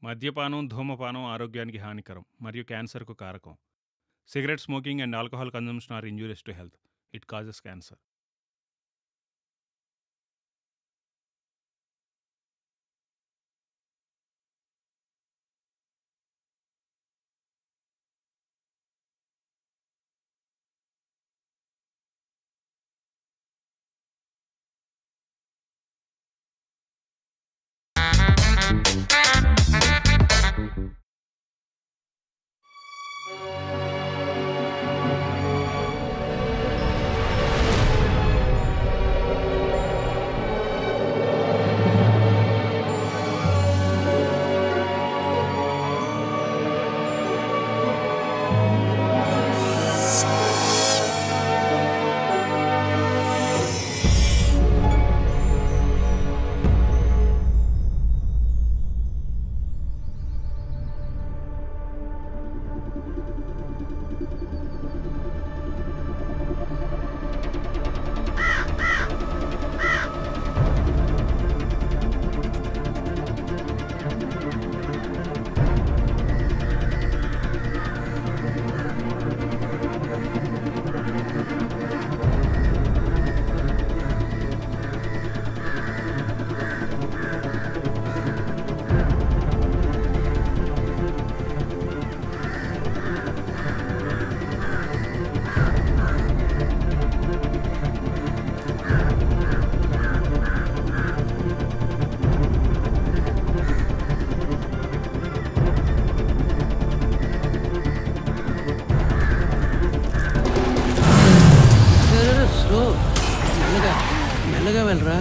మద్యపానం ధూమపానం ఆరోగ్యానికి హానికరం మరియు క్యాన్సర్కు కారకం cigarette smoking and alcohol consumption are injurious to health it causes cancer slow మెల్లగా మెల్లగా వెళ్ళరా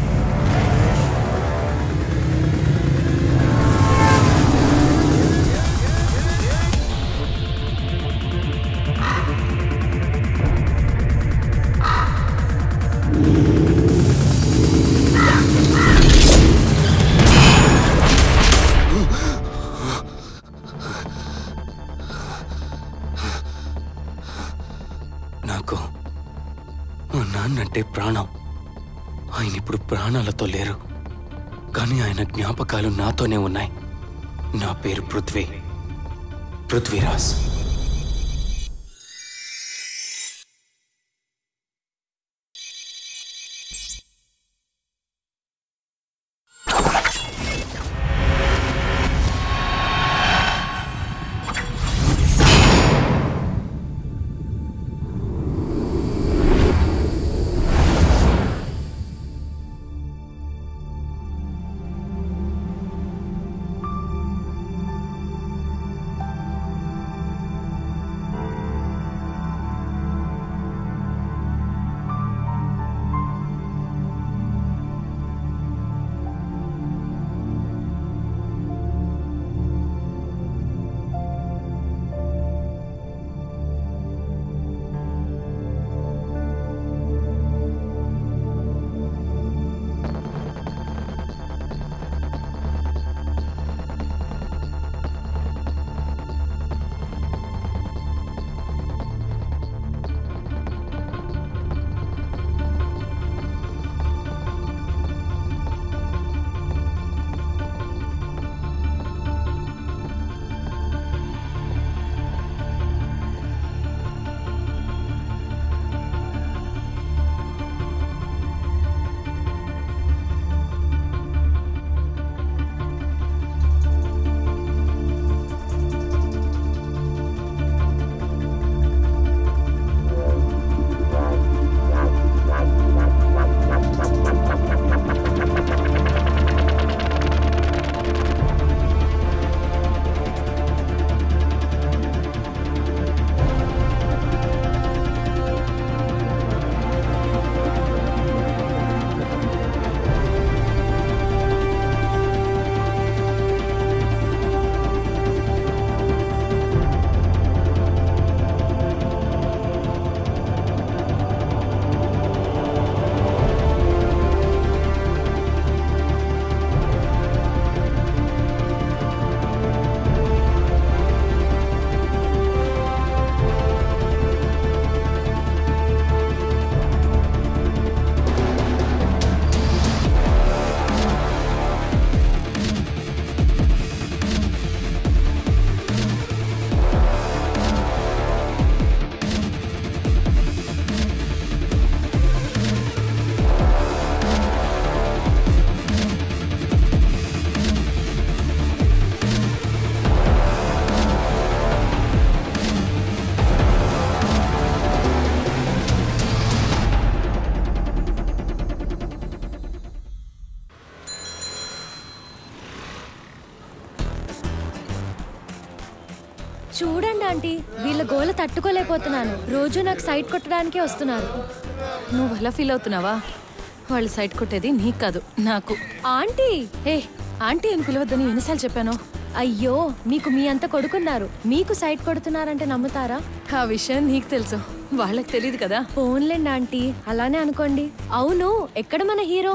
నాకు మా నాన్నంటే ప్రాణం ఆయన ఇప్పుడు ప్రాణాలతో లేరు కానీ ఆయన జ్ఞాపకాలు నాతోనే ఉన్నాయి నా పేరు పృథ్వీ పృథ్వీరాజ్ ఆంటీ వీళ్ళ గోల తట్టుకోలేకపోతున్నాను రోజు నాకు సైట్ కొట్టడానికే వస్తున్నారు నువ్వు అలా ఫీల్ అవుతున్నావా వాళ్ళు సైట్ కొట్టేది నీకు కాదు నాకు ఆంటీ ఏ ఆంటీ అని పిలవద్దని ఎన్నిసార్లు చెప్పాను అయ్యో మీకు మీ అంత కొడుకున్నారు మీకు సైట్ కొడుతున్నారంటే నమ్ముతారా ఆ విషయం నీకు తెలుసు వాళ్ళకి తెలియదు కదా ఫోన్లేండి ఆంటీ అలానే అనుకోండి అవును ఎక్కడ మన హీరో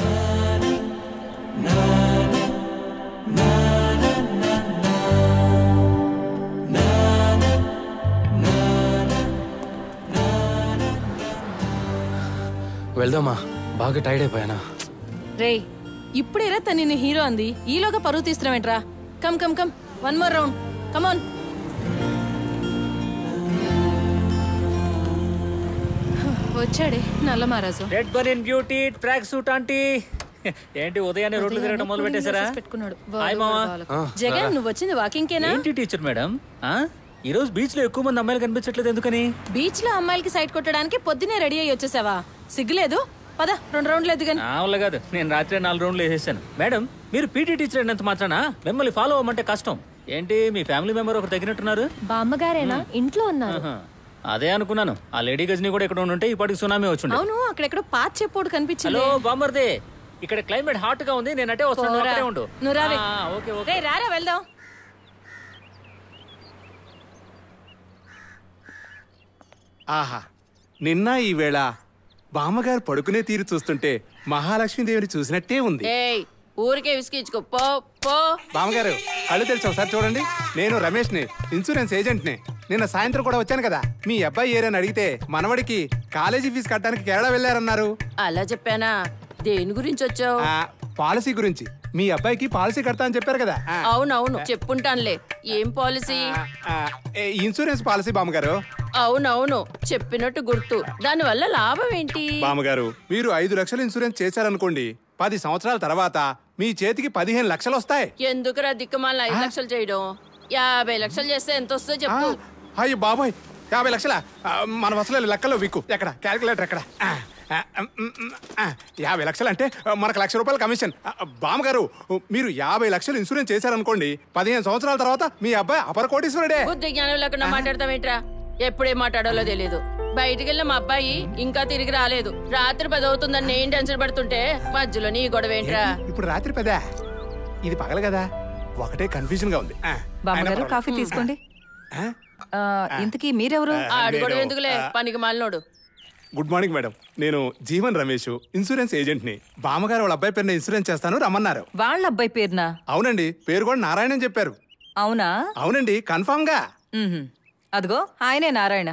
వెళ్దామా బాగా టైర్డ్ అయిపోయానా రేయ్ ఇప్పుడేరా తను నిన్ను హీరో అంది ఈలోగా పరువు తీస్తున్నావేంట్రా come come come one more round come on వచ్చాడే నల్ల మహారాజు red baniyan beauty track suit aunty ఏంటి ఉదయాన్నే రోడ్లు తిరగడం మొదలు పెట్టేశారా పెట్టుకున్నాడు హాయ్ మావా జగన్ నువ్వు వచ్చింది వాకింగ్ కేనా ఏంటి టీచర్ మేడం ఆ ఈ రోజు బీచ్ లో ఎక్కువ మంది అమ్మాయిలు కనిపించట్లేదు ఎందుకని బీచ్ లో అమ్మాయిలకి సైట్ కొట్టడానికి పొద్దునే రెడీ అయ్యి వచ్చేసావా సిగ్గులేదు పద రెండు రౌండ్లు ఎద్దు నా వల్ల కాదు నేను రాత్రి నాలుగు రౌండ్లు వేసేసాను మేడం మీరు పీటీ టీచర్ అయినంత మాత్రాన మిమ్మల్ని ఫాలో అవ్వమంటే కష్టం ఏంటి మీ ఫ్యామిలీ మెంబర్ ఒకరు తగినట్టున్నారు బామ్మగారేనా ఇంట్లో ఉన్నారు ఆహా. అదే అనుకున్నాను ఆ లేడీ గజని కూడా ఇక్కడ ఉంటే ఇప్పటికి సునామీ వచ్చుండే అవును అక్కడెక్కడో పాత చెప్పోడు కనిపించింది హలో బామ్మర్దే ఇక్కడ క్లైమేట్ హాట్ గా ఉంది నేను అటే వస్తాను నువ్వు అక్కడే ఉండు నువ్వు రావే. ఆ, ఓకే ఓకే రేయ్, రారా వెళ్దాం ఆహా నిన్న ఈవేళ బామ్మగారు పడుకునే తీరు చూస్తుంటే మహాలక్ష్మీదేవిని చూసినట్టే ఉంది ఏయ్ ఊరికే విసిగించుకో పో పో బామ్మగారు కళ్ళు తెలిసి ఒకసారి చూడండి నేను రమేష్ని ఇన్సూరెన్స్ ఏజెంట్ని నిన్న సాయంత్రం కూడా వచ్చాను కదా మీ అబ్బాయి ఏరని అడిగితే మనవడికి కాలేజీ ఫీజు కట్టడానికి కేరళ వెళ్ళారన్నారు అలా చెప్పానా దేని గురించి వచ్చావు ఆ, పాలసీ గురించి మీ అబ్బాయికి పాలసీ కడతా అని చెప్పారు కదా ఆ, అవునవును చెప్పుంటానులే ఏం పాలసీ ఆ, ఆ, ఏ, ఇన్సూరెన్స్ పాలసీ బామ్మగారు అవునవును చెప్పినట్టు గుర్తు దానివల్ల లాభం ఏంటి బామ్మగారు మీరు ఐదు లక్షలు ఇన్సూరెన్స్ చేశారనుకోండి పది సంవత్సరాల తర్వాత మీ చేతికి పదిహేను లక్షలు వస్తాయి ఎందుకురా దిక్కుమాల ఐదు లక్షలు చేయడం యాభై లక్షలు చేస్తే ఎంత వస్తుందో ఆ, చెప్పు అయ్యో బాబాయ్ యాభై లక్షల మన వసలు లెక్కలో విక్కు ఎక్కడ క్యాలిక్యులేటర్ ఎక్కడ ఆ, ఆ, ఉమ్, ఉమ్, ఆ, యాభై లక్షలు అంటే ఆ, మనకు లక్ష రూపాయల కమిషన్ ఆ, బామ్మగారు మీరు యాభై లక్షలు ఇన్సూరెన్స్ చేశారనుకోండి పదిహేను సంవత్సరాల తర్వాత మీ అబ్బాయి అపర కోటీశ్వరుడే బుద్ధి జ్ఞానం లేకుండా మాట్లాడతావేంట్రా ఎప్పుడే మాట్లాడాలో తెలియదు బయటికి వెళ్ళిన మా అబ్బాయి ఇంకా తిరిగి రాలేదు రాత్రి పది అవుతుందని నేను టెన్షన్ పడుతుంటే మధ్యలో నీ గొడవ ఏంట్రా ఇప్పుడు రాత్రి పదా ఇది పగలు కదా ఒకటే కన్ఫ్యూజన్ గా ఉంది ఆ, అయినా బామ్మగారు పర్వాలేదు. కాఫీ తీసుకోండి ఆ? ఆ, ఇంతకీ మీరెవరు ఆడు గొడవ నేను, ఎందుకులే ఆ, పనికి మాలినోడు గుడ్ మార్నింగ్ మేడం నేను జీవన్ రమేష్ ఇన్సూరెన్స్ ఏజెంట్ ని బామ్మగారు వాళ్ళ అబ్బాయి పేరున ఇన్సూరెన్స్ చేస్తాను రమ్మన్నారు వాళ్ళ అబ్బాయి పేరునా అవునండి పేరు కూడా నారాయణ అని చెప్పారు అవునా అవునండి కన్ఫామ్ గా మ్మ్హ్మ్. అదిగో ఆయనే నారాయణ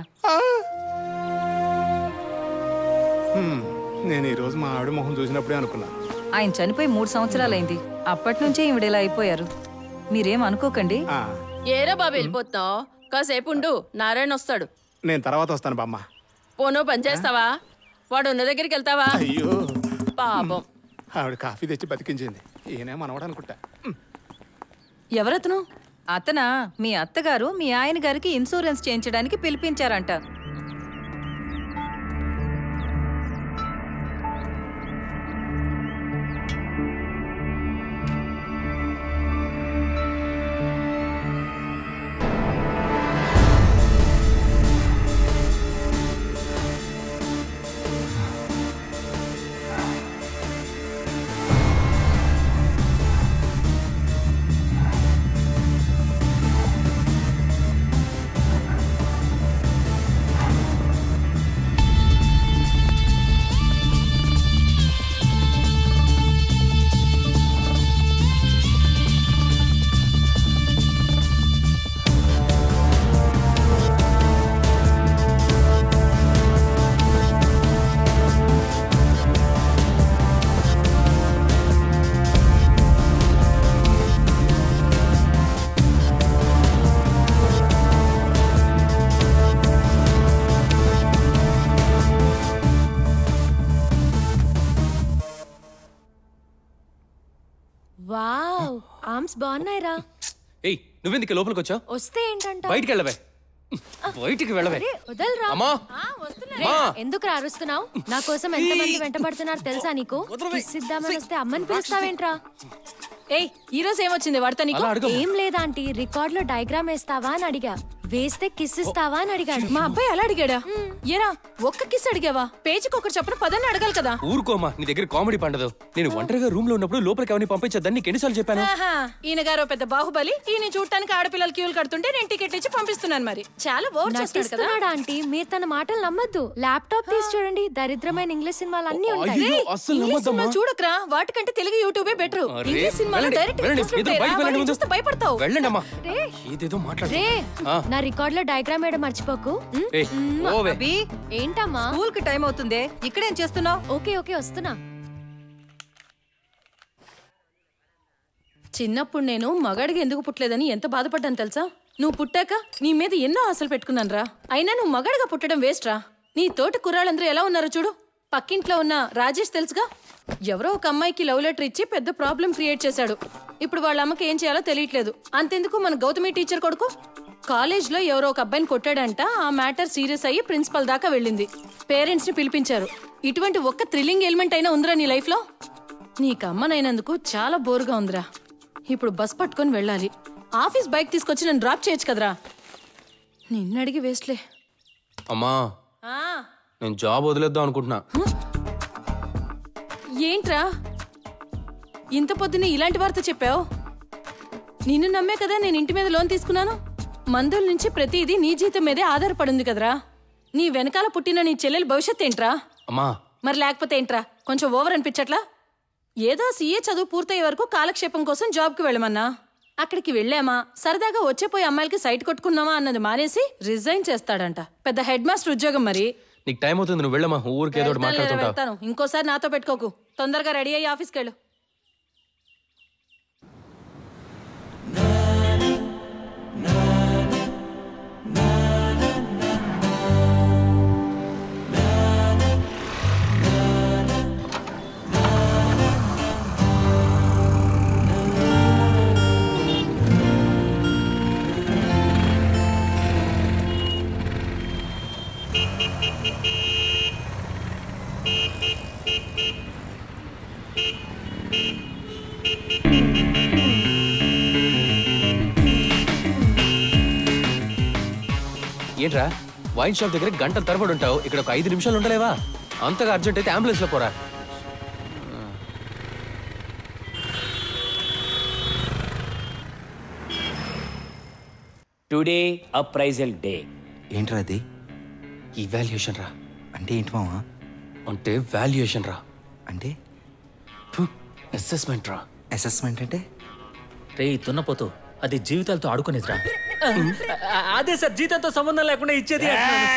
హ్మ్, నేను ఈ రోజు మా ఆవిడ మొహం చూసినప్పుడే అనుకున్నా ఆయన చనిపోయి మూడు సంవత్సరాలైంది అప్పటి నుంచే ఈవిడ ఇలా అయిపోయారు మీరేం అనుకోకండి ఆ, ఏరా బాబు వెళ్ళిపోతున్నావు కాసేపు ఉండు నారాయణ వస్తాడు నేను తర్వాత వస్తాను బామ్మ పోనో పని చేస్తావా వాడు ఉన్న దగ్గరికి వెళ్తావా అయ్యో పాపం ఆవిడ కాఫీ తెచ్చి బతికించింది ఈయనే మనవడు అనుకుంటా హ్మ్. ఎవరతను అతనా మీ అత్తగారు మీ ఆయన గారికి ఇన్సూరెన్స్ చేయించడానికి పిలిపించారంట వావ్ ఆర్మ్స్ బాగున్నాయిరా ఏయ్ నువ్వెందుకు లోపలికి వచ్చావు వస్తే ఏంటంట బయటికి వెళ్ళవే బయటికి వెళ్ళవే అరే, వదలరా అమ్మా రే, ఎందుకు అరుస్తున్నావు నా కోసం ఎంత మంది వెంట పడుతున్నారు తెలుసా నీకు కిస్ ఇద్దామని వస్తే అమ్మని పిలుస్తావేంట్రా ఏయ్ ఈ రోజు ఏమొచ్చింది వాడితో నీకు అలా అడుగు ఏం లేదా ఆంటీ రికార్డ్ లో డయాగ్రామ్ వేస్తావా అని అడిగా వేస్తే కిస్ ఇస్తావా అని అడిగాడు మా అబ్బాయి అలా అడిగాడా ఏరా ఒక్క కిస్ అడిగావా పేజీకి ఒకటి చెప్పడం పదని అడగాలి కదా ఊరుకోమా నీ దగ్గర కామెడీ పండదు నేను ఒంటరిగా రూమ్ లో ఉన్నప్పుడు లోపలికి ఎవరిని పంపించద్దని నీకు ఎన్నిసార్లు చెప్పాను ఆహా, ఈయన గారు పెద్ద బాహుబలి ఈయన చూడటానికి ఆడపిల్లలు క్యూలు కడుతుంటే నేను టికెట్ ఇచ్చి పంపిస్తున్నాను మరి చాలా ఓవర్ చేస్తున్నాడు కదా నటిస్తున్నాడా ఆంటీ మీరు తన మాటలు నమ్మద్దు ల్యాప్టాప్ తీసి చూడండి దరిద్రమైన ఇంగ్లీష్ సినిమాలు అన్ని ఉంటాయి అయ్యో, అస్సలు ఇంగ్లీష్ నమ్మద్దమ్మా సినిమా చూడకరా వాటికంటే తెలుగు యూట్యూబే బెటర్ అరే, ఇంగ్లీష్ సినిమాలో వెళ్ళండి, డైరెక్ట్ వెళ్ళండి, ఇద్దరు బయటికి వెళ్ళండి ముందు. చూస్తే భయపడతావు వెళ్ళండి అమ్మా రే ఏదేదో మాట్లాడు రే ఆ. నా రికార్డ్ లో డయాగ్రామ్ వేయడం మర్చిపోకు ఉమ్, ఏయ్, ఓవే అభి ఏంటమ్మా స్కూల్ కి టైం అవుతుంది ఇక్కడేం చేస్తున్నావు ఓకే ఓకే వస్తున్నా చిన్నప్పుడు నేను మగాడికి ఎందుకు పుట్టలేదని ఎంత బాధపడ్డాను తెలుసా నువ్వు పుట్టాక నీ మీద ఎన్నో ఆశలు పెట్టుకున్నాను రా అయినా నువ్వు మగాడిగా పుట్టడం వేస్ట్ రా నీ తోటి కుర్రాళ్ళందరూ ఎలా ఉన్నారో చూడు పక్కింట్లో ఉన్న రాజేష్ తెలుసుగా ఎవరో ఒక అమ్మాయికి లవ్ లెటర్ ఇచ్చి పెద్ద ప్రాబ్లం క్రియేట్ చేశాడు ఇప్పుడు వాళ్ళ అమ్మకి ఏం చేయాలో తెలియట్లేదు అంతెందుకు మన గౌతమి టీచర్ కొడుకు కాలేజ్లో ఎవరో ఒక అబ్బాయిని కొట్టాడంట ఆ మ్యాటర్ సీరియస్ అయ్యి ప్రిన్సిపల్ దాకా వెళ్ళింది పేరెంట్స్ ని పిలిపించారు ఇటువంటి ఒక్క థ్రిల్లింగ్ ఎలిమెంట్ అయినా ఉందిరా నీ లైఫ్ లో నీకు అమ్మనైనందుకు చాలా బోరుగా ఉందిరా ఇప్పుడు బస్ పట్టుకొని వెళ్ళాలి ఆఫీస్ బైక్ తీసుకొచ్చి నన్ను డ్రాప్ చేయొచ్చు కదరా నిన్నడిగి వేస్ట్లే అమ్మా ఆ, నేను జాబ్ వదిలేద్దాం అనుకుంటున్నా ఏంట్రా ఇంత పొద్దున్నే ఇలాంటి వార్త చెప్పావు నిన్ను నమ్మే కదా నేను ఇంటి మీద లోన్ తీసుకున్నాను మందుల నుంచి ప్రతిదీ నీ జీతం మీదే ఆధారపడింది కదరా నీ వెనకాల పుట్టిన నీ చెల్లెలి భవిష్యత్ ఏంట్రా అమ్మా మరి లేకపోతే ఏంట్రా కొంచెం ఓవర్ అనిపించట్లా ఏదో సీఏ చదువు పూర్తయ్యే వరకు కాలక్షేపం కోసం జాబ్కి వెళ్ళమన్నా అక్కడికి వెళ్ళామా సరదాగా వచ్చేపోయి అమ్మాయిలకి సైట్ కొట్టుకున్నామా అన్నది మానేసి రిజైన్ చేస్తాడంట పెద్ద హెడ్ మాస్టర్ ఉద్యోగం మరి నీకు టైం అవుతుంది నువ్వు వెళ్ళమ్మా ఊరికి ఏదో ఒకటి వెళ్తాను లేదా మాట్లాడుతుంటావు వెళ్తాను ఇంకోసారి నాతో పెట్టుకోకు తొందరగా రెడీ అయ్యి ఆఫీస్కి వెళ్ళు ఏంట్రా వైన్ షాప్ దగ్గర గంటల తరబడి ఉంటావు ఇక్కడ ఒక ఐదు నిమిషాలు ఉండలేవా అంతగా అర్జెంట్ అయితే అంబులెన్స్ లో పోరా టుడే అప్రైజల్ డే ఏంట్రా అది ఇవాల్యుయేషన్ రా అంటే ఏంటి మావా అంటే వాల్యుయేషన్ రా అంటే అసెస్మెంట్ రా అసెస్మెంట్ అంటే రే తున్నపోతూ అది జీవితాలతో ఆడుకునేదిరా అదే సార్ జీతంతో సంబంధం లేకుండా ఇచ్చేది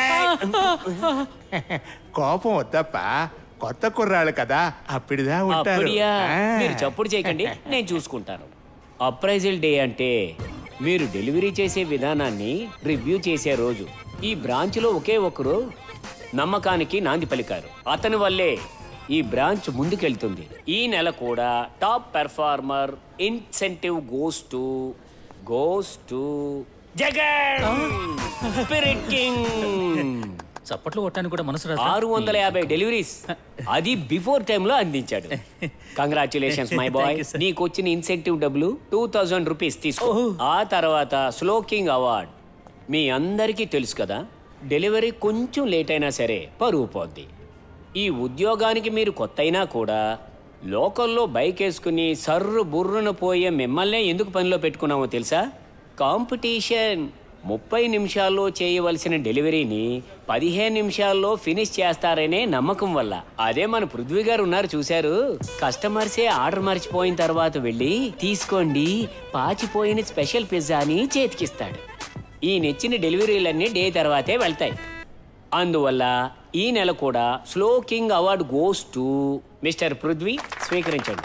కోపం వద్దప్ప కొత్త కుర్రాళ్ళు కదా అప్పుడిదా ఉంటారు అప్పుడియా ఆ. మీరు చప్పుడు చేయకండి నేను చూసుకుంటాను అప్రైజల్ డే అంటే మీరు డెలివరీ చేసే విధానాన్ని రివ్యూ చేసే రోజు ఈ బ్రాంచ్లో ఒకే ఒకరు నమ్మకానికి నాంది పలికారు అతని వల్లే ఈ బ్రాంచ్ ముందుకెళ్తుంది ఈ నెల కూడా top performer incentive goes to goes to Jagan spirit king చప్పట్లు కొట్టడానికి కూడా మనసు రాదు ఆరు వందల యాభై డెలివరీస్ అది బిఫోర్ టైమ్ లో అందించాడు congratulations my boy Thank you, sir. నీకు వచ్చిన ఇన్సెంటివ్ డబ్బులు టూ థౌజండ్ రూపీస్ తీసుకో ఆ తర్వాత స్లోకింగ్ అవార్డ్ మీ అందరికీ తెలుసు కదా డెలివరీ కొంచెం లేట్ అయినా సరే పరువు పోద్ది ఈ ఉద్యోగానికి మీరు కొత్త అయినా కూడా లోకల్లో బైక్ వేసుకుని సర్రు బుర్రున పోయే మిమ్మల్నే ఎందుకు పనిలో పెట్టుకున్నామో తెలుసా కాంపిటీషన్ ముప్పై నిమిషాల్లో చేయవలసిన డెలివరీని పదిహేను నిమిషాల్లో ఫినిష్ చేస్తారనే నమ్మకం వల్ల అదే మన పృథ్వీ గారు ఉన్నారు చూశారు కస్టమర్సే ఆర్డర్ మర్చిపోయిన తర్వాత వెళ్ళి తీసుకోండి పాచిపోయిన స్పెషల్ పిజ్జాని చేతికిస్తాడు ఈ నెచ్చిన డెలివరీలన్నీ డే తర్వాతే వెళ్తాయి అందువల్ల ఈ నెల కూడా slow king award goes to mister Prithvi స్వీకరించండి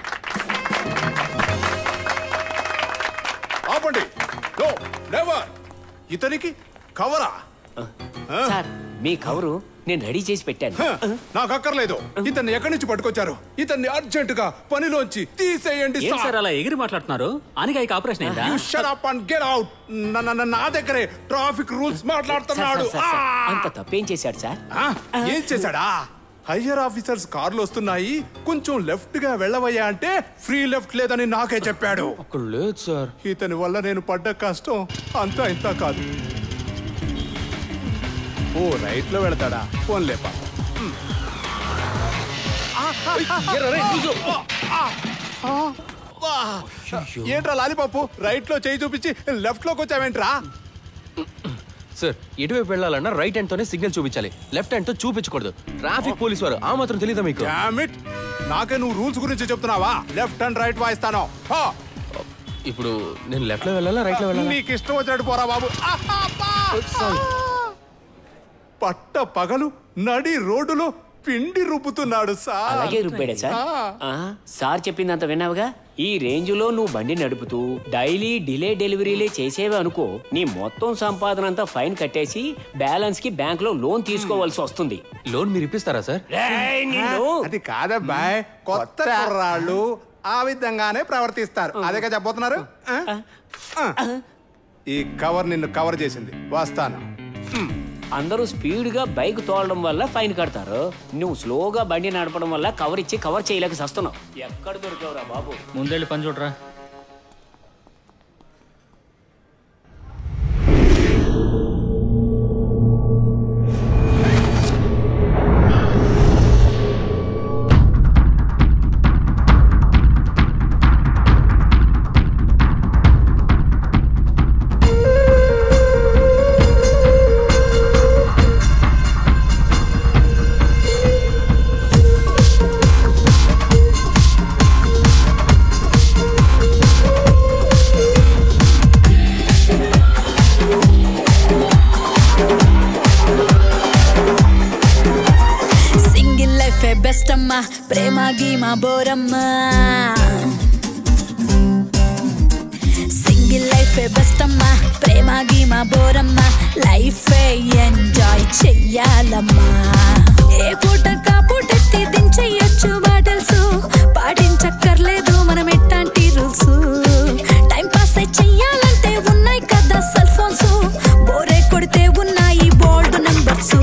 ఆపండి నో నెవర్ ఇతనికి కవరా సార్ మీ కవరు నేను రెడీ చేసి పెట్టాను హ, నాకు అక్కర్లేదు ఇతన్ని ఎక్కడి నుంచి పట్టుకొచ్చారు ఇతన్ని అర్జెంట్ గా పనిలోంచి తీసేయండి ఏం సార్ అలా ఎగిరి మాట్లాడుతున్నారు ఆనికాయకి ఆపరేషన్ అయిందా shut up and get out నా దగ్గరే ట్రాఫిక్ రూల్స్ మాట్లాడుతున్నాడు సార్, సార్, సార్, ఆ! అంత తప్పేం చేశాడు సార్ ఆ, ఏం చేశాడా హయ్యర్ ఆఫీసర్స్ కార్లు వస్తున్నాయి కొంచెం లెఫ్ట్ గా వెళ్ళవయ్యా అంటే ఫ్రీ లెఫ్ట్ లేదని నాకే చెప్పాడు అక్కడ లేదు సార్ ఇతని వల్ల నేను పడ్డ కష్టం అంతా ఇంత కాదు ఓ రైట్ లో వెళతాడా ఫోన్ లేపా ఏంట్రా లాలిపప్పు రైట్ లో చేయి చూపించి లెఫ్ట్ లోకి వచ్చావేంట్రా సార్ ఎటువైపు వెళ్ళాలన్నా రైట్ హ్యాండ్ తోనే సిగ్నల్ చూపించాలి లెఫ్ట్ హ్యాండ్ తో చూపించకూడదు ట్రాఫిక్ పోలీస్ వారు ఆ మాత్రం తెలియదా మీకు Damn it! నాకే నువ్వు రూల్స్ గురించి చెప్తున్నావా లెఫ్ట్ అండ్ రైట్ వాయిస్తాను హో! ఇప్పుడు నేను లెఫ్ట్ లో వెళ్ళాలా రైట్ లో వెళ్ళాలా నీకు ఇష్టం వచ్చినట్టు పోరా బాబు ఆహా, అబ్బా! పట్ట పగలు నడి రోడ్డులో పిండి రుబ్బుతున్నాడు సార్ అలాగే రుబ్బాడా సార్ ఆ. ఆ, సార్ చెప్పిందంత విన్నావుగా ఈ రేంజ్ లో నువ్వు బండి నడుపుతూ డైలీ డిలే డెలివరీలే చేసేవే అనుకో నీ మొత్తం సంపాదన అంతా ఫైన్ కట్టేసి బ్యాలెన్స్ కి బ్యాంక్ లో లోన్ తీసుకోవాల్సి వస్తుంది లోన్ మీరు ఇప్పిస్తారా సార్ అది కాదబ్బాయ్ కొత్త కుర్రాళ్ళు ఆ విధంగానే ప్రవర్తిస్తారు అదేగా చెప్పబోతున్నారు ఆ? ఆ. ఈ కవర్ నిన్ను కవర్ చేసింది వస్తాను అందరూ స్పీడ్ గా బైక్ తోలడం వల్ల ఫైన్ కడతారు నువ్వు స్లోగా బండి నడపడం వల్ల కవర్ ఇచ్చి కవర్ చేయలేక సస్తున్నావు ఎక్కడ దొరికావురా బాబు ముందెళ్ళి పని చూడరా సింగిల్ లైఫ్ బెస్ట్ అమ్మా ప్రేమ గీమా బోరమ్మా సింగిల్ లైఫ్ బెస్ట్ అమ్మా ప్రేమ గీమా బోరమ్మా లైఫ్ ఎంజాయ్ చెయ్యాలమ్మా ఏ పూట కా పూటెత్తి దించెయ్యొచ్చు బాటల్స్ పాటించక్కర్లేదు మనం ఎట్టాంటి రూల్స్ టైం పాస్ చెయ్యాలంటే ఉన్నాయి కదా సెల్ ఫోన్స్ బోరే కొడితే ఉన్నాయి బోల్డ్ నంబర్స్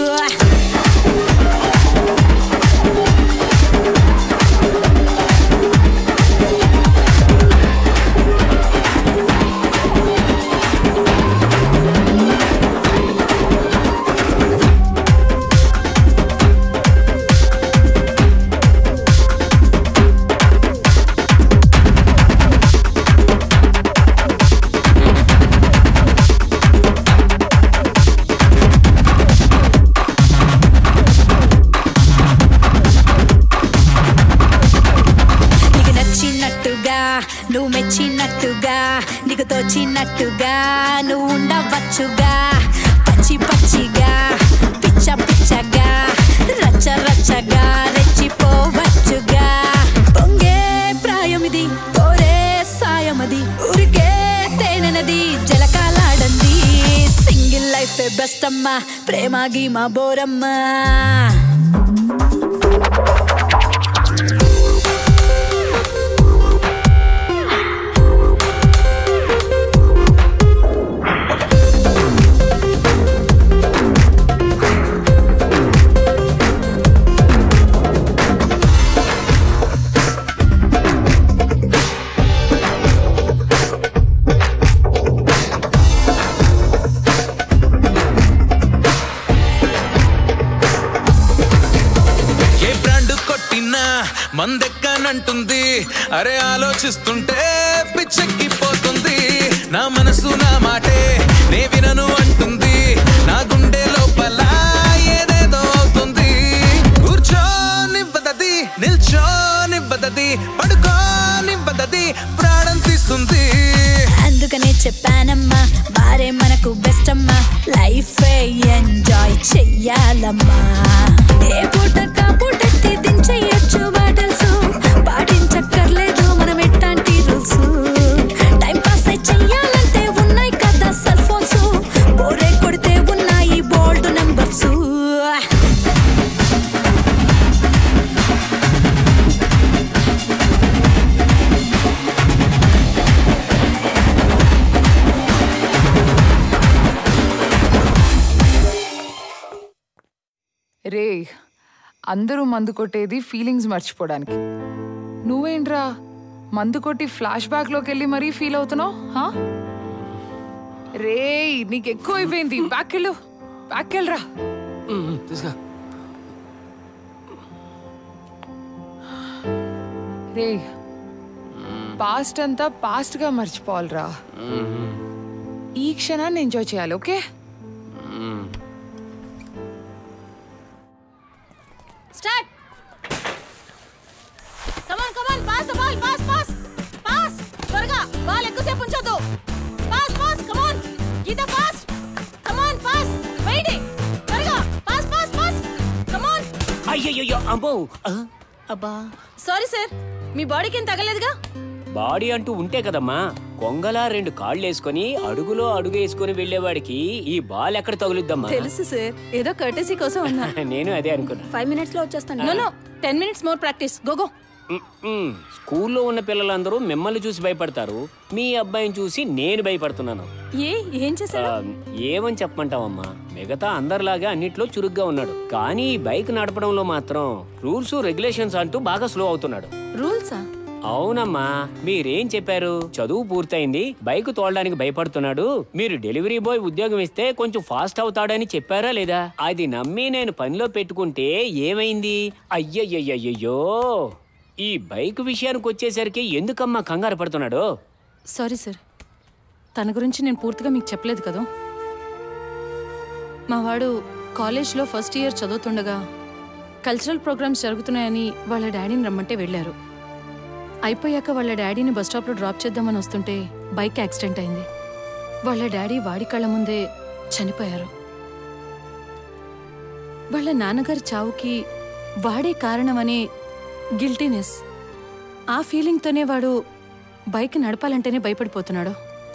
నీకు నచ్చినట్టుగా నువ్వు మెచ్చినట్టుగా నీకు తోచినట్టుగా నువ్వు ఉండవచ్చుగా పచ్చి పచ్చిగా పిచ్చ పిచ్చగా రచ్చ రచ్చగా రెచ్చిపోవచ్చుగా పొంగే ప్రాయమిది కోరే సాయమది ఊరికే తేనెనది జలకాలాడంది సింగిల్ లైఫ్ బెస్ట్ అమ్మా ప్రేమ గీమా బోరమ్మా ఏ బ్రాండ్ కొట్టినా మందెక్కనంటుంది అరే ఆలోచిస్తుంటే పిచ్చెక్కిపోతుంది నా మనసు నా మాటే నే వినను అంటుంది నా గుండె లోపల ఏదేదో అవుతుంది కూర్చోనివ్వదది నిల్చోనివ్వదది పడుకోనివ్వదది ప్రాణం తీస్తుంది అందుకనే చెప్పానమ్మా బారే మనకు బెస్ట్ అమ్మా లైఫ్ ఎంజాయ్ చెయ్యాలమ్మా ఏ పూట కా పూటెత్తి దించెయ్యొచ్చు బాటల్స్ పాటించక్కర్లేదు మనం ఎట్టాంటి రూల్స్ టైం పాస్ చెయ్యాలంటే ఉన్నాయి కదా సెల్ ఫోన్స్ బోరే కొడితే ఉన్నాయి బోల్డ్ నెంబర్స్ రే అందరూ మందు కొట్టేది ఫీలింగ్స్ మర్చిపోవడానికి నువ్వేంట్రా మందు కొట్టి ఫ్లాష్ బ్యాక్ లోకి వెళ్ళి మరీ ఫీల్ అవుతున్నావు హా? రే నీకు ఎక్కువ అయిపోయింది బ్యాక్ వెళ్ళు బ్యాక్ వెళ్ళరా తీసుకా రే పాస్ట్ అంతా పాస్ట్ గా మర్చిపోవాలిరా ఈ క్షణాన్ని ఎంజాయ్ చేయాలి okay start come on come on pass the ball pass pass pass త్వరగా బాల్ ఎక్కువసేపు ఉంచొద్దు pass pass come on Geetha pass come on pass waiting త్వరగా పాస్ పాస్ పాస్ కమాన్ అయ్యయ్యో అమ్మో ఆ, అబ్బా సారీ సార్ మీ బాడీకి ఏం తగలేదుగా బాడీ అంటూ ఉంటే కదమ్మా కొంగలా రెండు కాళ్ళు వేసుకొని అడుగులో అడుగు వేసుకొని వెళ్ళేవాడికి ఈ బాల్ ఎక్కడ తగులుద్దమ్మా తెలుసు సార్ ఏదో కర్టసీ కోసం అన్నా నేను అదే అనుకున్నా ఫైవ్ మినిట్స్ లో వచ్చేస్తాను no no ten minutes more practice go go hmm. స్కూల్లో ఉన్న పిల్లలందరూ మిమ్మల్ని చూసి భయపడతారు మీ అబ్బాయిని చూసి నేను భయపడుతున్నాను ఏ ఏం చేశాడు ఆ, ఏమని చెప్పమంటావమ్మా మిగతా అందరిలాగా అన్నిట్లో చురుగ్గా ఉన్నాడు కానీ ఈ బైక్ నడపడంలో మాత్రం రూల్స్ రెగ్యులేషన్స్ అంటూ బాగా స్లో అవుతున్నాడు రూల్సా అవునమ్మా మీరేం చెప్పారు చదువు పూర్తయింది బైక్ తోలడానికి భయపడుతున్నాడు మీరు డెలివరీ బాయ్ ఉద్యోగం ఇస్తే కొంచెం ఫాస్ట్ అవుతాడని చెప్పారా లేదా అది నమ్మి నేను పనిలో పెట్టుకుంటే ఏమైంది అయ్యయ్యయ్యయ్యో ఈ బైక్ విషయానికి వచ్చేసరికి ఎందుకమ్మా కంగారు పడుతున్నాడు సారీ సార్ తన గురించి నేను పూర్తిగా మీకు చెప్పలేదు కదా మా వాడు కాలేజ్లో ఫస్ట్ ఇయర్ చదువుతుండగా కల్చరల్ ప్రోగ్రామ్స్ జరుగుతున్నాయని వాళ్ళ డాడీని రమ్మంటే వెళ్ళారు అయిపోయాక వాళ్ళ డాడీని బస్ స్టాప్లో డ్రాప్ చేద్దామని వస్తుంటే బైక్ యాక్సిడెంట్ అయింది వాళ్ళ డాడీ వాడి కళ్ళ ముందే చనిపోయారు వాళ్ళ నాన్నగారి చావుకి వాడే కారణమనే గిల్టీనెస్ ఆ ఫీలింగ్తోనే వాడు బైక్ నడపాలంటేనే భయపడిపోతున్నాడు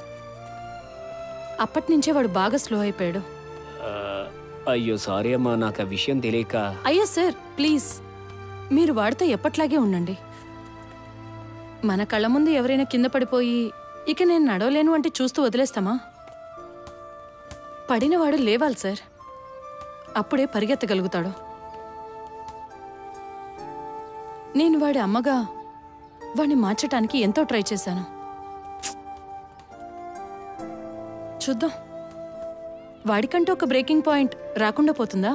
అప్పటి నుంచే వాడు బాగా స్లో అయిపోయాడు ఆ, అయ్యో సారీ అమ్మా నాకు ఆ విషయం తెలియక అయ్యో సార్ ప్లీజ్ మీరు వాడితో ఎప్పట్లాగే ఉండండి మన కళ్ళ ముందు ఎవరైనా కింద పడిపోయి ఇక నేను నడవలేను అంటే చూస్తూ వదిలేస్తామా పడినవాడు లేవాలి సార్ అప్పుడే పరిగెత్తగలుగుతాడు నేను వాడి అమ్మగా వాడిని మార్చటానికి ఎంతో ట్రై చేశాను చూద్దాం వాడికంటూ ఒక బ్రేకింగ్ పాయింట్ రాకుండా పోతుందా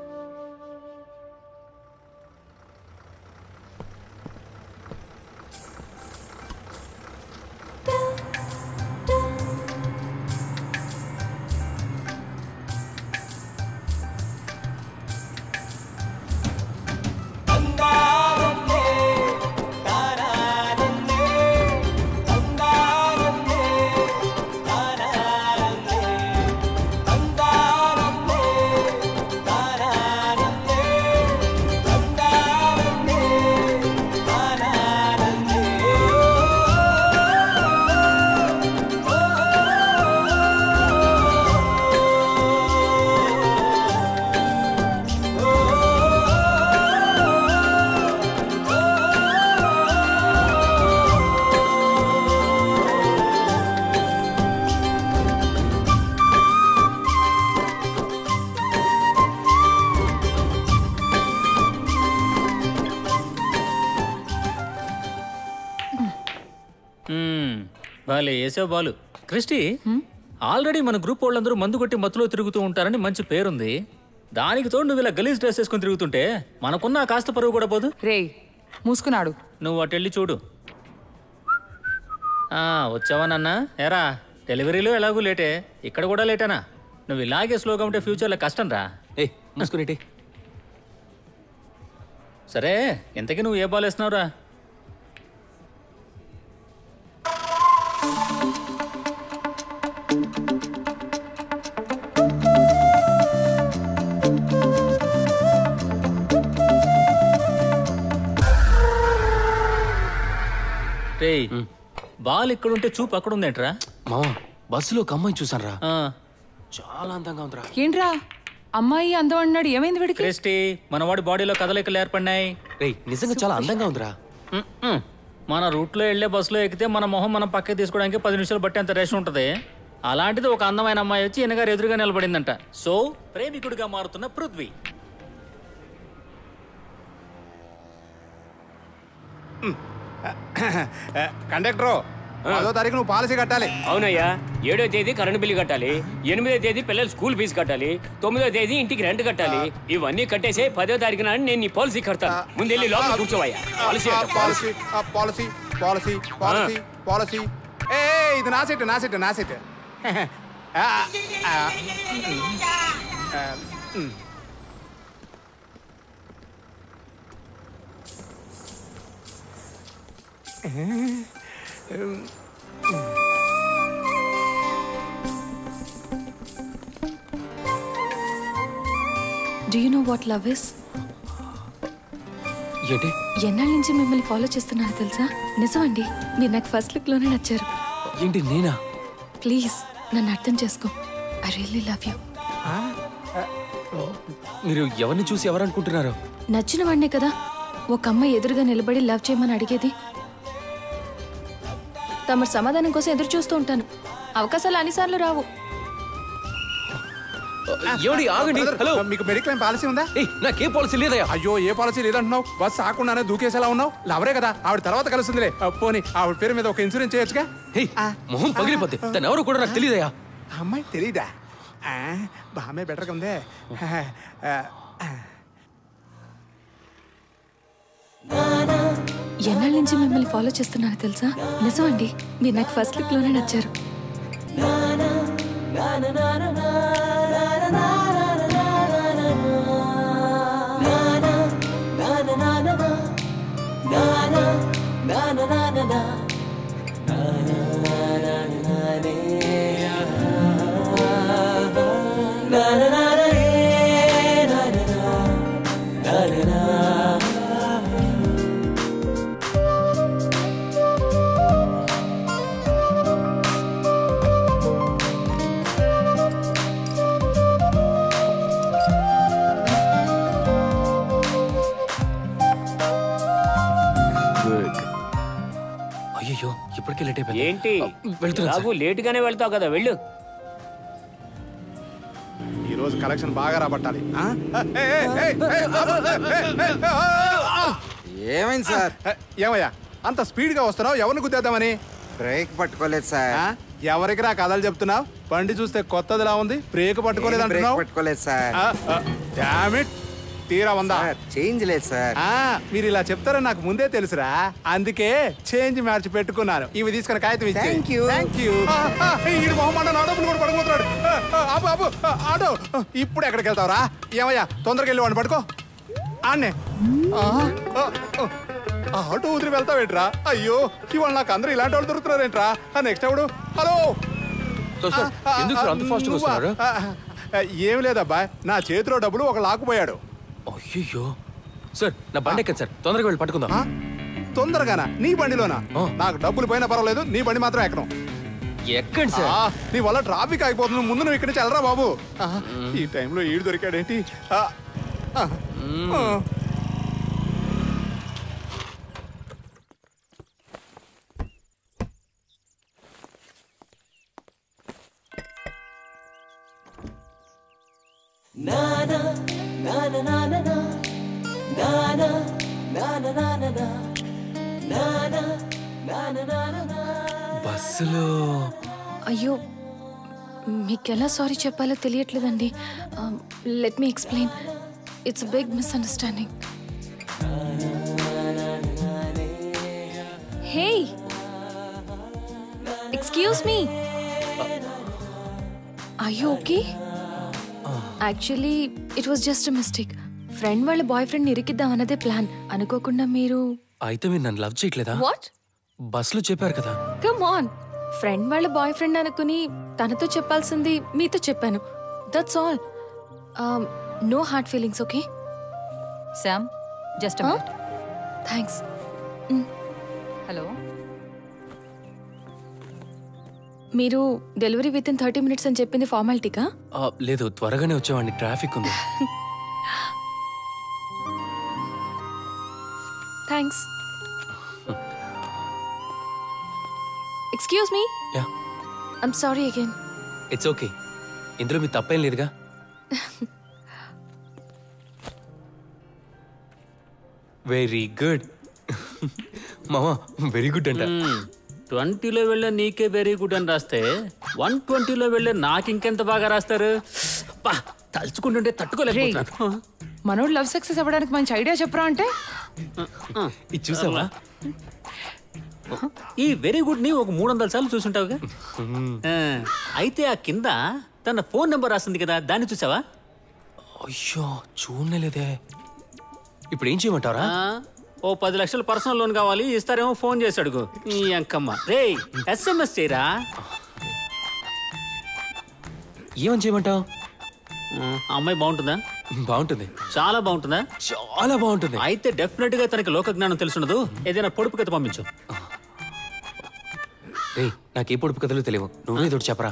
మ్మ్. భలే వేసావు బాలు క్రిస్టి ఆల్రెడీ మన గ్రూప్ వాళ్ళందరూ మందు కొట్టి మత్తులో తిరుగుతూ ఉంటారని మంచి పేరుంది దానికి తోడు నువ్వు ఇలా గలీజ్ డ్రెస్ వేసుకొని తిరుగుతుంటే మనకున్న ఆ కాస్త పరువు కూడా పోదు రే మూసుకున్నాడు నువ్వు అటు వెళ్ళి చూడు ఆ, వచ్చావా నాన్న ఎరా డెలివరీలో ఎలాగూ లేటే ఇక్కడ కూడా లేటేనా నువ్వు ఇలాగే స్లోగా ఉంటే ఫ్యూచర్లో కష్టం రా ఏ మూసుకునేటి సరే ఇంతకీ నువ్వు ఏ బాల్ వేస్తున్నావురా రేయ్ బాల్ ఇక్కడ ఉంటే చూపు అక్కడ ఉందేంట్రా మావా బస్సులో ఒక అమ్మాయి చూసాను రా చాలా అందంగా ఉందిరా ఏంట్రా అమ్మాయి అందం అన్నాడు ఏమైంది వీడికి క్రిస్టి మనవాడి బాడీలో కదలికలు ఏర్పడినాయి రేయ్ నిజంగా చాలా అందంగా ఉందిరా మ్మ్. మన రూట్లో వెళ్ళే బస్సులో ఎక్కితే మన మొహం మనం పక్కకి తీసుకోవడానికి పది నిమిషాలు బట్టి అంత రేషన్ ఉంటుంది అలాంటిది ఒక అందమైన అమ్మాయి వచ్చి ఈయనగారు ఎదురుగా నిలబడిందంట సో ప్రేమికుడిగా మారుతున్న పృథ్వీ కండక్టరు పదో తారీఖు నువ్వు పాలసీ కట్టాలి అవునయ్యా ఏడో తేదీ కరెంట్ బిల్లు కట్టాలి ఎనిమిదో తేదీ పిల్లల స్కూల్ ఫీజు కట్టాలి తొమ్మిదో తేదీ ఇంటికి రెంట్ కట్టాలి ఇవన్నీ కట్టేసే పదో తారీఖున నేను నీ పాలసీ కడతాను ముందెళ్ళి లోపల కూర్చోవయ్యా పాలసీ ఆ, అంట, పాలసీ ఆ, పాలసీ పాలసీ పాలసీ పాలసీ ఏ ఏ, ఇది నా సెట్ నా సెట్ నా సెట్ ఆ, ఆ, ఆ, um. Do you know what love is ఏంటి ఎన్నాళ్ళ నుంచి మిమ్మల్ని ఫాలో చేస్తున్నాను తెలుసా నిజమండి మీరు నాకు ఫస్ట్ లుక్ లోనే నచ్చారు ఏంటి నేనా ప్లీజ్ నన్ను అర్థం చేసుకో ఐ రియల్లీ లవ్ యూ మీరు ఎవరిని చూసి ఎవరు అనుకుంటున్నారు నచ్చిన వాడినే కదా ఒక అమ్మాయి ఎదురుగా నిలబడి లవ్ చేయమని అడిగేది తమ సమాధానం కోసం ఎదురు చూస్తూ ఉంటాను అవకాశాలు అన్నిసార్లు రావు ఎవడి ఆగండి హలో మీకు మెడిక్లైమ్ పాలసీ ఉందా నాకే పాలసీ లేదయ్యా అయ్యో ఏ పాలసీ లేదంటున్నావు బస్ ఆకుండానే దూకేసేలా ఉన్నావు లవరే కదా ఆవిడ తర్వాత కలుస్తుందిలే ఆ, పోనీ ఆవిడ పేరు మీద ఒక ఇన్సూరెన్స్ చేయొచ్చుగా మొహం పగిలిపోతే తను ఎవరు కూడా నాకు తెలియదయ్యా ఆ అమ్మాయి తెలీదా ఆ, బామే బెటర్గా ఉందే ఆ, ఆ. ఎన్నాళ్ళ నుంచి మిమ్మల్ని ఫాలో చేస్తున్నాను తెలుసా నిజమండి మీరు నాకు ఫస్ట్ లుక్ లోనే నచ్చారు అయ్యో ఇప్పటికే లేట్ అయిపోయింది ఏంటి వెళ్తున్నాను రాగు లేటుగానే వెళ్తావు కదా వెళ్ళు ఈ రోజు కలెక్షన్ బాగా రాబట్టాలి ఆ? ఏ, ఏ, ఏ, ఏ, ఆపు, ఏ, ఏ, ఏ, ఆ, ఆ. ఏమైంది సార్ ఏమయ్యా అంత స్పీడ్ గా వస్తున్నావు ఎవరిని గుద్దేద్దామని బ్రేక్ పట్టుకోలేదు సార్ ఆ? ఎవరికి రా కథలు చెప్తున్నావు బండి చూస్తే కొత్తదిలా ఉంది బ్రేక్ పట్టుకోలేదు నేను బ్రేక్ అంటున్నావు పట్టుకోలేదు సార్ డామిట్ తీరా ఉందా చేంజ్ లేదు సార్ ఆ, మీరు ఇలా చెప్తారని నాకు ముందే తెలుసురా అందుకే చేంజ్ మ్యాచ్ పెట్టుకున్నాను ఇవి తీసుకుని కాగితం ఇచ్చి Thank you. థ్యాంక్ యూ ఈ మొహమ్మాట నా డబ్బులు కూడా పడుకుపోతున్నాడు ఆ, ఆ, ఆపు ఆపు ఆ, ఆటో ఆ, ఇప్పుడు ఎక్కడికి వెళ్తావురా ఏమయ్యా తొందరగా వెళ్ళి వాడిని పడుకో ఆన్నే ఆ, ఆ, ఆ. ఆ, ఆటో వదిలి వెళ్తావేంట్రా అయ్యో ఇవాళ నాకు అందరూ ఇలాంటి వాళ్ళు దొరుకుతున్నారేంట్రా నెక్స్ట్ ఎవడు హలో సార్, సార్, ఎందుకు సార్ అంత fast గా నువ్వా? వస్తున్నారు? ఆ, ఆ, ఏం లేదబ్బా నా చేతిలో డబ్బులు ఒక లాక్కుపోయాడు అయ్యో సార్ నా బండి ఎక్కండి సార్ తొందరగా వెళ్ళి పట్టుకుందాం తొందరగానా నీ బండిలోనా నాకు డబ్బులు పోయినా పర్వాలేదు నీ బండి మాత్రం ఎక్కను ఎక్కండి సార్ ఆ, నీ వల్ల ట్రాఫిక్ అయిపోతుంది ముందు నువ్వు ఇక్కడి నుంచి వెళ్ళరా బాబు ఆ, ఈ టైంలో ఈడు దొరికాడేంటి ఆ, ఆ, ఆ. బస్సులో అయ్యో మీకెలా సారీ చెప్పాలో తెలియట్లేదండి let me explain it's big misunderstanding hey excuse me I okay actually it was just mistake friend వాళ్ళ బాయ్ ఫ్రెండ్ ఇరికిద్దాం అన్నదే ప్లాన్ అనుకోకుండా మీరు అయితే మీరు నన్ను లవ్ చేయట్లేదా వాట్ బస్సులో చెప్పారు కదా కమ్ ఆన్ ఫ్రెండ్ వాళ్ళ బాయ్ ఫ్రెండ్ అనుకుని తనతో చెప్పాల్సింది మీతో చెప్పాను that's all no hard feelings okay Sam just thanks hello మీరు delivery within thirty minutes అని చెప్పింది ఫార్మాలిటీగా ఆ, లేదు త్వరగానే వచ్చేవాడిని ట్రాఫిక్ ఉంది thanks excuse me Yeah. I'm sorry again it's okay ఇందులో మీ తప్పేం లేదుగా వెరీ గుడ్ మామా వెరీ గుడ్ అంట ట్వంటీలో వెళ్ళే నీకే వెరీ గుడ్ అని రాస్తే వన్ ట్వంటీలో వెళ్ళే నాకు ఇంకెంత బాగా రాస్తారు పా తలుచుకుంటుంటే తట్టుకోలేకపోతున్నాను మనోడు లవ్ సక్సెస్ అవ్వడానికి మంచి ఐడియా చెప్పరా అంటే ఇది చూసావా ఈ వెరీ గుడ్ ని ఒక మూడు వందల సార్లు చూసుంటావుగా ఆ, అయితే ఆ కింద తన ఫోన్ నెంబర్ రాస్తుంది కదా దాన్ని చూసావా అయ్యో చూడలేదే ఇప్పుడు ఏం చేయమంటారా ఆ, ఓ పది లక్షలు పర్సనల్ లోన్ కావాలి ఇస్తారేమో ఫోన్ చేసి అడుగు ఈ అంకమ్మ రే ఎస్ఎంఎస్ చేయరా ఏమని చేయమంటావు అమ్మాయి బాగుంటుందా బాగుంటుంది చాలా బాగుంటుందా చాలా బాగుంటుంది అయితే డెఫినెట్ గా తనకి లోక జ్ఞానం తెలుసుండదు ఏదైనా పొడుపు కథ పంపించు రే నాకు ఏ పొడుపు కథలు తెలియవు నువ్వే తోడు చెప్పరా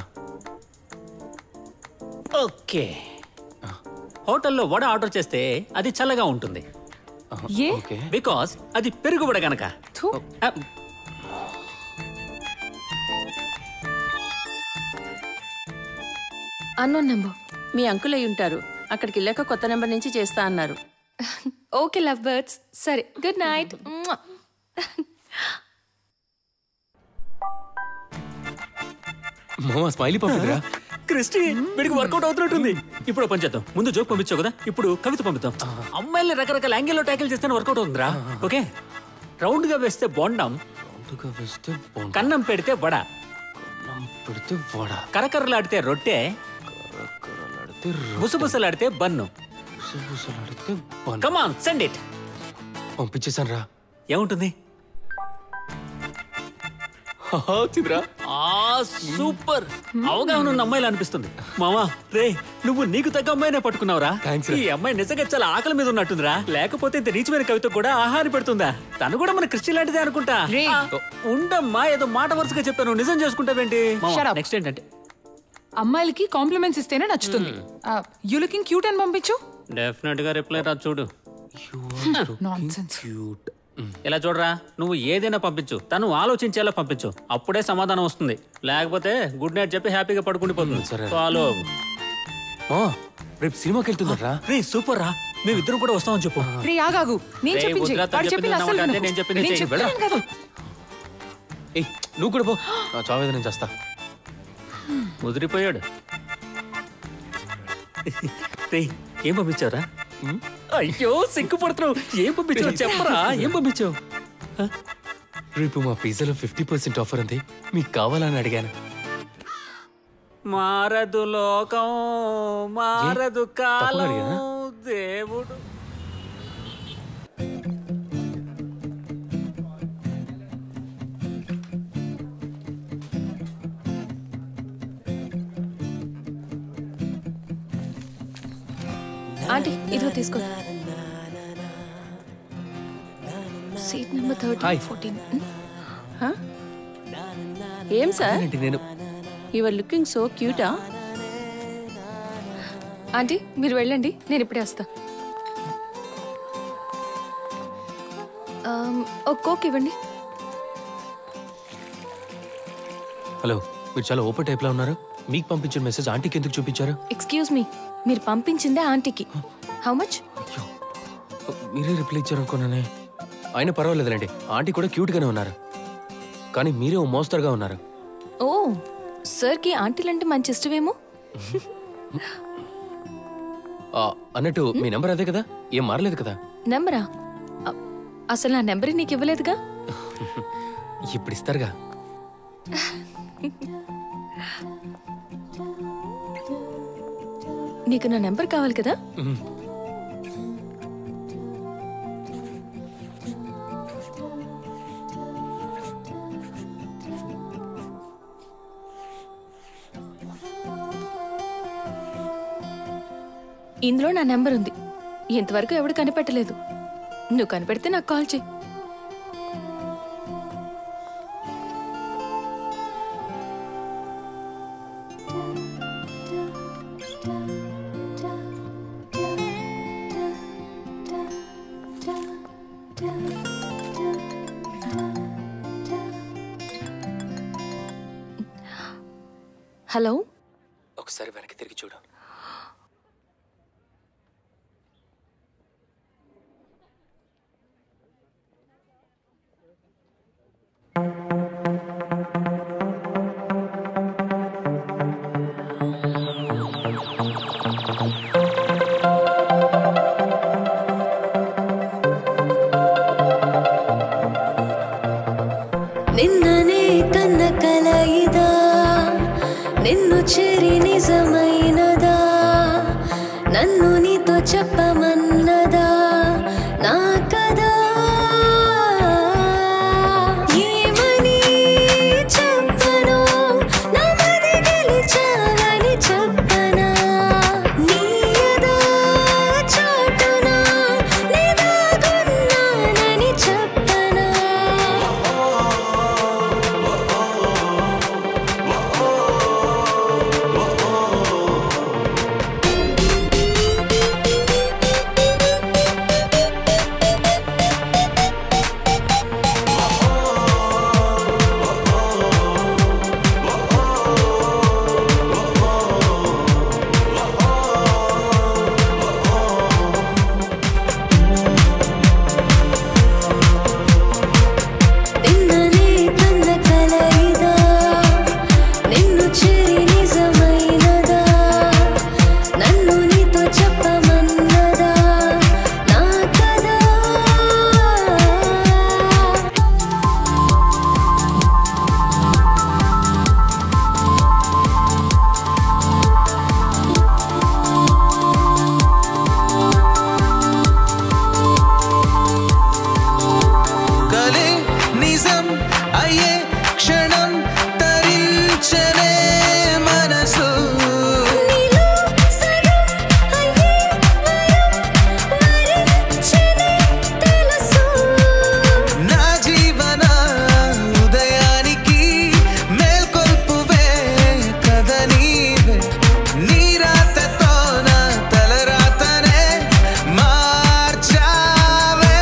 ఓకే హోటల్లో వడ ఆర్డర్ చేస్తే అది చల్లగా ఉంటుంది ఏ బికాస్ అది పెరుగు వడ గనక ఆ, అన్నోన్ నెంబర్ మీ అంకుల్ అయి ఉంటారు అక్కడికి వెళ్ళాక కొత్త నెంబర్ నుంచి చేస్తా అన్నారు ఓకే లవ్ బర్డ్స్ సరే గుడ్ నైట్ మామ స్మైలీ పంపిదిరా క్రిస్టి వీడికి వర్కౌట్ అవుతున్నట్టుంది ఇప్పుడు పని చేద్దాం ముందు జోక్ పంపించావు కదా ఇప్పుడు కవిత పంపిద్దాం అమ్మాయిల్ని రకరకాల యాంగిల్లో ట్యాకిల్ చేస్తేనే వర్కౌట్ అవుతుందిరా ఓకే రౌండ్ గా వేస్తే బొండం ముందుగా వేస్తే బాగుంటుంది. కన్నం పెడితే వడ పెడితే వడ కరకరలాడితే రొట్టె కరకరలాడితే బుసబుసలాడితే బన్ను బుసబుసలాడితే బన్. కమాన్ సెండ్ ఇట్ పంపించేశాను రా ఏముంటుంది వచ్చిందిరా ఆ సూపర్ అవగాహన ఉన్న అమ్మాయిలా అనిపిస్తుంది మామా రే నువ్వు నీకు తగ్గ అమ్మాయినే పట్టుకున్నావురా ఈ అమ్మాయి నిజంగా చాలా ఆకలి మీద ఉన్నట్టుందిరా లేకపోతే ఇంత నీచమైన కవిత కూడా ఆహారం పెడుతుందా తను కూడా మన క్రిస్టి లాంటిదే అనుకుంటా ఆ, ఉండమ్మా ఏదో మాట వరుసగా చెప్పాను నిజం చేసుకుంటావేంటి Shut up. నెక్స్ట్ ఏంటంటే అమ్మాయిలకి కాంప్లిమెంట్స్ ఇస్తేనే నచ్చుతుంది యూ లుకింగ్ క్యూట్ అని పంపించు డెఫినెట్ గా రిప్లై రా చూడు నాన్సెన్స్ ఇలా చూడరా నువ్వు ఏదైనా పంపించు తను ఆలోచించేలా పంపించు అప్పుడే సమాధానం వస్తుంది లేకపోతే గుడ్ నైట్ చెప్పి హ్యాపీగా పడుకుండిపోతుంది సరే. ఫాలో మా రేపు సినిమాకి వెళ్తున్నారా రే సూపర్ రా మేమిద్దరం కూడా వస్తామని చెప్పు రే ఆగాగు నేను రేయ్, చెప్పించి వదిలేస్తా, వాడు చెప్పింది చెప్పింది అసలు విన్నావా? వినకు. నేను చెప్పింది నేను చెయ్యి, చెప్తున్నాను వెళ్ళరా. కదా ఏయ్ నువ్వు కూడా పో నా చావేద నేను చేస్తా ముదిరిపోయాడు రేయ్ ఏం పంపించావురా అయ్యో సిగ్గుపడుతున్నావు ఏం పంపించావు చెప్పరా ఏం పంపించావు రేపు మా పిజ్జాలో ఫిఫ్టీ పర్సెంట్ ఆఫర్ ఉంది మీకు కావాలని అడిగాను మారదు లోకం మారదు కాలం అడిగానా? దేవుడు ఆంటీ ఇదిగో తీసుకో సీట్ నెంబర్ థర్టీ ఫోర్టీన్ ఏం సార్ నేను యువర్ లుకింగ్ సో క్యూటా ఆంటీ మీరు వెళ్ళండి నేను ఇప్పుడే వస్తా ఆమ్, ఒక కోక్ ఇవ్వండి హలో మీరు చాలా ఓపెన్ టైప్ లో ఉన్నారు మీకు పంపించిన మెసేజ్ ఆంటీకి ఎందుకు చూపించారు ఎక్స్క్యూజ్ మీ మీరు పంపించిందే ఆంటీకి హౌ మచ్ మీరే రిప్లై ఇచ్చారు అనుకున్నానే ఆయన పర్వాలేదులేండి ఆంటీ కూడా క్యూట్ గానే ఉన్నారు కానీ మీరే ఓ మోస్తరుగా ఉన్నారు ఓ సార్కి ఆంటీలంటే మంచి ఇష్టమేమో ఆ, అన్నట్టు మీ నెంబర్ అదే కదా ఏం మారలేదు కదా నెంబరా అ- అసలు నా నెంబర్ నీకు ఇవ్వలేదుగా ఇప్పుడు ఇస్తారుగా నీకు నా నెంబర్ కావాలి కదా మ్మ్. ఇందులో నా నెంబర్ ఉంది ఇంతవరకు ఎవడు కనిపెట్టలేదు నువ్వు కనిపెడితే నాకు కాల్ చేయి హలో ఒకసారి వెనక్కి తిరిగి చూడు చెరి నిజమైనదా నన్ను నీతో చెప్పమన్నదా నా కదా ఏమని చెప్పను నా మది గెలిచావని చెప్పనా నీయదా చాటున నిదాగున్నానని చెప్పనా నిన్ననే కన్న కల ఇదా నిన్ను చెరి నిజమైనదా నన్ను నీతో చెప్పమన్నదా నా కదా కలే నిజం అయ్యే క్షణం తరించనే మనసు నీలో సగం అయ్యే వరం వరించనే తెలుసు నా జీవన ఉదయానికి మేల్కొల్పువే కథ నీవే నీ రాతతో నా తలరాతనే మార్చావే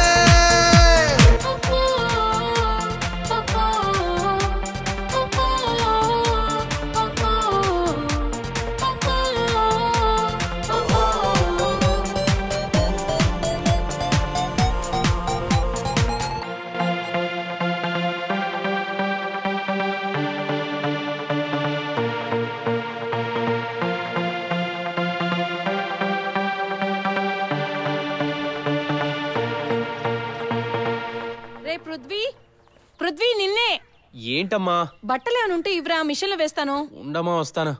రే పృథ్వీ పృథ్వీ నిన్నే ఏంటమ్మా బట్టలు ఏమైనా ఉంటే ఇవ్వరా మిషన్లో వేస్తాను ఉండమా వస్తాను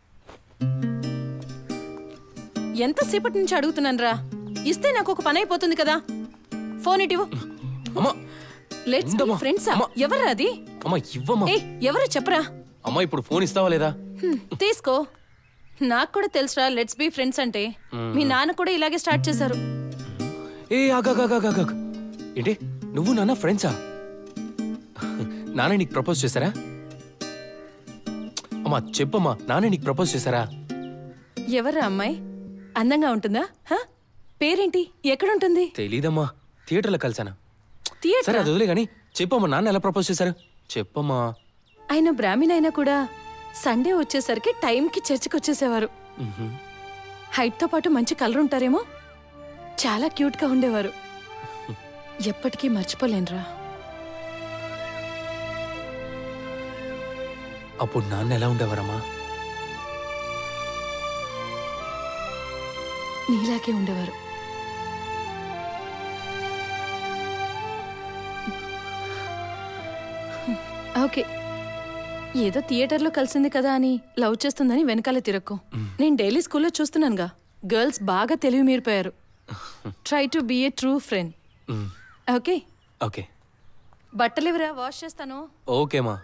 ఎంతసేపటి నుంచి అడుగుతున్నాను రా ఇస్తే నాకు ఒక పని అయిపోతుంది కదా ఫోన్ ఇటివు అమ్మా లెట్స్ ఉండమ్మా. ఫ్రెండ్సా ఎవరా అది అమ్మా ఇవ్వమ్మా ఏ ఎవరు చెప్పరా అమ్మా ఇప్పుడు ఫోన్ ఇస్తావా లేదా హ్మ్, తీసుకో నాకు కూడా తెలుసురా లెట్స్ బి ఫ్రెండ్స్ అంటే మ్మ్. మీ నాన్న కూడా ఇలాగే స్టార్ట్ చేశారు ఏ ఆగాగాగాగాగా ఏంటి నువ్వు నాన్న ఫ్రెండ్సా నాన్న నీకు ప్రపోజ్ చేశారా అమ్మా చెప్పమ్మా నాన్న నీకు ప్రపోజ్ చేశారా ఎవరా అమ్మాయి అందంగా ఉంటుందా హ? పేరేంటి ఎక్కడుంటుంది తెలీదమ్మా థియేటర్లో కలిసానా సరే థియేటర్ అది వదిలే కానీ చెప్పమ్మా నాన్న ఎలా ప్రపోజ్ చేశారు చెప్పమ్మా ఆయన బ్రాహ్మణ్ అయినా కూడా సండే వచ్చేసరికి టైంకి చర్చికి వచ్చేసేవారు మ్హూ. హైట్ తో పాటు మంచి కలర్ ఉంటారేమో చాలా క్యూట్ గా ఉండేవారు ఎప్పటికీ మర్చిపోలేనురా అప్పుడు నాన్న ఎలా ఉండేవారమ్మా నీలాగే ఉండేవారు ఓకే ఏదో థియేటర్లో కలిసింది కదా అని లవ్ చేస్తుందని వెనకాల తిరక్కు నేను డైలీ స్కూల్లో చూస్తున్నానుగా గర్ల్స్ బాగా తెలివి మీరిపోయారు try to be a true friend మ్, ఓకే ఓకే బట్టలు ఇవరా వాష్ చేస్తాను ఓకేమా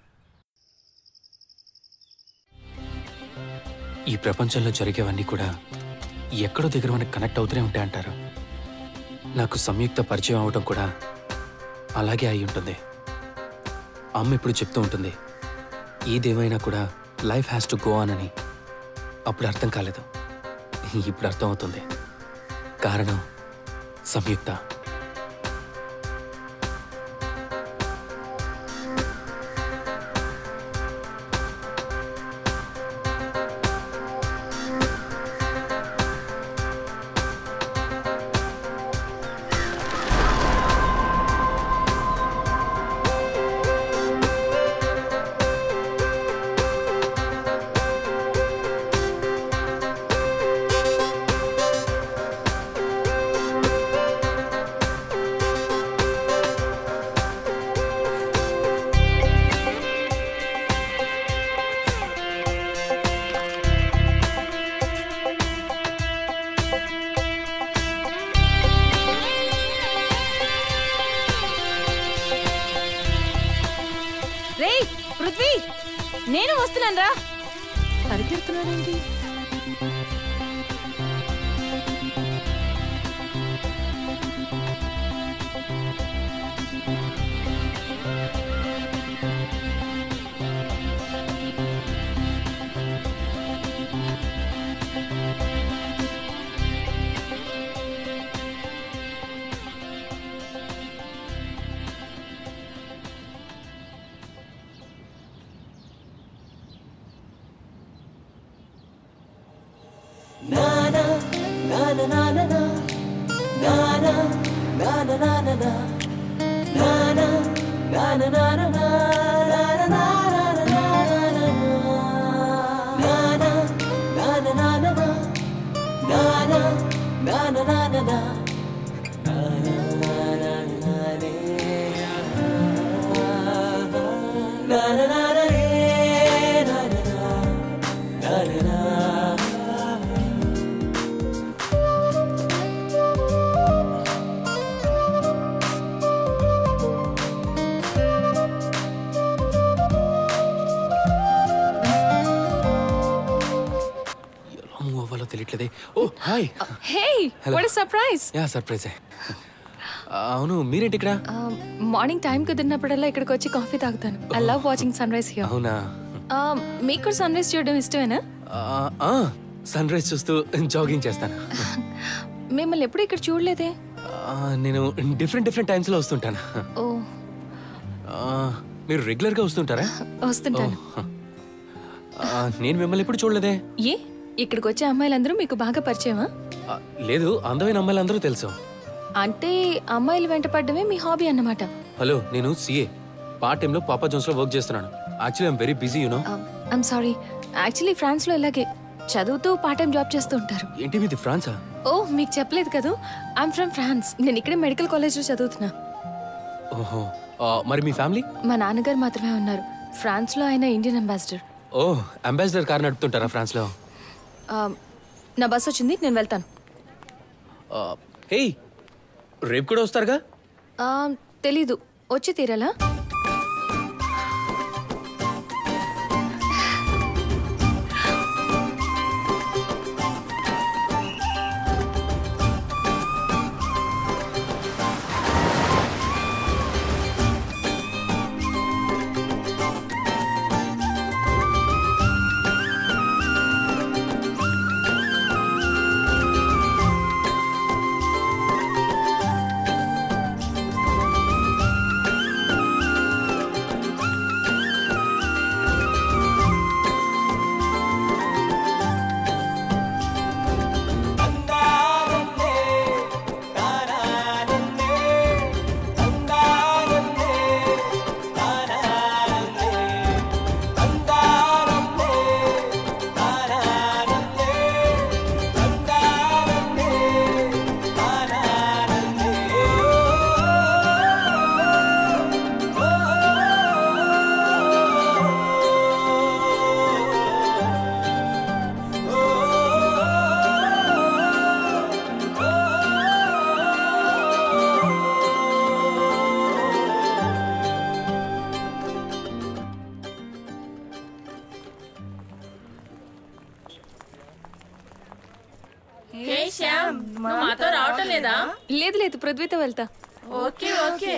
ఈ ప్రపంచంలో జరిగేవన్నీ కూడా ఎక్కడో దగ్గర మనకు కనెక్ట్ అవుతూనే ఉంటాయి అంటారు నాకు సంయుక్త పరిచయం అవడం కూడా అలాగే అయి ఉంటుంది అమ్మ ఇప్పుడు చెప్తూ ఉంటుంది ఏదేమైనా కూడా life has to go on అని అప్పుడు అర్థం కాలేదు ఇప్పుడు అర్థం అవుతుంది కారణం సంయుక్త పృథ్వీ నేను వస్తున్నాను రా పరిగెడుతున్నాడేంటి ఎలా మూవ్ అవ్వాలో తెలియట్లేదే oh hi hey Hello. What surprise yeah surprise అవును మీరేంటి ఇక్కడ మార్నింగ్ టైం కుదిరినప్పుడల్లా ఇక్కడికి వచ్చి కాఫీ తాగుతాను I love watching sunrise here అవునా మీకు కూడా సన్ రైజ్ చూడడం ఇష్టమేనా సన్ రైజ్ చూస్తూ జాగింగ్ చేస్తాను మిమ్మల్ని ఎప్పుడు ఇక్కడ చూడలేదే ఆ, నేను డిఫరెంట్ డిఫరెంట్ టైమ్స్లో వస్తుంటాను ఓ ఆ, మీరు రెగ్యులర్గా వస్తుంటారా వస్తుంటాను ఆ, నేను మిమ్మల్ని ఎప్పుడు చూడలేదే ఏ ఇక్కడికి వచ్చే అమ్మాయిలందరూ మీకు బాగా పరిచయమా ఆ, లేదు అందమైన అమ్మాయిలు అందరూ తెలుసు అంటే అమ్మాయిలు వెంట పడ్డమే మీ హాబీ అన్నమాట హలో నేను సిఏ పార్ట్ టైంలో పాపా జోన్స్ లో వర్క్ చేస్తున్నాను actually I'm very busy you know I'm sorry actually France లో ఇలాగే చదువుతూ పార్ట్ టైం జాబ్ చేస్తూ ఉంటారు ఏంటి మీది ఫ్రాన్సా ఓ మీకు చెప్పలేదు కదా ఐమ్ ఫ్రమ్ ఫ్రాన్స్ నేను ఇక్కడే మెడికల్ కాలేజ్లో చదువుతున్నా ఓహో ఆ, మరి మీ ఫ్యామిలీ మా నాన్నగారు మాత్రమే ఉన్నారు ఫ్రాన్స్ లో ఆయన ఇండియన్ అంబాసిడర్ ఓ అంబాసిడర్ కార్ నడుపుతుంటారా ఫ్రాన్స్ లో నా బస్ వచ్చింది నేను వెళ్తాను హే రేపు కూడా వస్తారుగా ఆ, తెలీదు వచ్చి తీరాలా హే శ్యామ్ నువ్వు మాతో రావటం లేదా లేదు లేదు పృథ్వీతో వెళ్తా okay okay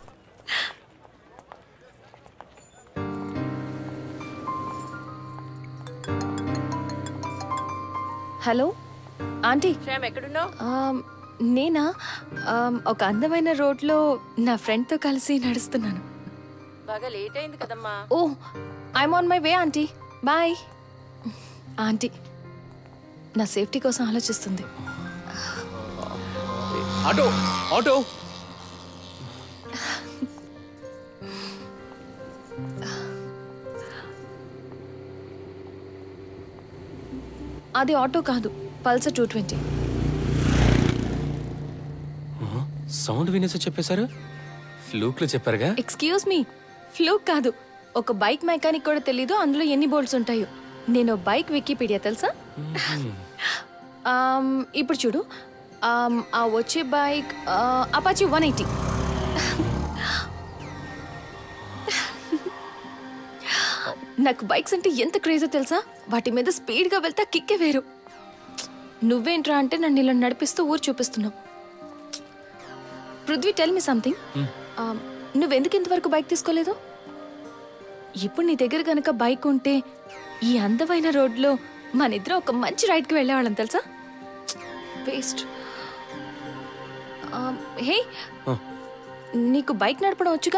hello aunty Shyam ఎక్కడున్నావు ఆమ్, నేనా ఆమ్, ఒక అందమైన రోడ్లో నా ఫ్రెండ్తో కలిసి నడుస్తున్నాను బాగా లేట్ అయింది కదమ్మా oh I'm on my way aunty bye aunty నా సేఫ్టీ కోసం ఆలోచిస్తుంది ఆటో ఆటో అది ఆటో కాదు పల్సర్ టూ ట్వంటీ సౌండ్ వినేసి చెప్పేశారు ఫ్లూక్లు చెప్పారుగా ఎక్స్క్యూజ్ మీ ఫ్లూక్ కాదు ఒక బైక్ మెకానిక్ కూడా తెలీదు అందులో ఎన్ని బోల్ట్స్ ఉంటాయో నేను బైక్ వికీపీడియా తెలుసా ఆమ్, ఇప్పుడు చూడు ఆమ్, ఆ వచ్చే బైక్ అపాచి వన్ ఎయిటీ నాకు బైక్స్ అంటే ఎంత క్రేజో తెలుసా వాటి మీద స్పీడ్గా వెళ్తే ఆ కిక్కే వేరు నువ్వేంట్రా అంటే నన్ను ఇలా నడిపిస్తూ ఊరు చూపిస్తున్నావు పృథ్వీ టెల్ మీ సంథింగ్ నువ్వెందుకు ఇంతవరకు బైక్ తీసుకోలేదు ఇప్పుడు నీ దగ్గర కనుక బైక్ ఉంటే ఈ అందమైన రోడ్లో మన ఇద్దరం ఒక మంచి రైడ్కి వెళ్ళేవాళ్ళం తెలుసా వేస్ట్ హే నీకు బైక్ నడపడం వచ్చుగా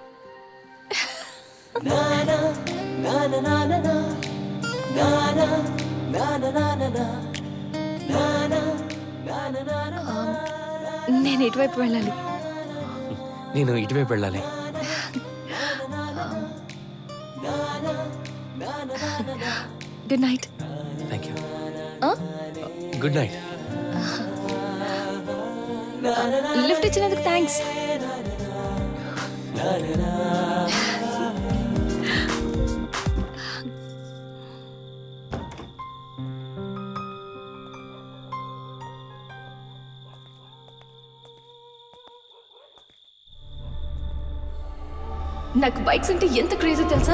నేను ఎటువైపు వెళ్ళాలి నేను ఇటువైపు వెళ్ళాలి good night thank you good night lift ఇచ్చినందుకు థ్యాంక్స్ నాకు బైక్స్ అంటే ఎంత క్రేజీ తెలుసా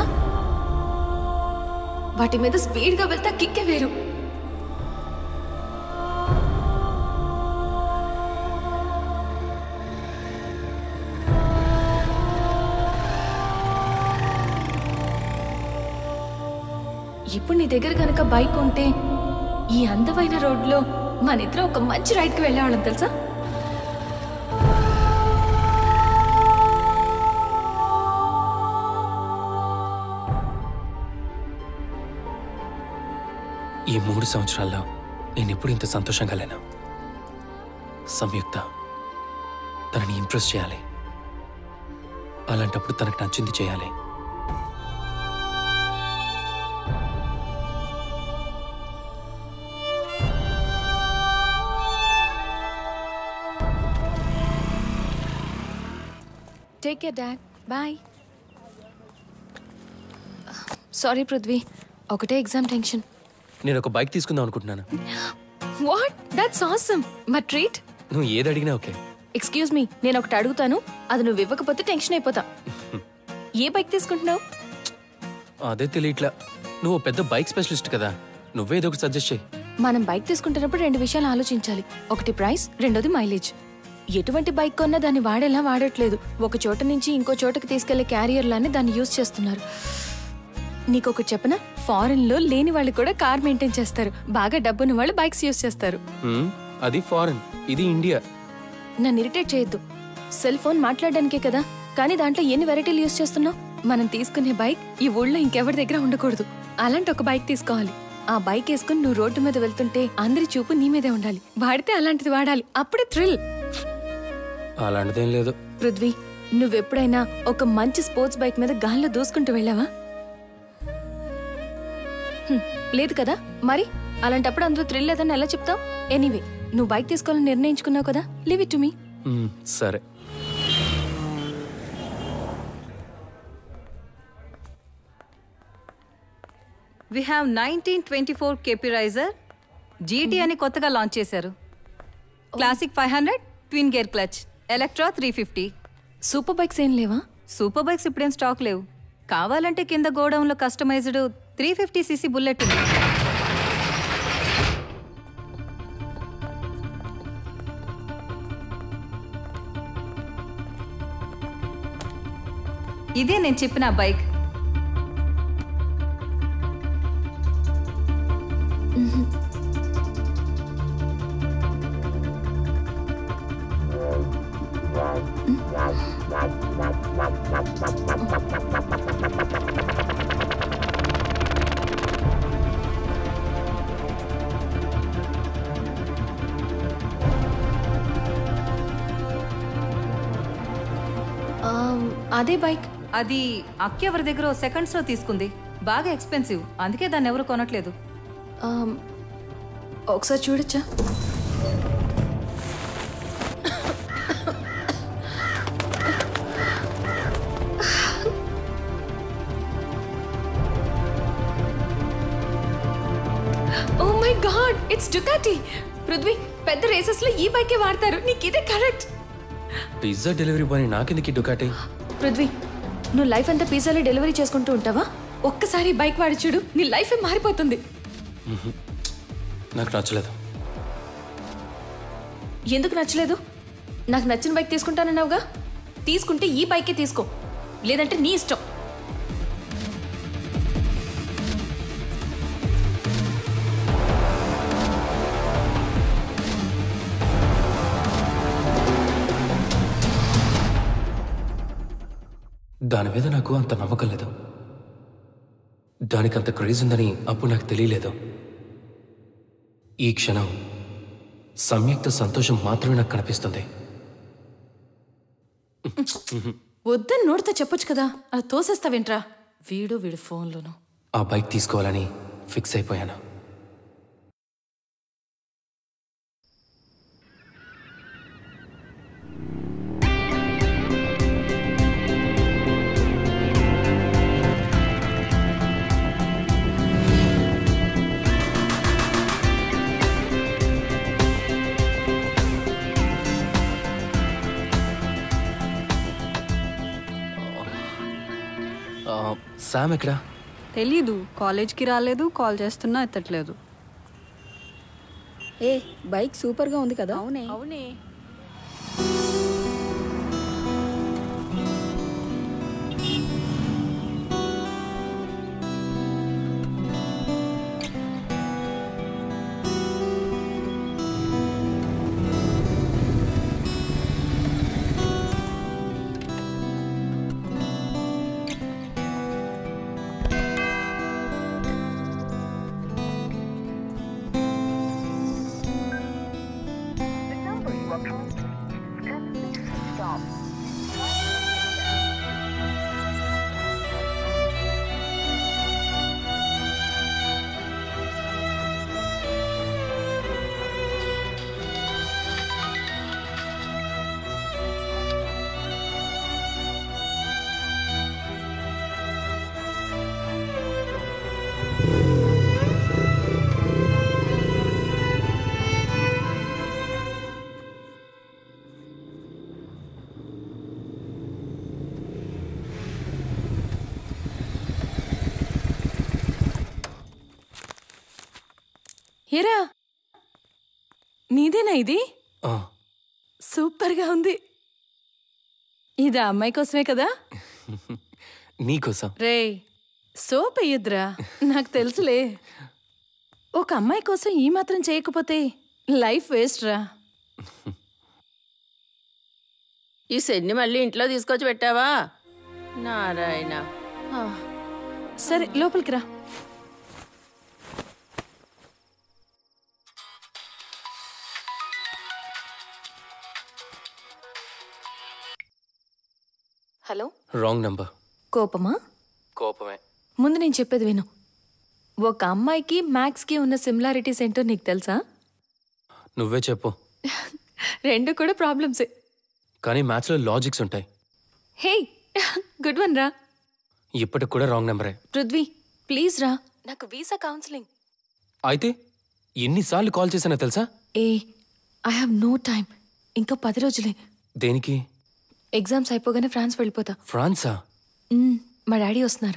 వాటి మీద స్పీడ్గా వెళ్తే ఆ కిక్కే వేరు ఇప్పుడు నీ దగ్గర కనుక బైక్ ఉంటే ఈ అందమైన రోడ్లో మన ఇద్దరం ఒక మంచి రైడ్కి వెళ్ళేవాళ్ళం తెలుసా ఈ మూడు సంవత్సరాల్లో నేను ఎప్పుడు ఇంత సంతోషంగా లేను సంయుక్త తనని ఇంప్రెస్ చేయాలి అలాంటప్పుడు తనకు నచ్చింది చేయాలి take care dad bye sorry Prithvi ఒకటే ఎగ్జామ్ టెన్షన్ నేను ఒక బైక్ తీసుకుందాం అనుకుంటున్నాను వాట్ దట్స్ ఆసమ్ మా ట్రీట్ నువ్వు ఏది అడిగినా ఓకే ఎక్స్క్యూజ్ మీ నేను ఒకటి అడుగుతాను అది నువ్వు ఇవ్వకపోతే టెన్షన్ అయిపోతా ఏ బైక్ తీసుకుంటున్నావు అదే తెలియట్లా నువ్వు ఓ పెద్ద బైక్ స్పెషలిస్ట్ కదా నువ్వే ఏదో ఒకటి సజెస్ట్ చేయి మనం బైక్ తీసుకుంటున్నప్పుడు రెండు విషయాలు ఆలోచించాలి ఒకటి ప్రైస్ రెండోది మైలేజ్ ఎటువంటి బైక్ కొన్నా దాన్ని వాడేలా వాడట్లేదు ఒక చోట నుంచి ఇంకో చోటకి తీసుకెళ్లే క్యారియర్ లానే దాన్ని యూజ్ చేస్తున్నారు నీకు ఒకటి చెప్పనా ఫారెన్ లో లేని వాళ్ళు కూడా కార్ మెయింటైన్ చేస్తారు బాగా డబ్బున్న వాళ్ళు బైక్స్ యూజ్ చేస్తారు హ్మ్, అది ఫారెన్ ఇది ఇండియా నన్ను ఇరిటేట్ చేయొద్దు సెల్ ఫోన్ మాట్లాడడానికే కదా కానీ దాంట్లో ఎన్ని వెరైటీలు యూజ్ చేస్తున్నావు మనం తీసుకునే బైక్ ఈ ఊళ్ళో ఇంకెవరి దగ్గర ఉండకూడదు అలాంటి ఒక బైక్ తీసుకోవాలి ఆ బైక్ వేసుకుని నువ్వు రోడ్డు మీద వెళ్తుంటే అందరి చూపు నీ మీదే ఉండాలి వాడితే అలాంటిది వాడాలి అప్పుడే థ్రిల్ అలాంటిదేం లేదు పృథ్వీ నువ్వెప్పుడైనా ఒక మంచి స్పోర్ట్స్ బైక్ మీద గాల్లో దూసుకుంటూ వెళ్ళావా హ్మ్, లేదు కదా మరి అలాంటప్పుడు అందులో థ్రిల్ లేదని ఎలా చెప్తావు ఎనీవే నువ్వు బైక్ తీసుకోవాలని నిర్ణయించుకున్నావు కదా live it to me hmm, సరే we have nineteen twenty four కేపిరైజర్ జీటీ అని కొత్తగా లాంచ్ చేశారు classic five hundred twin gear clutch Electra three fifty super bikes ఏం లేవా సూపర్ బైక్స్ ఇప్పుడేం స్టాక్ లేవు కావాలంటే కింద గోడౌన్లో customized three fifty CC bullet ఉంది ఇదే నేను చెప్పిన బైక్ ఆమ్, అదే బైక్ అది అక్క ఎవరి దగ్గర సెకండ్స్ లో తీసుకుంది బాగా ఎక్స్పెన్సివ్ అందుకే దాన్ని ఎవరు కొనట్లేదు ఆమ్, ఒకసారి చూడొచ్చా oh my god it's Ducati Prithvi పెద్ద రేసెస్ లో ఈ బైకే వాడతారు నీకు ఇదే కరెక్ట్ పిజ్జా డెలివరీ బాయ్ నాకెందుకు ఈ డుకాటి పృథ్వీ నువ్వు లైఫ్ అంతా పిజ్జాలో డెలివరీ చేసుకుంటూ ఉంటావా ఒక్కసారి ఈ బైక్ వాడి చూడు నీ లైఫ్ మారిపోతుంది మ్హూ. నాకు నచ్చలేదు ఎందుకు నచ్చలేదు నాకు నచ్చిన బైక్ తీసుకుంటానన్నావుగా తీసుకుంటే ఈ బైకే తీసుకో లేదంటే నీ ఇష్టం దాని మీద నాకు అంత నమ్మకం లేదు దానికి అంత క్రేజ్ ఉందని అప్పుడు నాకు తెలియలేదు ఈ క్షణం సంయుక్త సంతోషం మాత్రమే నాకు కనిపిస్తుంది వద్దని నోడితే చెప్పొచ్చు కదా అలా తోసేస్తావేంట్రా వీడు వీడు ఫోన్లోను ఆ బైక్ తీసుకోవాలని ఫిక్స్ అయిపోయాను ఆ, శామ్ ఎక్కడా తెలీదు కాలేజ్కి రాలేదు కాల్ చేస్తున్నా ఎత్తట్లేదు ఏ బైక్ సూపర్ గా ఉంది కదా అవునే అవునే ఏరా నీదేనా ఇది ఆ, సూపర్గా ఉంది ఇది ఆ అమ్మాయి కోసమే కదా నీకోసం రే సోప్ అయ్యొద్దురా నాకు తెలుసులే ఒక అమ్మాయి కోసం ఈ మాత్రం చేయకపోతే లైఫ్ వేస్ట్ రా ఈ సెన్ని మళ్ళీ ఇంట్లో తీసుకొచ్చి పెట్టావా నారాయణ ఆ. సరే లోపలికి రా హలో రాంగ్ నంబర్ కోపమా కోపమే ముందు నేను చెప్పేది విను ఒక అమ్మాయికి మ్యాక్స్కి ఉన్న సిమిలారిటీస్ ఏంటో నీకు తెలుసా నువ్వే చెప్పు రెండు కూడా ప్రాబ్లమ్సే కానీ మ్యాథ్స్లో లాజిక్స్ ఉంటాయి హే గుడ్ వన్ రా ఇప్పటికి కూడా రాంగ్ నెంబరే పృథ్వీ ప్లీజ్ రా నాకు వీసా కౌన్సిలింగ్ అయితే ఎన్నిసార్లు కాల్ చేశానో తెలుసా ఏ ఐ హావ్ నో టైం ఇంకా పది రోజులే దేనికి ఎగ్జామ్స్ అయిపోగానే ఫ్రాన్స్ వెళ్ళిపోతా ఫ్రాన్సా మ్మ్, మా డాడీ వస్తున్నారు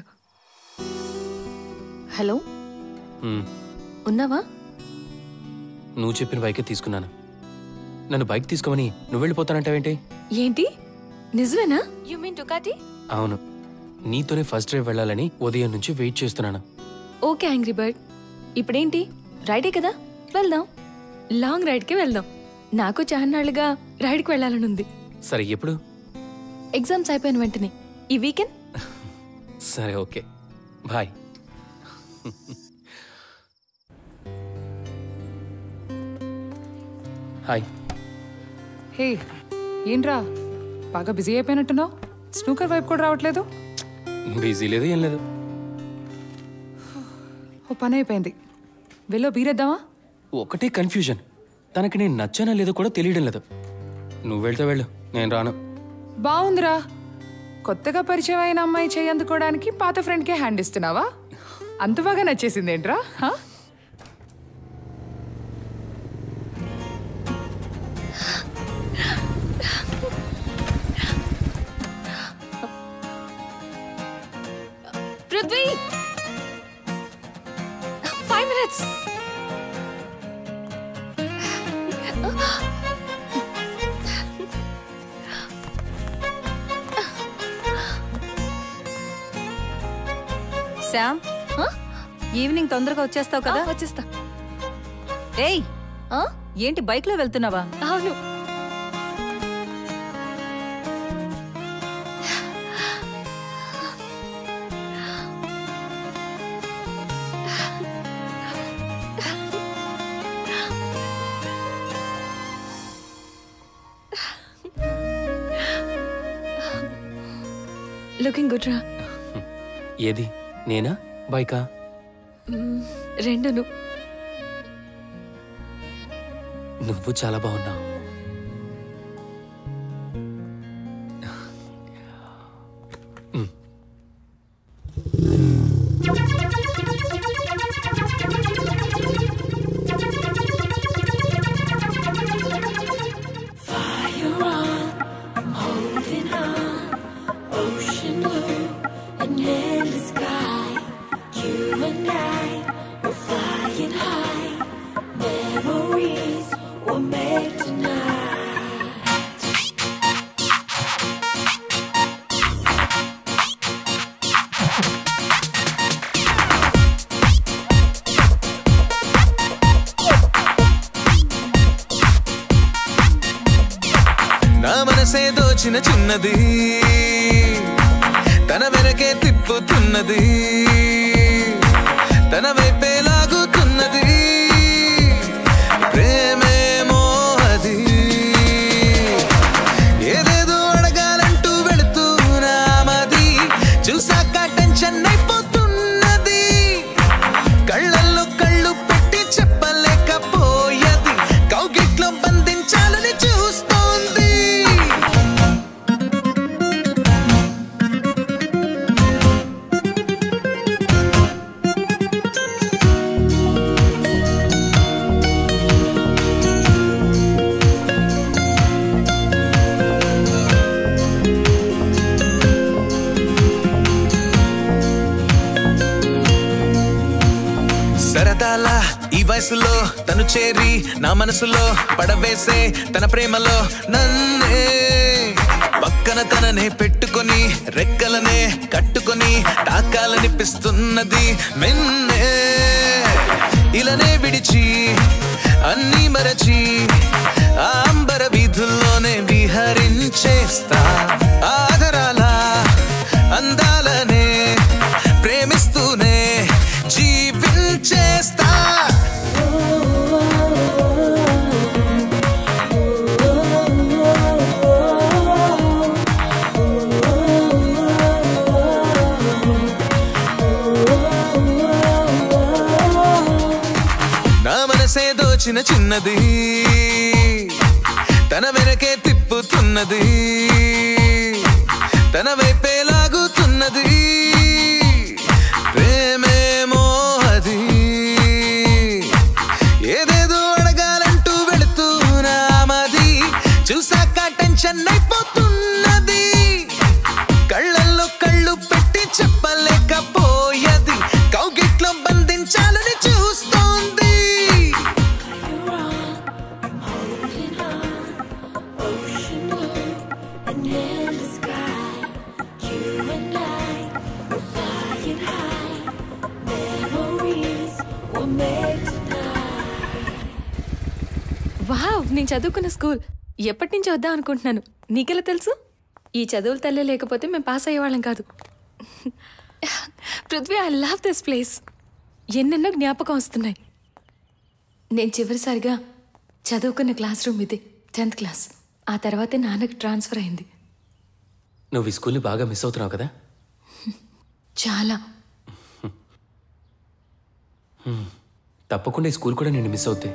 హలో మ్మ్. ఉన్నావా నువ్వు చెప్పిన బైకే తీసుకున్నాను నన్ను బైక్ తీసుకోమని నువ్వు వెళ్ళిపోతానంటావేంటి ఏంటి నిజమేనా యు మీన్ టుకాటి అవును నీతోనే ఫస్ట్ డ్రైవ్ వెళ్ళాలని ఉదయం నుంచి వెయిట్ చేస్తున్నాను ఓకే యాంగ్రీ బర్డ్ ఇప్పుడేంటి రైడే కదా వెళ్దాం లాంగ్ రైడ్కి వెళ్దాం నాకు చాన్నాళ్ళుగా రైడ్కి వెళ్ళాలని ఉంది సరే ఎప్పుడు ఎగ్జామ్స్ అయిపోయిన వెంటనే ఈ వీకెండ్ సరే ఓకే బాయ్ హాయ్ హే ఏంట్రా బాగా బిజీ అయిపోయినట్టున్నావు స్నూకర్ వైపు కూడా రావట్లేదు బిజీ లేదు ఏం లేదు ఓ పని అయిపోయింది వెళ్ళో బీరేద్దామా ఒకటే కన్ఫ్యూజన్ తనకి నేను నచ్చానా లేదో కూడా తెలియడం లేదు నువ్వు వెళ్తే వెళ్ళు నేను రాను బాగుందిరా కొత్తగా పరిచయం అయిన అమ్మాయి చేయి అందుకోవడానికి పాత ఫ్రెండ్కే హ్యాండ్ ఇస్తున్నావా అంత బాగా నచ్చేసింది ఏంట్రా హా? పృథ్వీ కంగ్రాట్స్ శామ్ ఈవినింగ్ తొందరగా వచ్చేస్తావు కదా వచ్చేస్తా ఏయ్ ఏంటి బైక్ లో వెళ్తున్నావా అవును లుకింగ్ గుడ్ రా ఏది నేనా బైకా మ్మ్, రెండును నువ్వు చాలా బాగున్నావు మ్. Fire on, I'm holding on. Ocean blue and endless sky. You and I were flying high. Memories were made tonight. నా మనసే దోచిన చిన్నది తన వెనకే తిప్పుతున్నది తన వైపే లాగుతున్నది ప్రేమేమో అది ఏదేదో అడగాలంటూ వెళుతున్నామది చూసాక టెన్షన్ అయిపోతున్నది కళ్ళల్లో కళ్ళు పెట్టి చెప్పలేకపోయేది కౌగిట్లో బంధించాలని చూస్తోంది సరదాల ఈ వయసులో తను చేరి నా మనసులో పడవేసే తన ప్రేమలో నన్నే పక్కన తననే పెట్టుకొని రెక్కలనే కట్టుకొని తాకాలనిపిస్తున్నది మెన్నే ఇలానే విడిచి అన్నీ మరచి ఆ అంబర వీధుల్లోనే విహరించేస్తా ఆదరాల అందాలనే ప్రేమిస్తూనే జీవించేస్తా నా మనసే దోచిన చిన్నది తన వెనకే తిప్పుతున్నది తన వైపే లాగుతున్నది ప్రేమేమో అది ఏదేదో అడగాలంటూ వెళుతున్నామది చూసాక టెన్షన్ అయిపోతున్నది కళ్ళల్లో కళ్ళు పెట్టి చెప్పలేకపోయేది కౌగిట్లో బంధించాలని చూస్తోంది Ocean blue and endless sky. You and I were flying high. Memories were made tonight. Wow నేను చదువుకున్న స్కూల్ ఎప్పటి నుంచి వద్దాం అనుకుంటున్నాను నీకెలా తెలుసు ఈ చదువుల తల్లే లేకపోతే మేము పాస్ అయ్యేవాళ్ళం కాదు Prithvi I love this place ఎన్నెన్నో జ్ఞాపకం వస్తున్నాయి నేను చివరిసారిగా చదువుకున్న క్లాస్ రూమ్ ఇది టెన్త్ క్లాస్ ఆ తర్వాతే నాన్నకి ట్రాన్స్ఫర్ అయింది నువ్వు ఈ స్కూల్ని బాగా మిస్ అవుతున్నావు కదా చాలా హ్మ్. తప్పకుండా ఈ స్కూల్ కూడా నిన్ను మిస్ అవుద్ది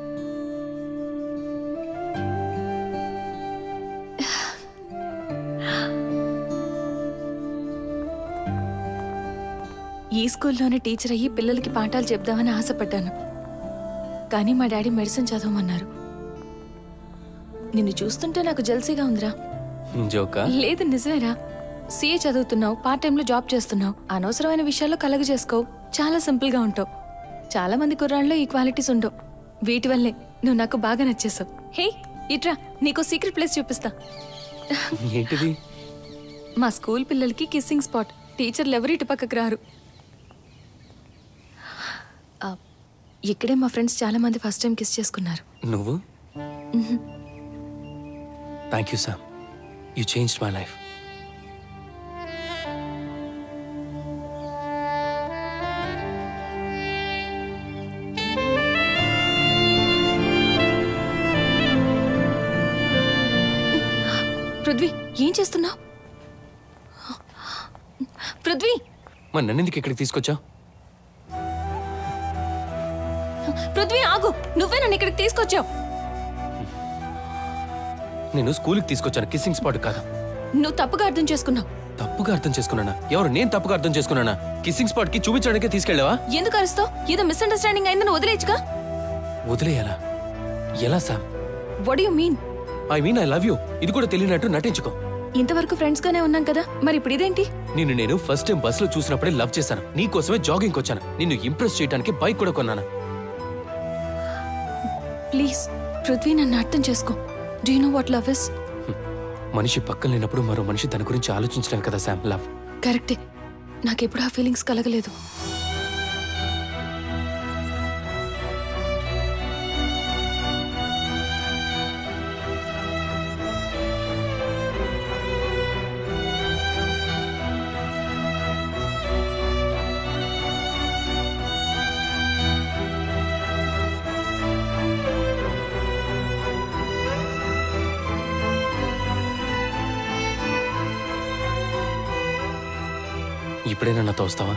ఈ స్కూల్లోనే టీచర్ అయ్యి పిల్లలకి పాఠాలు చెప్దామని ఆశపడ్డాను కానీ మా డాడీ మెడిసిన్ చదవమన్నారు నిన్ను చూస్తుంటే నాకు జల్సీగా ఉందిరా జోకా లేదు నిజమేరా సీఏ చదువుతున్నావు పార్ట్ టైంలో జాబ్ చేస్తున్నావు అనవసరమైన విషయాల్లో కలగ చేసుకోవు చాలా సింపుల్గా ఉంటావు చాలా మంది కుర్రాళ్ళు ఈ క్వాలిటీస్ ఉండవు వీటి వల్లే నువ్వు నాకు బాగా నచ్చేసావు హే ఇట్రా నీకు సీక్రెట్ ప్లేస్ చూపిస్తా ఏంటిది మా స్కూల్ పిల్లలకి కిస్సింగ్ స్పాట్ టీచర్లు ఎవరు ఇటు పక్కకు రారు ఆ, ఇక్కడే మా ఫ్రెండ్స్ చాలా మంది ఫస్ట్ టైం కిస్ చేసుకున్నారు నువ్వు thank you Sam you change my life Prithvi ఏం చేస్తున్నావు పృథ్వీ మరి నన్నెందుకు ఇక్కడికి తీసుకొచ్చావు పృథ్వీ ఆగు నువ్వే నన్ను ఇక్కడికి తీసుకొచ్చావు నేను స్కూల్కి తీసుకొచ్చాను కిస్సింగ్ స్పాట్ కాదు నువ్వు తప్పుగా అర్థం చేసుకున్నావు తప్పుగా అర్థం చేసుకున్నానా ఎవరు నేను తప్పుగా అర్థం చేసుకున్నానా కిస్సింగ్ స్పాట్ కి చూపించడానికే తీసుకెళ్ళావా ఎందుకు అరుస్తావు ఏదో మిస్అండర్స్టాండింగ్ అయిందని వదిలేచ్చుగా వదిలేయాలా ఎలా Sam what you mean I mean I love you ఇది కూడా తెలియనట్టు నటించుకో ఇంతవరకు ఫ్రెండ్స్ గానే ఉన్నాం కదా మరి ఇప్పుడు ఇదేంటి నిన్ను నేను ఫస్ట్ టైం బస్ లో చూసినప్పుడే లవ్ చేశాను నీ కోసమే జాగింగ్ వచ్చాను నిన్ను ఇంప్రెస్ చేయడానికి బైక్ కూడా కొన్నాను ప్లీజ్ పృథ్వీ నన్ను అర్థం చేసుకో do know what love is మనిషి పక్కన లేనప్పుడు మరో మనిషి దాని గురించి ఆలోచించలేం కదా శామ్ లవ్ కరెక్టే నాకెప్పుడు ఆ ఫీలింగ్స్ కలగలేదు ఇప్పుడైనా నాతో వస్తావా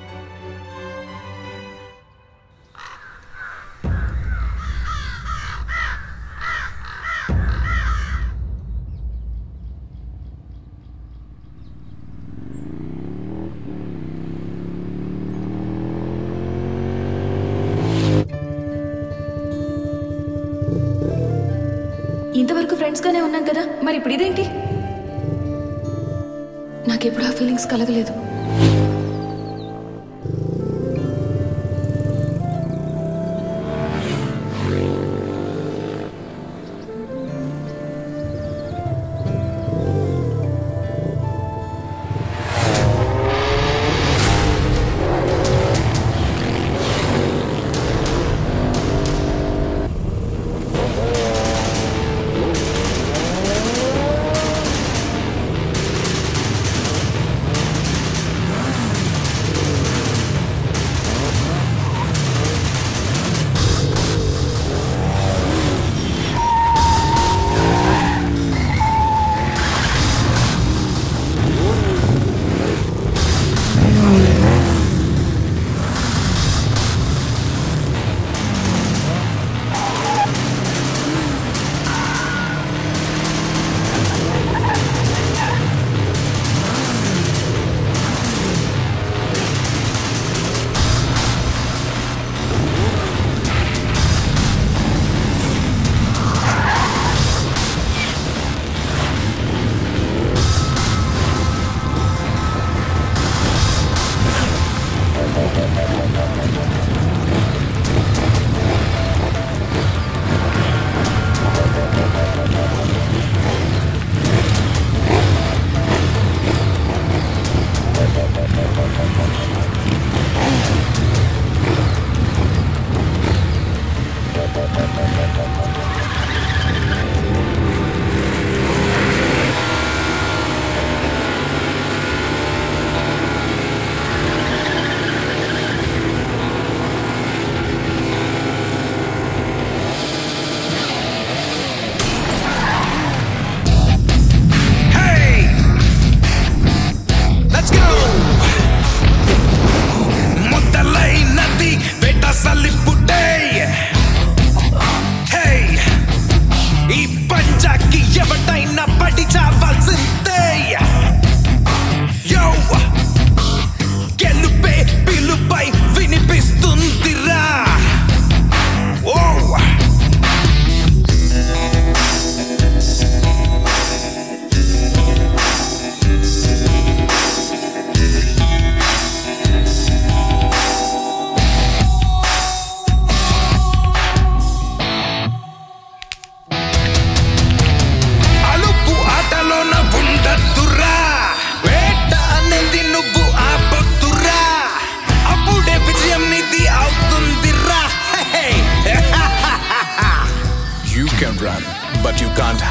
ఇంతవరకు ఫ్రెండ్స్ గానే ఉన్నాం కదా మరి ఇప్పుడు ఇదేంటి నాకెప్పుడు ఆ ఫీలింగ్స్ కలగలేదు ఆ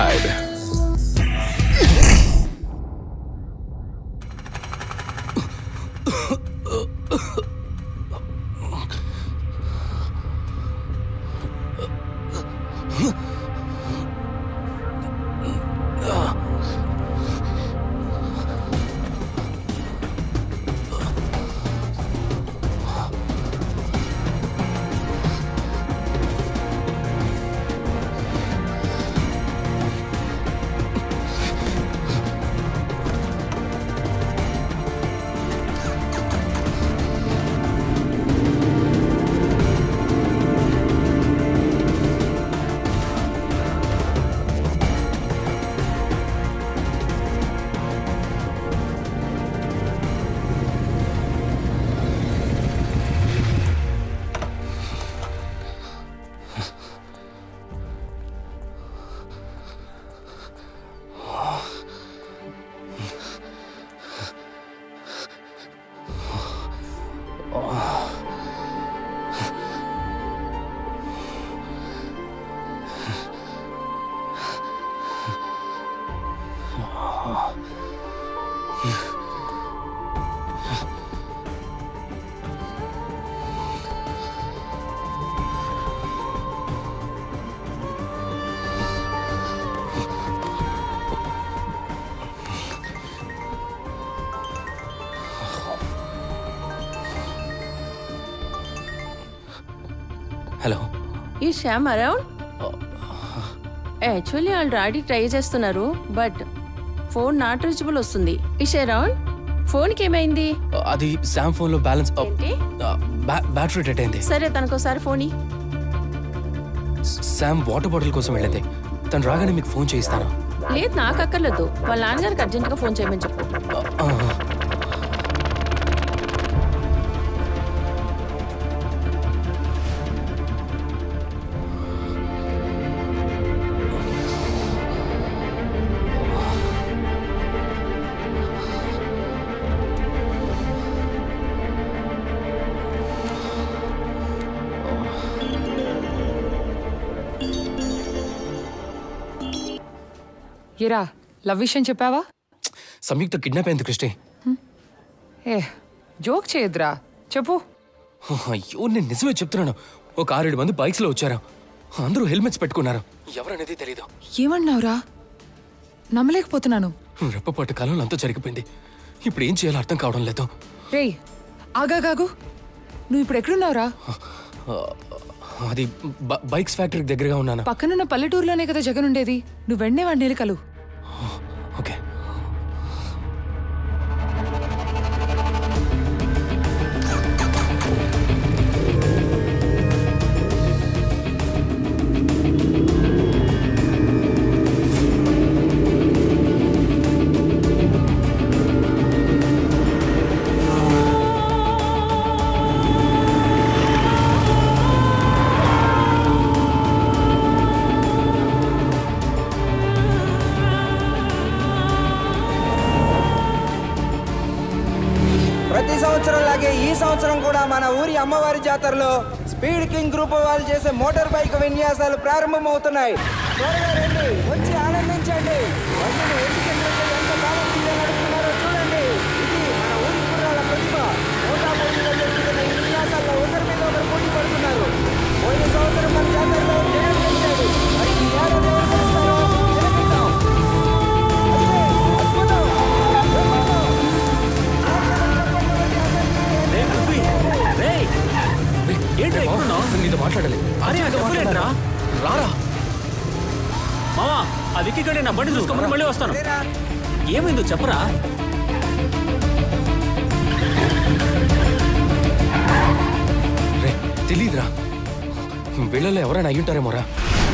hide. హలో ఈ శ్యామ్ అరౌండ్ యాక్చువల్లీ వాళ్ళు డాడీ ట్రై చేస్తున్నారు బట్ ఫోన్ నాట్ రీచబుల్ వస్తుంది ఇష్ అరౌండ్ ఫోన్కి ఏమైంది అది శామ్ ఫోన్లో బ్యాలెన్స్ బ్యాటరీ డెడ్ అయింది సరే తనకోసారి ఫోన్ ఇ. శామ్ వాటర్ బాటిల్ కోసం వెళ్ళింది తను రాగానే మీకు ఫోన్ చేయిస్తాను లేదు నాకు అక్కర్లేదు వాళ్ళ నాన్నగారికి అర్జెంట్గా ఫోన్ చేయమని చెప్పు ఆ, ఏరా లవ్ విషయం చెప్పావా సంయుక్త కిడ్నాప్ అయింది క్రిస్టి ఏ జోక్ చేయొద్దురా చెప్పు అయ్యో నేను నిజమే చెప్తున్నాను ఒక ఆరేడు మంది బైక్స్ లో వచ్చారు అందరూ హెల్మెట్స్ పెట్టుకున్నారు ఎవరనేది తెలీదు ఏమన్నావురా నమ్మలేకపోతున్నాను రెప్పపాటు కాలంలో అంతా జరిగిపోయింది ఇప్పుడు ఏం చేయాలో అర్థం కావడం లేదు రేయ్ ఆగాగాగు నువ్వు ఇప్పుడు ఎక్కడున్నావురా ఆ, అది బ- బైక్స్ ఫ్యాక్టరీకి దగ్గరగా ఉన్నాను పక్కనున్న పల్లెటూరులోనే కదా జగన్ ఉండేది నువ్వు వెంటనే వాడిని వెళ్ళి కలు ఓకే ప్రతి సంవత్సరం లాగే ఈ సంవత్సరం కూడా మన ఊరి అమ్మవారి జాతరలో స్పీడ్ కింగ్ గ్రూప్ వాళ్ళు చేసే మోటార్ బైక్ విన్యాసాలు ప్రారంభమవుతున్నాయి త్వరగా రండి వచ్చి ఆనందించండి బండిని ఎందుకంటే ఎంత కావాల్సిందే నడుపుతున్నారో చూడండి ఇది మన ఊరి కుర్రాళ్ళ ప్రతిభ మోటార్ బైకులో జరుగుతున్న ఈ విన్యాసాల్లో ఒకరి మీద ఒకరు పోటీ పడుతున్నారు పోయిన సంవత్సరం మన జాతరలో జగన్ గెలిచాడు మరి ఈ ఏడాది ఎవరు గెలుస్తారో తిలకిద్దాం. అంతే, అద్భుతం బ్రహ్మాండం. ఏంట్రా ఎక్కడున్నావు నీతో మాట్లాడాలి అరే ఆ డబ్బులేంట్రా రారా మావా ఆ విక్కీ గడి నా బండి చూసుకోమని మళ్ళీ వస్తాను ఏమైందో చెప్పరా రే తెలీదురా వీళ్ళలో ఎవరైనా అయ్యుంటారేమోరా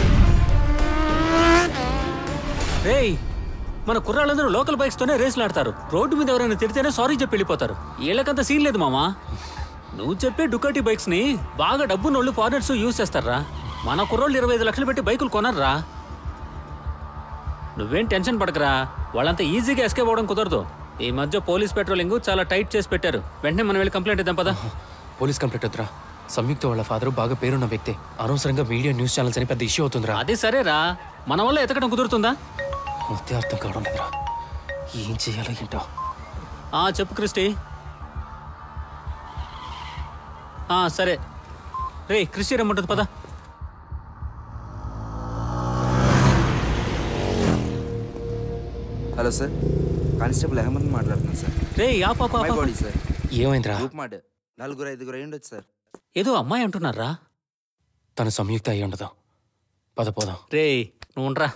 రేయ్ మన కుర్రాళ్ళందరూ లోకల్ బైక్స్ తోనే రేసులు ఆడతారు రోడ్డు మీద ఎవరైనా తిడితేనే సారీ చెప్పి వెళ్ళిపోతారు వీళ్ళకంత సీన్ లేదు మామా నువ్వు చెప్పే డుకాటి బైక్స్ ని బాగా డబ్బున్నోళ్ళు ఫారినర్స్ యూజ్ చేస్తారా మన కుర్రోళ్ళు ఇరవై ఐదు లక్షలు పెట్టి బైకులు కొనర్రా నువ్వేం టెన్షన్ పడకరా వాళ్ళంతా ఈజీగా ఎస్కేప్ అవ్వడం కుదరదు ఈ మధ్య పోలీస్ పెట్రోలింగ్ చాలా టైట్ చేసి పెట్టారు వెంటనే మనం వెళ్ళి కంప్లైంట్ ఇద్దాం పదా పోలీస్ కంప్లైంట్ వద్దురా సంయుక్త వాళ్ళ ఫాదర్ బాగా పేరున్న వ్యక్తి అనవసరంగా మీడియా న్యూస్ ఛానల్స్ అని పెద్ద ఇష్యూ అవుతుందిరా అదే సరేరా మన వల్ల ఎతకడం కుదురుతుందా అదే అర్థం కావడం లేదురా ఏం చేయాలో ఏంటో ఆ చెప్పు క్రిస్టి ఆ సరే రే క్రిస్టి రమ్మంటుంది పద హలో సార్ కానిస్టేబుల్ అహ్మద్ మాట్లాడుతున్నాను సార్ రే యా పాప మై బాడీ సార్ ఏమైందిరా గ్రూప్ మాట నలుగురు ఐదుగురు అయి ఉండొచ్చు సార్ ఏదో అమ్మాయి అంటున్నారా తను సంయుక్త అయి ఉండదు పద పోదాం రే నువ్వు ఉండరా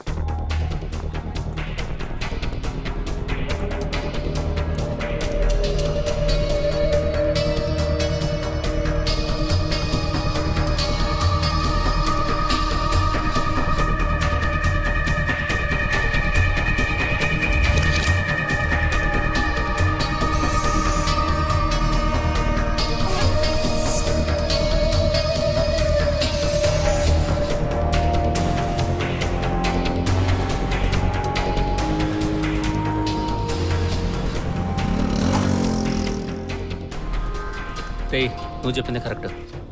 రే నువ్వు చెప్పింది కరెక్ట్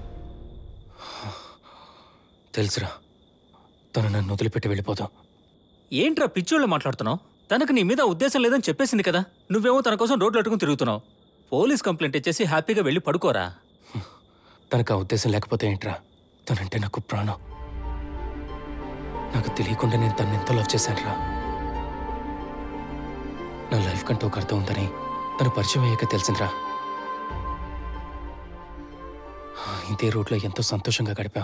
తెలుసురా తను నన్ను వదిలిపెట్టి వెళ్ళిపోదాం ఏంట్రా పిచ్చోళ్ళు మాట్లాడుతున్నావు తనకు నీ మీద ఉద్దేశం లేదని చెప్పేసింది కదా నువ్వేమో తన కోసం రోడ్లు అట్టుకుని తిరుగుతున్నావు పోలీస్ కంప్లైంట్ ఇచ్చేసి హ్యాపీగా వెళ్ళి పడుకోరా తనకు ఆ ఉద్దేశం లేకపోతే ఏంట్రా తనంటే నాకు ప్రాణం నాకు తెలియకుండా నేను తను ఎంతో లవ్ చేశానురా నా లైఫ్ కంటే ఒక అర్థం ఉందని తను పరిచయం అయ్యాక తెలిసిందిరా ఇదే రోడ్లో ఎంతో సంతోషంగా గడిపాం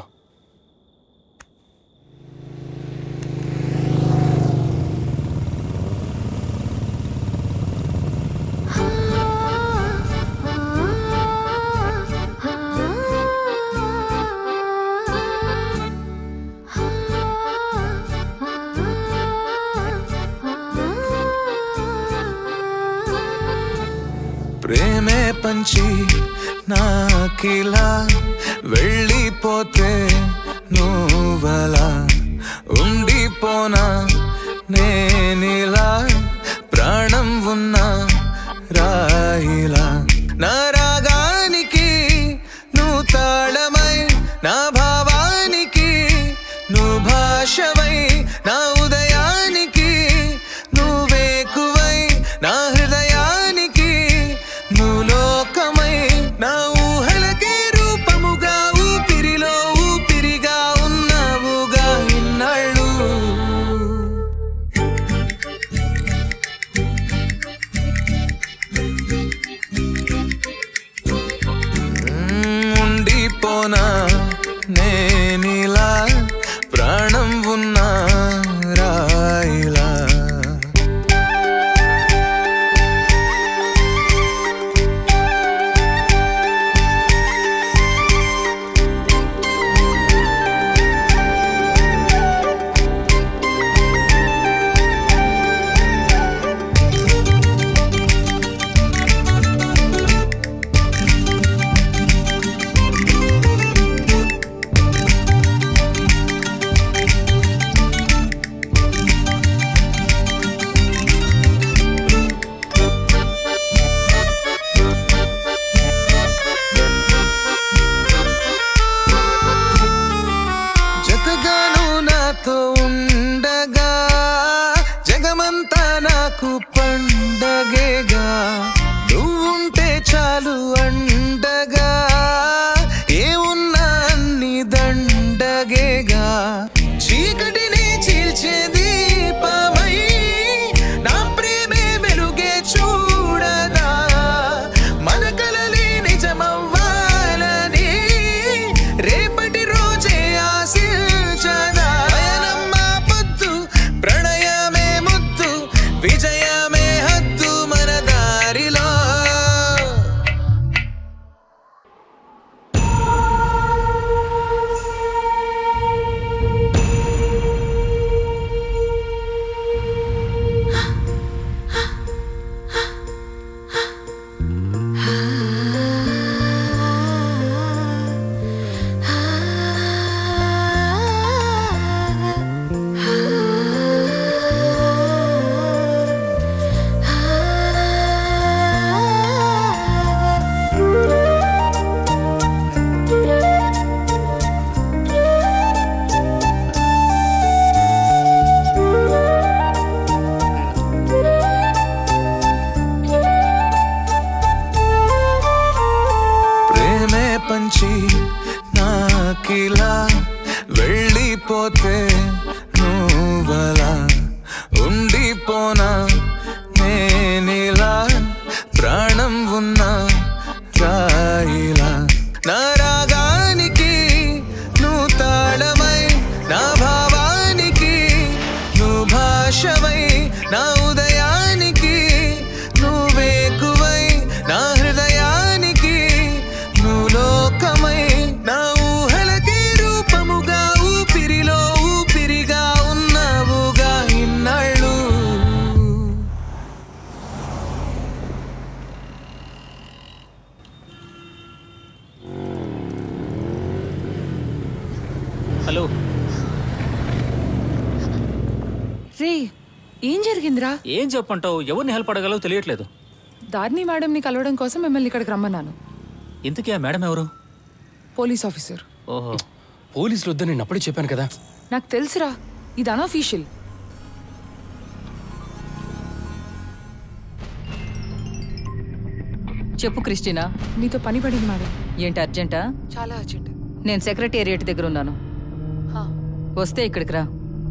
ప్రేమే పంచి నాకిలా వెళ్ళిపోతే నువ్వలా ఉండిపోనా నేనిలా ప్రాణం ఉన్నా రాయిలా నా రాగానికి నువ్వు తాళమై నా భావానికి నువ్వు భాషవై నా ఉదయానికి నువ్వేకువై నా హృదయానికి నువ్వు లోకమై నా ఊహలకే రూపముగా ఊపిరిలో ఊపిరిగా ఉన్నావుగా ఇన్నాళ్ళు మ్మ్, ఉండిపోనా నేనిలా ప్రాణం ఉన్నా రాయిలా జతగాను నాతో ఉండగా జగమంతా నాకు పండగేగా నువ్వుంటే చాలు అండగా ఏమున్నా అన్ని దండగేగా చీకటిని చీల్చే దీపమై నా ప్రేమే వెలుగే చూడదా మన కలలే నిజమవ్వాలని రేపటి రోజే ఆశించదా పయనమ్మా పొద్దు ప్రణయమే ముద్దు విజయమే హద్దు మన దారిలో అయిపోనా నేనిలా ప్రాణం ఉన్నా రాయిలా నా రాగానికి నువ్వు తాళమై నా భావానికి నువ్వు భాషవై నా ఉదయానికి నువ్వేకువై నా హృదయానికి నువ్వు లోకమై నా ఊహలకి రూపముగా ఊపిరిలో ఊపిరిగా ఉన్నావుగా ఇన్నాళ్ళు హలో రే ఏం జరిగిందిరా ఏం చెప్పంటావు ఎవరిని హెల్ప్ అడగాలో తెలియట్లేదు దారిని మేడంని కలవడం కోసం మిమ్మల్ని ఇక్కడికి రమ్మన్నాను ఇంతకీ ఆ మేడం ఎవరు పోలీస్ ఆఫీసర్ ఓహో పోలీసులు వద్దని నేను అప్పుడే చెప్పాను కదా నాకు తెలుసురా ఇది అనఫీషియల్ చెప్పు క్రిస్టినా మీతో పని పడింది మేడం ఏంటి అర్జెంటా చాలా అర్జెంట్ నేను సెక్రటేరియట్ దగ్గర ఉన్నాను వస్తే ఇక్కడికి రా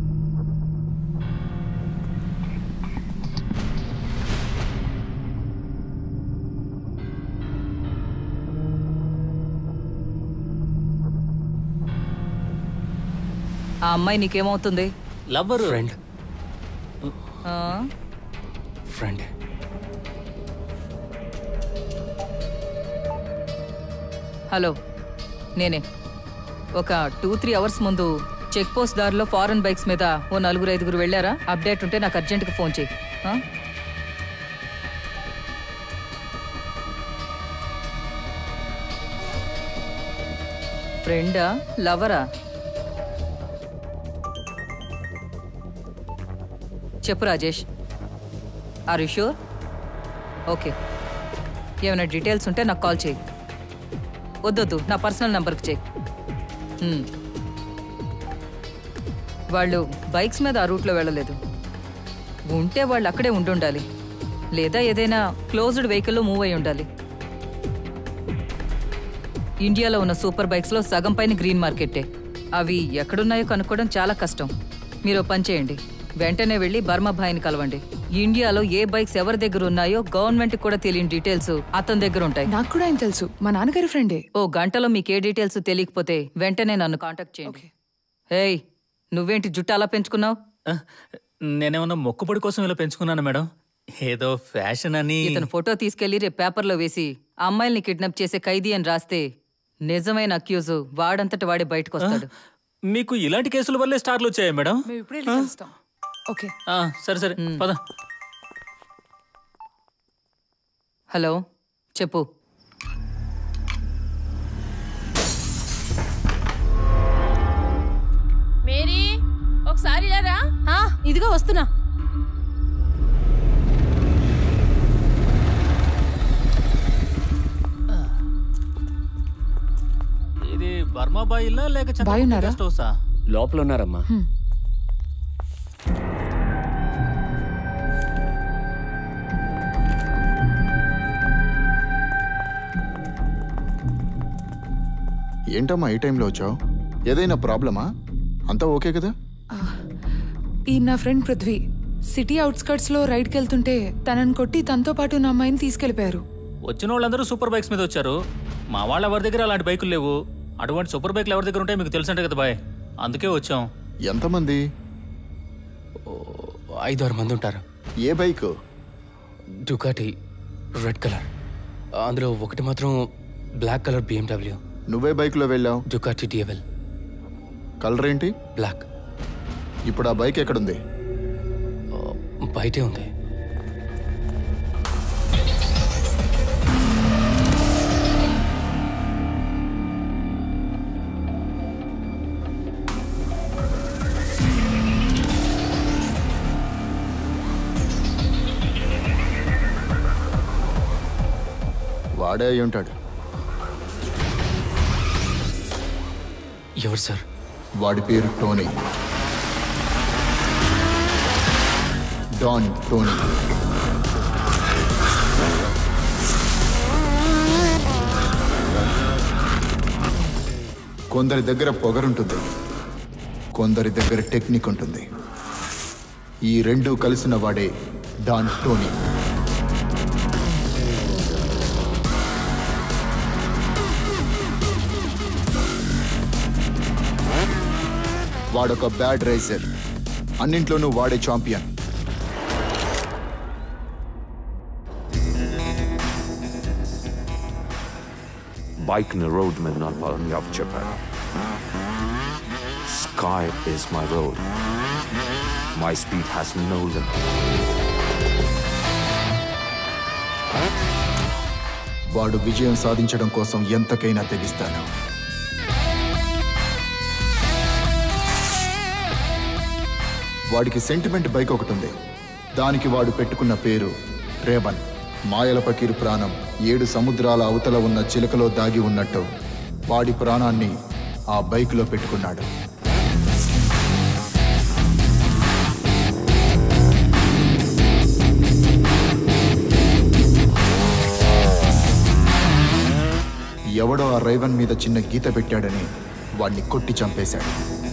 ఆ అమ్మాయి నీకేమవుతుంది లవ్వర్ ఫ్రెండ్ ఆ? ఫ్రెండ్ హలో నేనే ఒక టూ త్రీ అవర్స్ ముందు చెక్ పోస్ట్ దారిలో ఫారెన్ బైక్స్ మీద ఓ నలుగురు ఐదుగురు వెళ్ళారా అప్డేట్ ఉంటే నాకు అర్జెంట్గా ఫోన్ చేయి ఆ? ఫ్రెండా లవరా చెప్పు Rajesh are you sure okay ఏమైనా డీటెయిల్స్ ఉంటే నాకు కాల్ చేయి వద్దొద్దు నా పర్సనల్ నంబర్కి చేయి హ్మ్. వాళ్ళు బైక్స్ మీద ఆ రూట్లో వెళ్ళలేదు ఉంటే వాళ్ళు అక్కడే ఉండుండాలి లేదా ఏదైనా క్లోజ్డ్ వెహికల్లో మూవ్ అయి ఉండాలి ఇండియాలో ఉన్న సూపర్ బైక్స్లో సగం పైన గ్రీన్ మార్కెట్టే అవి ఎక్కడున్నాయో కనుక్కోవడం చాలా కష్టం మీరు ఓ పని చేయండి వెంటనే వెళ్ళి బర్మా భాయ్ని కలవండి ఇండియాలో ఏ బైక్స్ ఎవరి దగ్గర ఉన్నాయో గవర్నమెంట్ కూడా తెలియని డీటెయిల్స్ అతని దగ్గర ఉంటాయి నాకు కూడా ఆయన తెలుసు మా నాన్నగారి ఫ్రెండే ఓ గంటలో మీకు ఏ డీటెయిల్స్ తెలియకపోతే వెంటనే నన్ను కాంటాక్ట్ చేయండి ఏయ్ నువ్వేంటి జుట్టు అలా పెంచుకున్నావు నేనేమన్నా మొక్కుబడి కోసం ఇలా పెంచుకున్నాను మేడం ఏదో ఫ్యాషన్ అని ఇతను ఫోటో తీసుకెళ్లి రేపు పేపర్లో వేసి ఆ అమ్మాయిల్ని కిడ్నాప్ చేసే ఖైదీ అని రాస్తే నిజమైన అక్యూజ్ వాడంతట వాడే బయటకు వస్తాడు మీకు ఇలాంటి కేసుల వల్లే స్టార్లు వచ్చాయా మేడం మేము ఇప్పుడే వెళ్ళి కలుస్తాం ఓకే ఆ, సరే సరే పద హలో చెప్పు మేరీ ఒకసారి ఇలా రా ఆ, ఇదిగో వస్తున్నా ఇది బర్మా బాయిల్లా లేక బాయ్ ఉన్నారా? గెస్ట్ హౌసా లోపల ఉన్నారమ్మా ఏంటమ్మా ఈ టైంలో వచ్చావు ఏదైనా ప్రాబ్లమా అంతా ఓకే కదా ఈ నా ఫ్రెండ్ పృథ్వీ సిటీ అవుట్స్కట్స్ లో రైడ్కి వెళ్తుంటే తనని కొట్టి తనతో పాటు నా అమ్మాయిని తీసుకెళ్లిపోయారు వచ్చిన వాళ్ళందరూ సూపర్ బైక్స్ మీద వచ్చారు మా వాళ్ళ ఎవరి దగ్గర అలాంటి బైకులు లేవు అటువంటి సూపర్ బైక్లు ఎవరి దగ్గర ఉంటాయి మీకు తెలుసంటే కదా బాయ్ అందుకే వచ్చాం ఎంతమంది ఐదు ఆరు మంది ఉంటారు ఏ బైక్ డుకాటి రెడ్ కలర్ అందులో ఒకటి మాత్రం బ్లాక్ కలర్ బిఎండబ్ల్యూ నువ్వే బైక్లో వెళ్ళావు డుకాటి డిఎవెల్ కలర్ ఏంటి బ్లాక్ ఇప్పుడు ఆ బైక్ ఎక్కడుంది బయటే ఉంది వాడే అయి ఉంటాడు ఎవరు సార్ వాడి పేరు టోనీ డాన్ టోనీ కొందరి దగ్గర పొగరుంటుంది కొందరి దగ్గర టెక్నిక్ ఉంటుంది ఈ రెండు కలిసిన వాడే డాన్ టోనీ వాడొక బ్యాడ్ రేసర్ అన్నింట్లోనూ వాడే ఛాంపియన్ బైక్ ని రోడ్ మీద నడపాలని అప్పు చెప్పాను sky is my road my speed has no limit వాడు విజయం సాధించడం కోసం ఎంతకైనా తెగిస్తాడు వాడికి సెంటిమెంట్ బైక్ ఒకటి ఉంది దానికి వాడు పెట్టుకున్న పేరు రేబన్ మాయల పకీరు ప్రాణం ఏడు సముద్రాల అవతల ఉన్న చిలకలో దాగి ఉన్నట్టు వాడి ప్రాణాన్ని ఆ బైక్లో పెట్టుకున్నాడు ఎవడో ఆ రైవన్ మీద చిన్న గీత పెట్టాడని వాడిని కొట్టి చంపేశాడు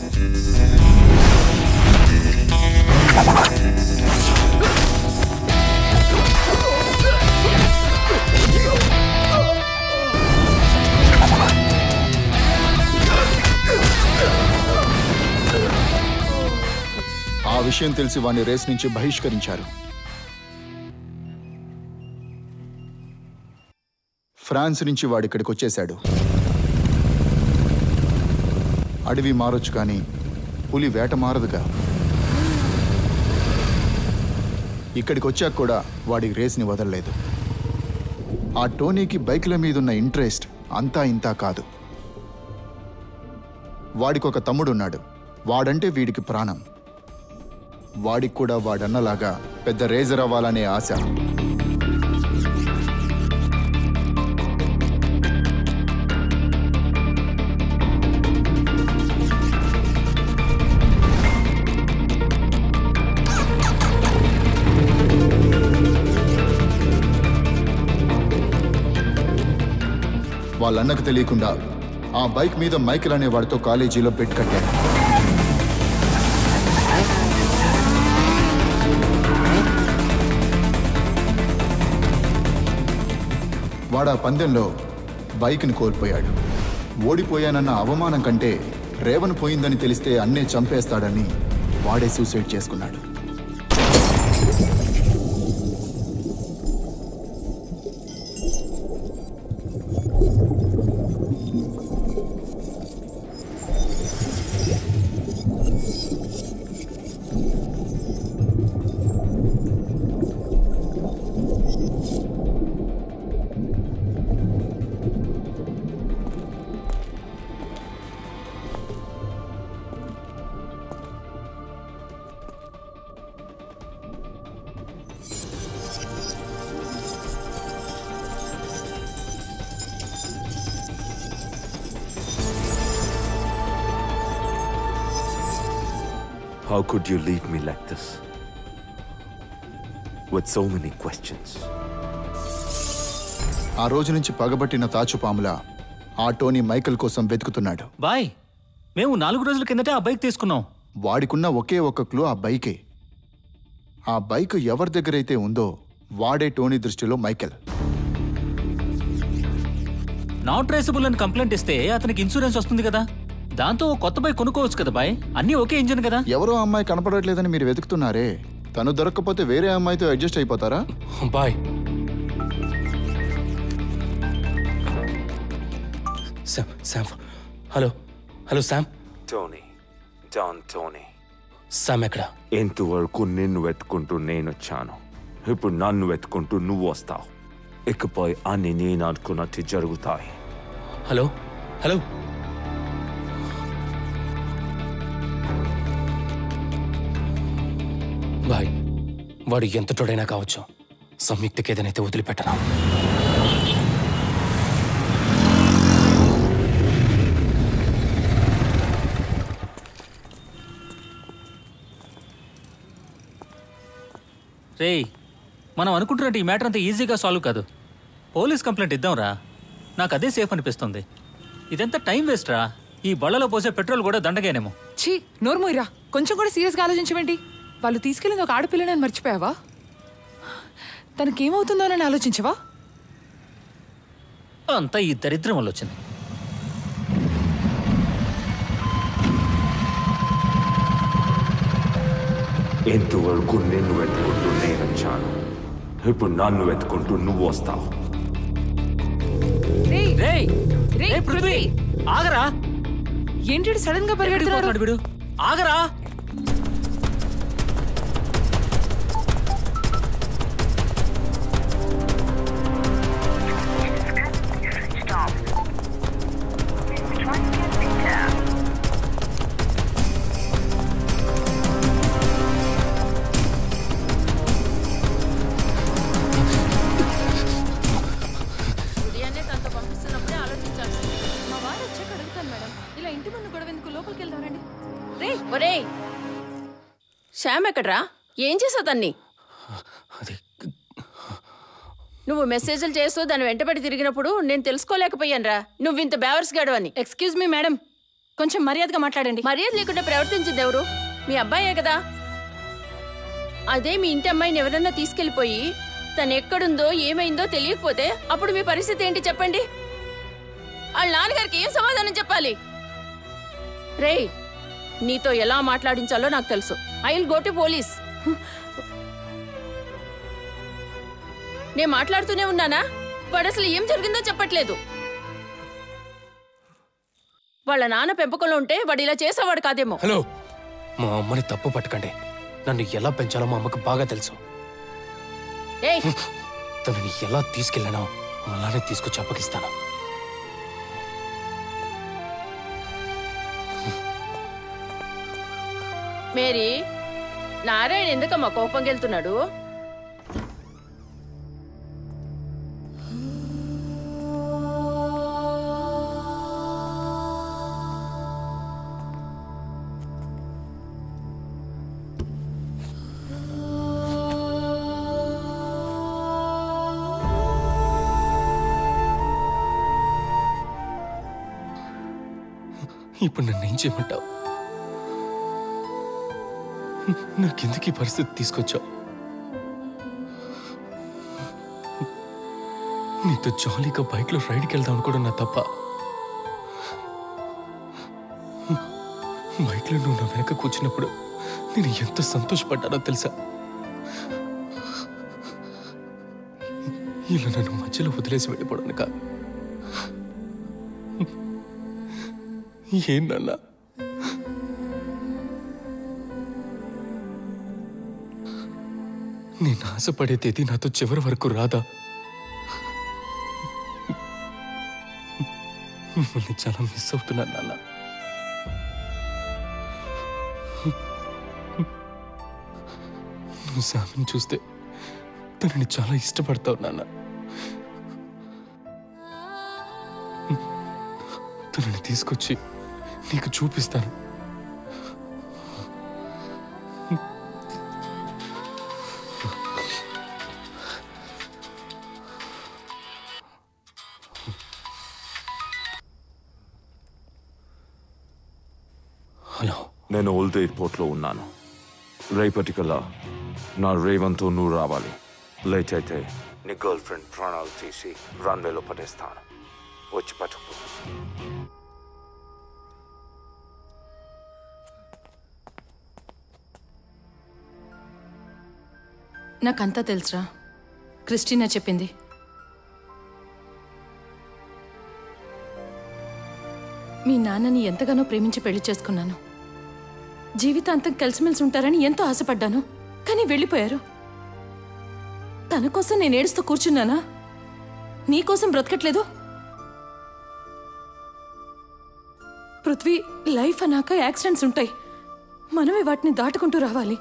ఆ విషయం తెలిసి వాడిని రేస్ నుంచి బహిష్కరించారు ఫ్రాన్స్ నుంచి వాడిక్కడికి వచ్చేశాడు అడవి మారొచ్చు కానీ పులి వేట మారదుగా ఇక్కడికి వచ్చాక కూడా వాడి రేస్ని వదలలేదు ఆ టోనీకి బైకుల మీదున్న ఇంట్రెస్ట్ అంతా ఇంతా కాదు వాడికి ఒక తమ్ముడున్నాడు వాడంటే వీడికి ప్రాణం వాడికి కూడా వాడన్నలాగా పెద్ద రేజర్ అవ్వాలనే ఆశ వాళ్ళన్నకు తెలియకుండా ఆ బైక్ మీద మైకిల్ అనే వాడితో కాలేజీలో పెట్టి కట్టాడు వాడు ఆ పందెంలో బైక్ని కోల్పోయాడు ఓడిపోయానన్న అవమానం కంటే రేవన్ పోయిందని తెలిస్తే అన్నే చంపేస్తాడని వాడే సూసైడ్ చేసుకున్నాడు How could you leave me like this? With so many questions. ఆ రోజు నుంచి పగబట్టిన తాచుపాములా ఆ టోనీ మైకల్ కోసం వెతుకుతున్నాడు బాయ్ మేము నాలుగు రోజుల కిందటే ఆ బైక్ తీసుకున్నాం వాడికున్న ఒకే ఒక్క క్లూ ఆ బైకే ఆ బైక్ ఎవరి దగ్గరైతే ఉందో వాడే టోనీ దృష్టిలో మైకెల్ నాట్ ట్రేసబుల్ అని కంప్లైంట్ ఇస్తే అతనికి ఇన్సూరెన్స్ వస్తుంది కదా దాంతో ఓ కొత్త బైక్ కొనుక్కోవచ్చు కదా బాయ్ అన్నీ ఒకే ఇంజిన్ కదా ఎవరో అమ్మాయి కనపడట్లేదని మీరు వెతుకుతున్నారే తను దొరక్కపోతే వేరే అమ్మాయితో అడ్జస్ట్ అయిపోతారా bye Sam Sam hello hello Sam Tony Don Tony Sam ఎక్కడ ఇంతవరకు నిన్ను వెతుకుంటూ నేను వచ్చాను ఇప్పుడు నన్ను వెతుకుంటూ నువ్వు వస్తావు ఇకపై అన్ని నేను అనుకున్నట్టు జరుగుతాయి హలో హలో బాయ్ వాడు ఎంత తోడైనా కావచ్చు సంయుక్తకి ఏదైతే వదిలిపెట్టను రేయ్ మనం అనుకుంటున్నట్టు ఈ మ్యాటర్ అంత ఈజీగా సాల్వ్ కాదు పోలీస్ కంప్లైంట్ ఇద్దాంరా నాకు అదే సేఫ్ అనిపిస్తుంది ఇదంతా టైం వేస్ట్ రా ఈ బళ్ళలో పోసే పెట్రోల్ కూడా దండగేనేమో ఛీ నోర్మోయిరా కొంచెం కూడా సీరియస్గా ఆలోచించవేంటి వాళ్ళు తీసుకెళ్ళింది ఒక ఆడపిల్లని మర్చిపోయావా తనకేమవుతుందోనని ఆలోచించవా అంతా ఈ దరిద్రం వల్ల వచ్చింది ఇంతవరకు నిన్ను వెతుకుంటూ నేను వచ్చాను ఇప్పుడు నన్ను వెతుకుంటూ నువ్వు వస్తావు రేయ్ రేయ్ పృథ్వీ ఆగరా ఏంటి సడన్ గా పరిగెడుతున్నాడు వీడు ఆగరా ఉదయాన్నే తనతో పంపిస్తున్నప్పుడే ఆలోచించాల్సి మా వారు వచ్చాక అడుగుతాను మేడం ఇలా ఇంటి ముందు గొడవ ఎందుకు లోపలికి వెళ్దామండి రే ఒరేయ్ శ్యామ్ ఎక్కడ్రా ఏం చేసావు తన్ని నువ్వు మెసేజ్లు చేస్తూ దాన్ని వెంటబడి తిరిగినప్పుడు నేను తెలుసుకోలేకపోయానురా నువ్వు ఇంత బేవర్స్ గాడు అని ఎక్స్క్యూజ్ మీ మేడం కొంచెం మర్యాదగా మాట్లాడండి మర్యాద లేకుండా ప్రవర్తించింది ఎవరు మీ అబ్బాయే కదా అదే మీ ఇంటి అమ్మాయిని ఎవరన్నా తీసుకెళ్లిపోయి తను ఎక్కడుందో ఏమైందో తెలియకపోతే అప్పుడు మీ పరిస్థితి ఏంటి చెప్పండి వాళ్ళ నాన్నగారికి ఏం సమాధానం చెప్పాలి రేయ్ నీతో ఎలా మాట్లాడించాలో నాకు తెలుసు I will go to police నేను మాట్లాడుతూనే ఉన్నానా వాడు అసలు ఏం జరిగిందో చెప్పట్లేదు వాళ్ళ నాన్న పెంపకంలో ఉంటే వాడు ఇలా చేసేవాడు కాదేమో హలో మా అమ్మని తప్పు పట్టకండి నన్ను ఎలా పెంచాలో మా అమ్మకు బాగా తెలుసు ఏయ్ తనని ఎలా తీసుకెళ్ళానో అలానే తీసుకొచ్చి అప్పగిస్తాను మేరీ నారాయణ ఎందుకమ్మా కోపం గెలుతున్నాడు ఇప్పుడు నన్ను ఏం చేయమంటావు నాకెందుకు ఈ పరిస్థితి తీసుకొచ్చావు నీతో జాలీగా బైక్లో రైడ్కి వెళ్దాం అనుకోవడం నా తప్ప బైక్లో నువ్వు నా వెనక కూర్చున్నప్పుడు నేను ఎంత సంతోషపడ్డానో తెలుసా ఇలా నన్ను మధ్యలో వదిలేసి వెళ్ళిపోవడం కాదు ఏం నాన్న నేను ఆశపడే తేదీ నాతో చివరి వరకు రాదా మిమ్మల్ని చాలా మిస్ అవుతున్నాను నాన్న నువ్వు శామిని చూస్తే తనని చాలా ఇష్టపడతావు నాన్న తనని తీసుకొచ్చి నీకు చూపిస్తాను హలో నేను ఓల్డ్ ఎయిర్పోర్ట్లో ఉన్నాను రేపటికల్లా నా రేవంతో నువ్వు రావాలి లేట్ అయితే నీ గర్ల్ ఫ్రెండ్ ప్రాణాలు తీసి రన్వేలో పడేస్తాను వచ్చి పట్టుకో నాకంతా తెలుసురా క్రిస్టినా చెప్పింది మీ నాన్నని ఎంతగానో ప్రేమించి పెళ్లి చేసుకున్నాను జీవితాంతం కలిసిమెలిసి ఉంటారని ఎంతో ఆశపడ్డాను కానీ వెళ్ళిపోయారు తన కోసం నేను ఏడుస్తూ కూర్చున్నానా నీకోసం బ్రతకట్లేదు పృథ్వీ లైఫ్ అన్నాక యాక్సిడెంట్స్ ఉంటాయి మనమే వాటిని దాటుకుంటూ రావాలి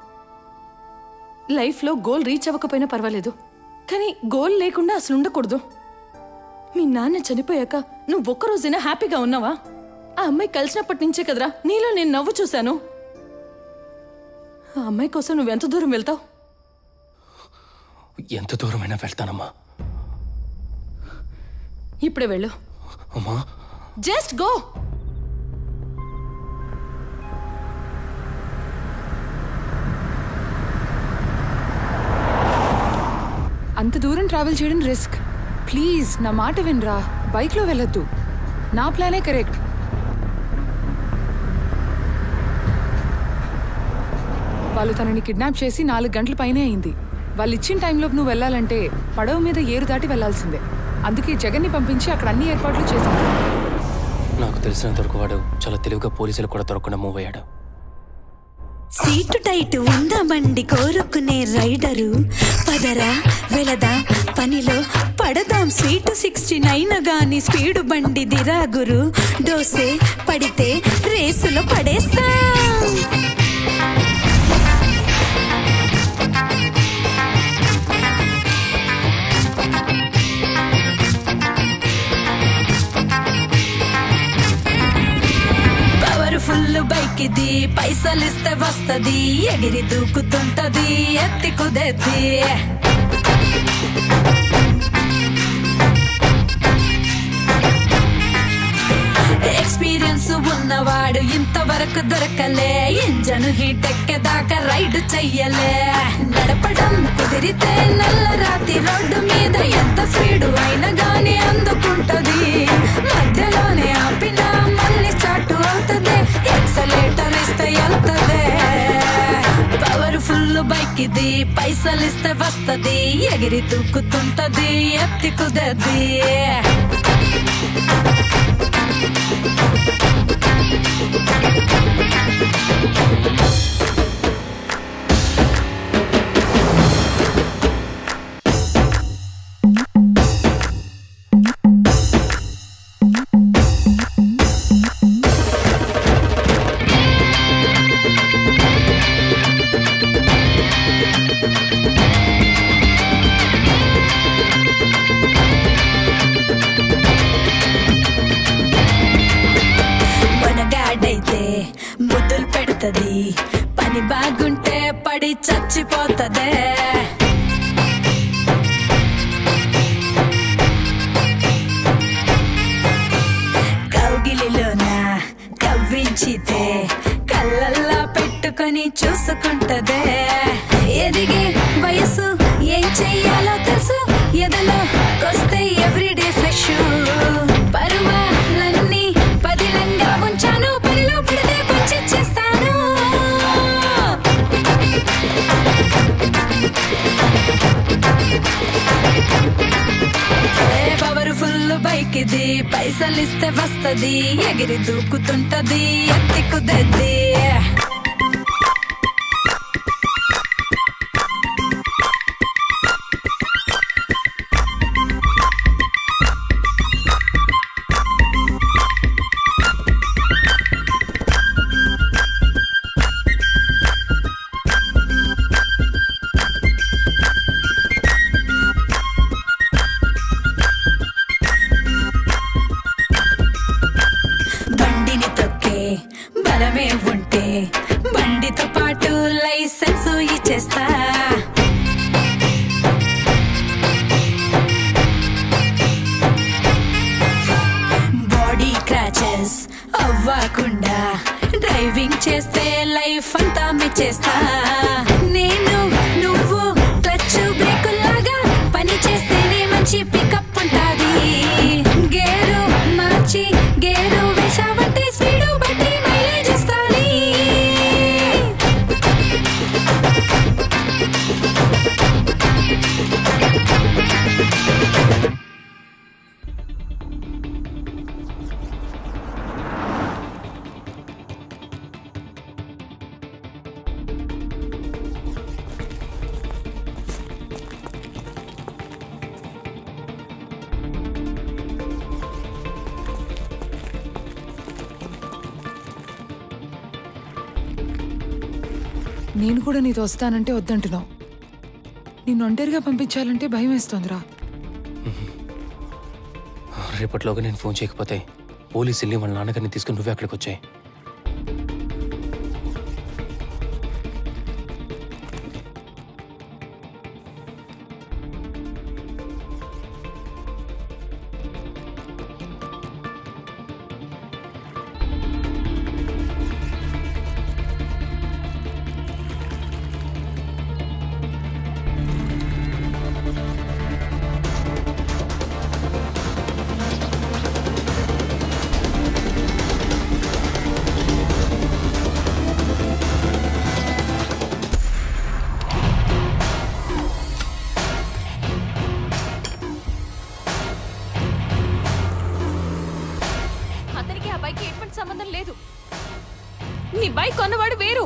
లైఫ్లో గోల్ రీచ్ అవ్వకపోయినా పర్వాలేదు కానీ గోల్ లేకుండా అసలు ఉండకూడదు మీ నాన్న చనిపోయాక నువ్వు ఒక్కరోజైనా హ్యాపీగా ఉన్నావా ఆ అమ్మాయి కలిసినప్పటి నుంచే కదరా నీలో నేను నవ్వు చూశాను ఆ అమ్మాయి కోసం నువ్వెంత దూరం వెళ్తావు ఎంత దూరమైనా వెళ్తానమ్మా ఇప్పుడే వెళ్ళు అమ్మా జస్ట్ గో అంత దూరం ట్రావెల్ చేయడం రిస్క్ ప్లీజ్ నా మాట వినరా బైక్లో వెళ్ళొద్దు నా ప్లానే కరెక్ట్ వాళ్ళు తనని కిడ్నాప్ చేసి నాలుగు గంటల పైనే అయింది వాళ్ళు ఇచ్చిన టైంలోపు నువ్వు వెళ్ళాలంటే పడవ మీద ఏరు దాటి వెళ్ళాల్సిందే అందుకే జగన్ని పంపించి అక్కడ అన్ని ఏర్పాట్లు చేశాను నాకు తెలిసినంత వరకు వాడు చాలా తెలివిగా పోలీసులు కూడా దొరకకుండా మూవ్ అయ్యాడు సీటు టైట్ ఉందా బండి కోరుకునే రైడరు పదరా వెళదా పనిలో పడదాం స్వీట్ సిక్స్టీ నైన్ గాని స్పీడు బండి దిరాగురు డోసే పడితే రేసులో పడేస్తా పవర్ఫుల్ బైక్ ఇది పైసలిస్తే వస్తది ఎగిరి దూకుతుంటది ఎత్తి కుదేది ఎక్స్పీరియన్స్ ఉన్నవాడు ఇంతవరకు దొరకలే ఇంజను హీట్ ఎక్కేదాకా రైడ్ చెయ్యలే నడపడం కుదిరితే నల్ల రాతి రోడ్డు మీద ఎంత స్పీడు అయినా గానీ అందుకుంటది మధ్యలోనే ఆపినా మళ్ళీ స్టార్ట్ అవుతుంది ఎక్సలేటర్ ఇస్తే వెళ్తదే పవర్ఫుల్ బైక్ ఇది పైసలు ఇస్తే వస్తది ఎగిరి దూకుతుంటది ఎత్తి కుదది మనగాడైతే ముద్దులు పెడతది పని బాగుంటే పడి చచ్చిపోతదే కౌగిలిలోన కవ్వించితే కళ్ళల్లా పెట్టుకొని చూసుకుంటదే ఎదిగే వయసు ఏం చెయ్యాలో తెలుసు ఎదలో కొస్తే ఎవ్రీడే ఫ్రెష్ పరువాలన్నీ పదిలంగా ఉంచాను పనిలో పడితే పంచి చేస్తాను పవర్ఫుల్ బైక్ ఇది పైసలిస్తే వస్తది ఎగిరి దూకుతుంటది ఎత్తి కుదద్ది బండిని తొక్కే బలమే ఉంటే బండితో పాటు లైసెన్స్ ఇచ్చేస్తా బాడీ క్రాచెస్ అవ్వకుండా డ్రైవింగ్ చేస్తే లైఫ్ అంతా మెచ్చేస్తా నేను నువ్వు క్లచ్ బ్రేక్ లాగా పని చేస్తేనే మంచి పికప్ ఉంటాది గేరు మార్చి గేరు వేసావంటే స్పీడు బట్టి మైలేజ్ ఇస్తాది నేను కూడా నీతో వస్తానంటే వద్దంటున్నావు నిన్ను ఒంటరిగా పంపించాలంటే భయం వేస్తోందిరా రేపటిలోగా నేను ఫోన్ చేయకపోతే పోలీసు వెళ్ళి వాళ్ళ నాన్నగారిని తీసుకుని నువ్వే అక్కడికి వచ్చాయి బైక్ కొన్నవాడు వేరు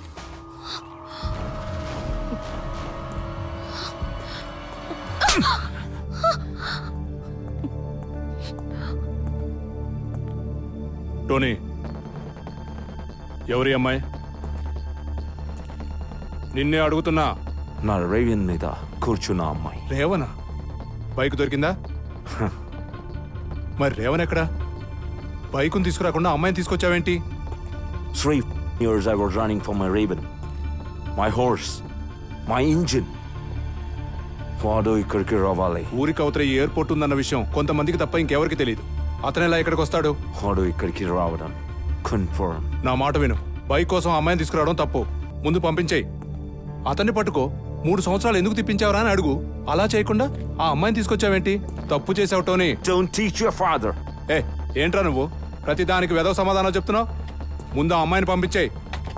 టోనీ ఎవరి అమ్మాయి నిన్నే అడుగుతున్నా నా రేవన్ మీద కూర్చున్న అమ్మాయి రేవనా బైక్ దొరికిందా మరి రేవన్ ఎక్కడా బైకుని తీసుకురాకుండా అమ్మాయిని తీసుకొచ్చావేంటి Three years I was running for my Raven. My horse. My engine. వాడు ఇక్కడికి రావాలి ఊరికి అవతల ఈ ఎయిర్పోర్ట్ ఉందన్న విషయం కొంతమందికి తప్ప ఇంకెవరికి తెలియదు అతనెలా ఇక్కడికి వస్తాడు వాడు ఇక్కడికి రావడం కన్ఫర్మ్ నా మాట విను బైక్ కోసం అమ్మాయిని తీసుకురావడం తప్పు ముందు పంపించేయి అతన్ని పట్టుకో మూడు సంవత్సరాలు ఎందుకు తిప్పించావరా అని అడుగు అలా చేయకుండా ఆ అమ్మాయిని తీసుకొచ్చావేంటి తప్పు చేసావు Tony don't teach your father ఏ ఏంట్రా నువ్వు ప్రతి దానికి వెదవ సమాధానం చెప్తున్నావు ముందు ఆ అమ్మాయిని పంపించేయి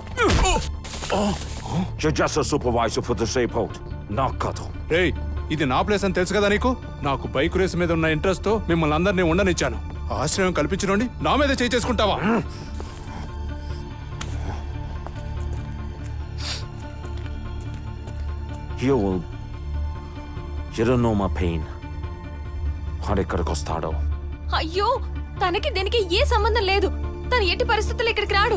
You're just a supervisor for this airport. నాకు కాదు రేయ్ ఇది నా ప్లేస్ అని తెలుసు కదా నీకు నాకు బైక్ రేస్ మీద ఉన్న ఇంట్రెస్ట్ తో మిమ్మల్ని అందరినీ ఉండనిచ్చాను ఆశ్రయం కల్పించడండి నా మీద చేయి చేసుకుంటావా You will. You don't know my pain. వాడు ఎక్కడికి వస్తాడో అయ్యో తనకి దీనికి ఏ సంబంధం లేదు తను ఎట్టి పరిస్థితుల్లో ఇక్కడికి రాడు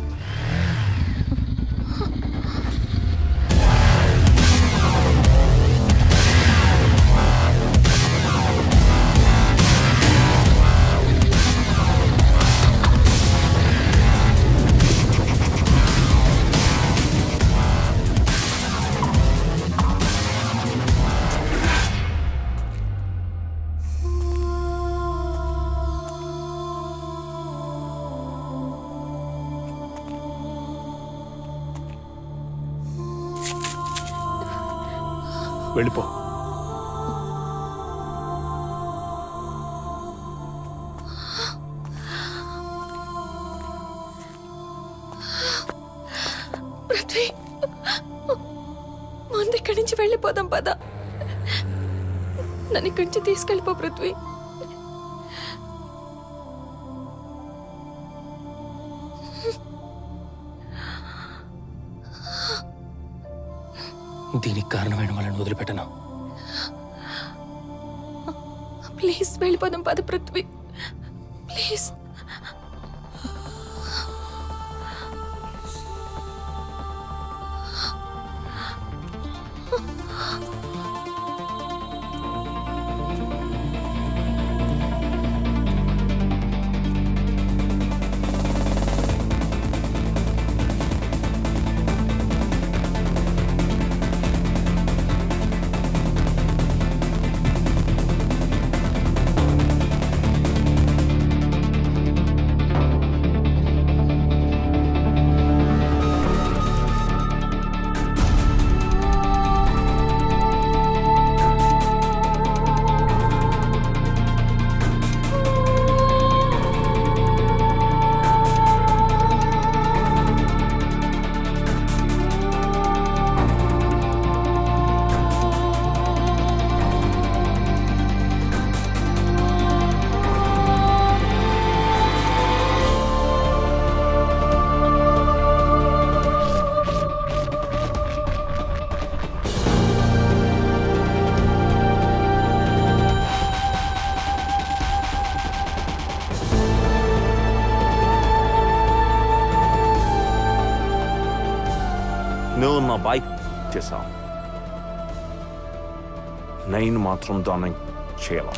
వెళ్ళిపో పృథ్వీ ముందు ఇక్కడి నుంచి వెళ్ళిపోదాం పద నన్ను ఇక్కడి నుంచి తీసుకెళ్ళిపో పృథ్వీ దీనికి కారణమైన వాళ్ళని వదిలిపెట్టను ప్లీజ్ వెళ్ళిపోదాం పద పృథ్వీ ప్లీజ్ నువ్వు నా బైక్ చేశావు నేను మాత్రం దాన్ని చేయాల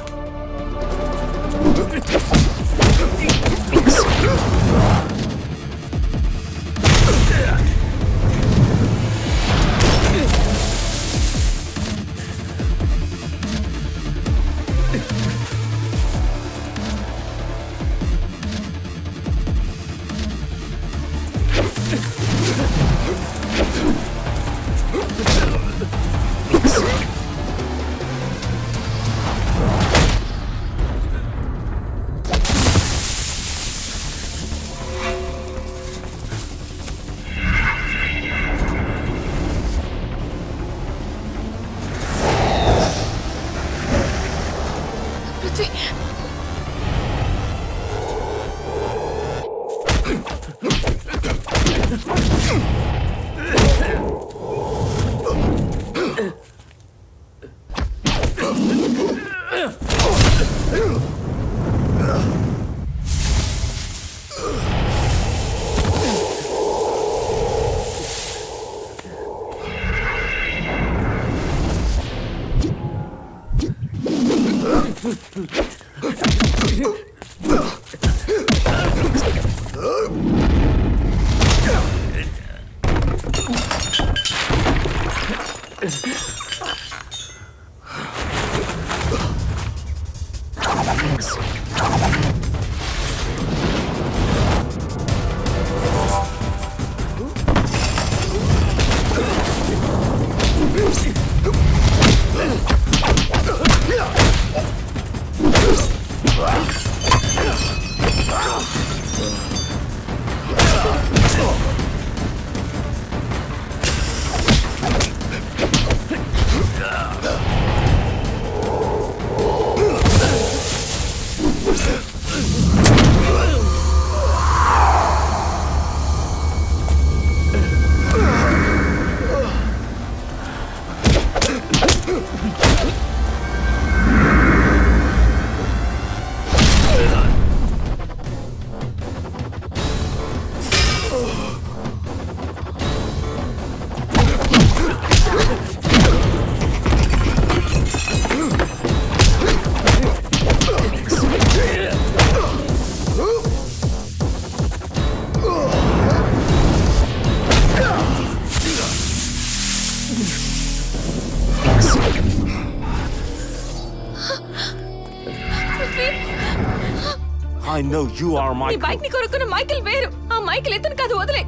I know you are నీ Michael. బైక్ ని కొనుక్కున్న మైకిల్ వేరు ఆ మైకిల్ ఎతను కాదు వదిలే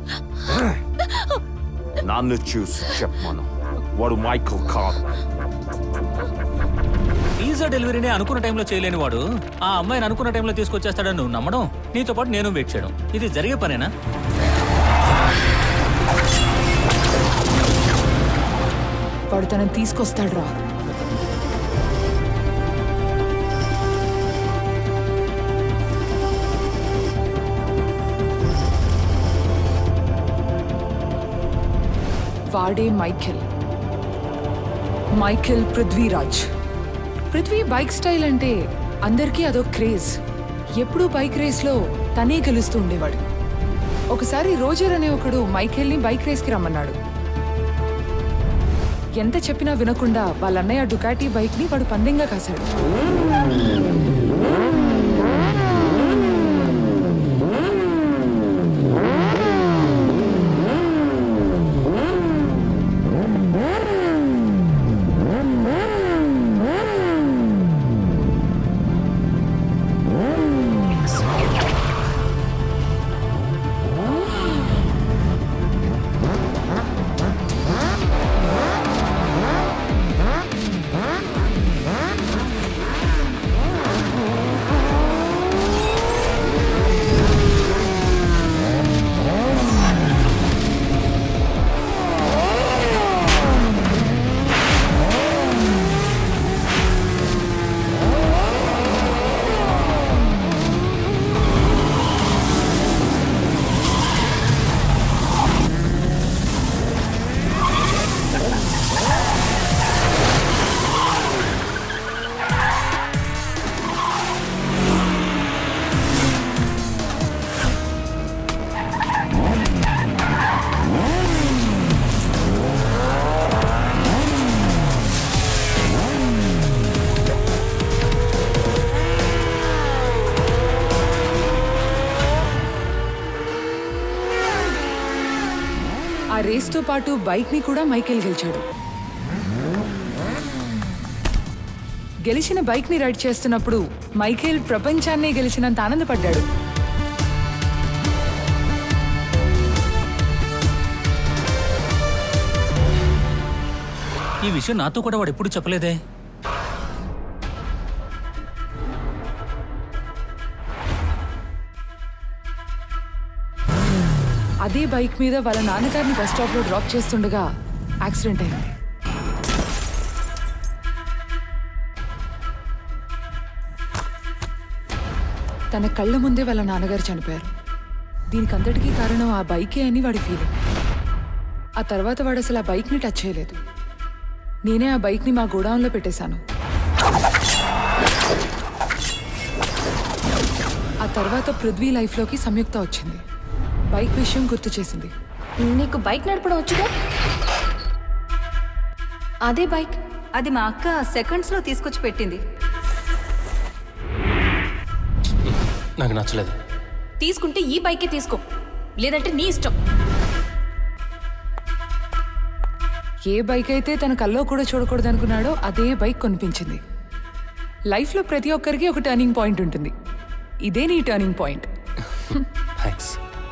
నన్ను చూసి చెప్పమను వాడు మైకల్ కాదు పిజ్జా డెలివరీని అనుకున్న టైంలో చేయలేని వాడు ఆ అమ్మాయిని అనుకున్న టైంలో తీసుకొచ్చేస్తాడని నువ్వు నమ్మడం నీతో పాటు నేను వెయిట్ చేయడం ఇది జరిగే పనేనా వాడు తనని తీసుకొస్తాడు రా వాడే Michael Michael Prithviraj Prithvi bike style అంటే అందరికీ అదో క్రేజ్ ఎప్పుడూ బైక్ రేస్లో తనే గెలుస్తూ ఉండేవాడు ఒకసారి రోజర్ అనే ఒకడు మైఖేల్ని బైక్ రేస్కి రమ్మన్నాడు ఎంత చెప్పినా వినకుండా వాళ్ళ అన్నయ్య డుకాటీ బైక్ ని వాడు పందెంగా కాశాడు ఆ రేస్తో పాటు బైక్ ని కూడా మైకేల్ గెలిచాడు గెలిచిన బైక్ ని రైడ్ చేస్తున్నప్పుడు మైకేల్ ప్రపంచాన్నే గెలిచినంత ఆనందపడ్డాడు ఈ విషయం నాతో కూడా వాడు ఎప్పుడు చెప్పలేదే అదే బైక్ మీద వాళ్ళ నాన్నగారిని బస్ స్టాప్ లో డ్రాప్ చేస్తుండగా యాక్సిడెంట్ అయింది తన కళ్ళ ముందే వాళ్ళ నాన్నగారు చనిపోయారు దీనికి అంతటికీ కారణం ఆ బైకే అని వాడి ఫీలింగ్ ఆ తర్వాత వాడు అసలు ఆ బైక్ని టచ్ చేయలేదు నేనే ఆ బైక్ని మా గోడౌన్లో పెట్టేశాను ఆ తర్వాత పృథ్వీ లైఫ్లోకి సంయుక్త వచ్చింది బైక్ విషయం గుర్తు చేసింది నీకు బైక్ నడపడం వచ్చుగా అదే బైక్ అది మా అక్క సెకండ్స్ లో తీసుకొచ్చి పెట్టింది నాకు నచ్చలేదు తీసుకుంటే ఈ బైకే తీసుకో లేదంటే నీ ఇష్టం ఏ బైక్ అయితే తన కల్లో కూడా చూడకూడదు అనుకున్నాడో అదే బైక్ కొనిపించింది లైఫ్లో ప్రతి ఒక్కరికి ఒక టర్నింగ్ పాయింట్ ఉంటుంది ఇదే నీ టర్నింగ్ పాయింట్ థ్యాంక్స్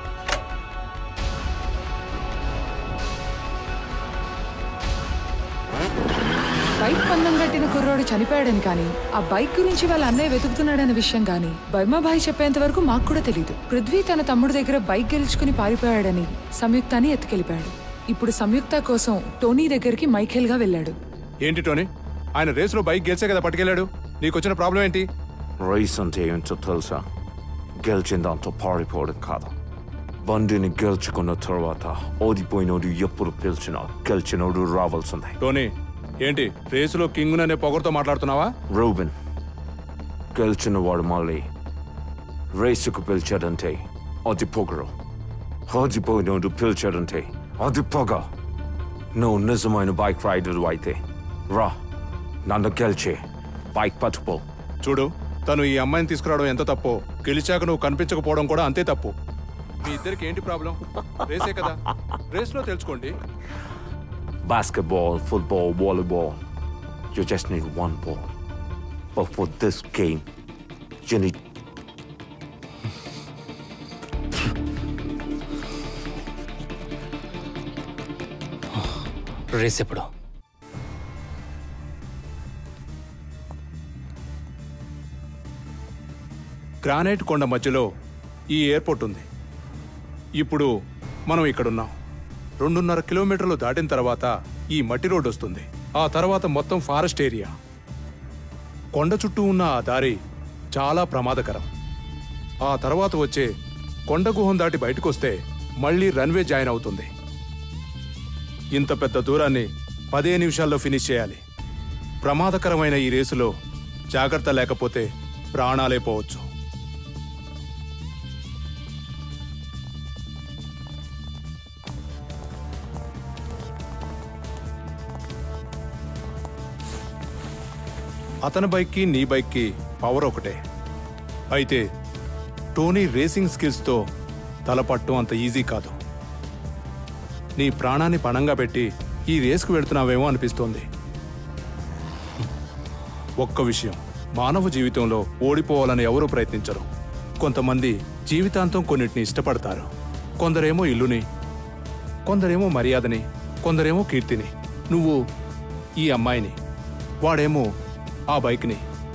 బైక్ పందం కట్టిన కుర్రోడు చనిపోయాడని కానీ ఆ బైక్ గురించి వాళ్ళ అన్నయ్య వెతుకుతున్నాడన్న విషయం కానీ బర్మాబాయి చెప్పేంత వరకు మాకు కూడా తెలియదు పృథ్వీ తన తమ్ముడు దగ్గర బైక్ గెలుచుకుని పారిపోయాడని సంయుక్తాన్ని ఎత్తుకెళ్ళిపోయాడు ఇప్పుడు సంయుక్త కోసం టోనీ దగ్గరికి మైఖేల్ గా వెళ్ళాడు ఏంటి టోనీ ఆయన రేసులో బైక్ గెలిచే కదా పట్టుకెళ్ళాడు నీకు వచ్చిన ప్రాబ్లం ఏంటి రైస్ అంటే ఏంటో తెలుసా గెలిచిన దాంతో పారిపోవడం కాదు బండిని గెలుచుకున్న తర్వాత ఓడిపోయినోడు ఎప్పుడు పిలిచినా గెలిచినోడు రావాల్సిందే టోనీ ఏంటి రేసులో కింగ్ అనే పొగరుతో మాట్లాడుతున్నావా రూబెన్ గెలిచిన వాడు మళ్ళీ రేసుకు పిలిచాడంటే అది పొగరు ఓడిపోయినోడు పిలిచాడంటే అది పొగ నువ్వు నిజమైన బైక్ రైడర్ అయితే రా నన్ను గెలిచే బైక్ పట్టుకో చూడు తను ఈ అమ్మాయిని తీసుకురావడం ఎంత తప్పో గెలిచాక నువ్వు కనిపించకపోవడం కూడా అంతే తప్పు మీ ఇద్దరికి ఏంటి ప్రాబ్లం రేసే కదా రేస్లో తెలుసుకోండి basketball, football, volleyball. You just need one ball. But for this game, you need. Race ఎప్పుడు గ్రానైట్ కొండ మధ్యలో ఈ ఎయిర్పోర్ట్ ఉంది ఇప్పుడు మనం ఇక్కడున్నాం రెండున్నర కిలోమీటర్లు దాటిన తర్వాత ఈ మట్టి రోడ్డు వస్తుంది ఆ తర్వాత మొత్తం ఫారెస్ట్ ఏరియా కొండ చుట్టూ ఉన్న ఆ దారి చాలా ప్రమాదకరం ఆ తర్వాత వచ్చే కొండ గుహం దాటి బయటకు వస్తే మళ్ళీ రన్వే జాయిన్ అవుతుంది ఇంత పెద్ద దూరాన్ని పదే నిమిషాల్లో ఫినిష్ చేయాలి ప్రమాదకరమైన ఈ రేసులో జాగ్రత్త లేకపోతే ప్రాణాలే పోవచ్చు అతని బైక్కి నీ బైక్కి పవర్ ఒకటే అయితే టోనీ రేసింగ్ స్కిల్స్తో తలపట్టడం అంత ఈజీ కాదు నీ ప్రాణాన్ని పణంగా పెట్టి ఈ రేస్కు వెళ్తున్నావేమో అనిపిస్తోంది ఒక్క విషయం మానవ జీవితంలో ఓడిపోవాలని ఎవరూ ప్రయత్నించరు కొంతమంది జీవితాంతం కొన్నిటిని ఇష్టపడతారు కొందరేమో ఇల్లుని కొందరేమో మర్యాదని కొందరేమో కీర్తిని నువ్వు ఈ అమ్మాయిని వాడేమో ఆ బైక్ని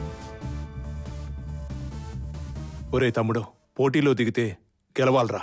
ఒరే తమ్ముడు పోటీలో దిగితే గెలవాలరా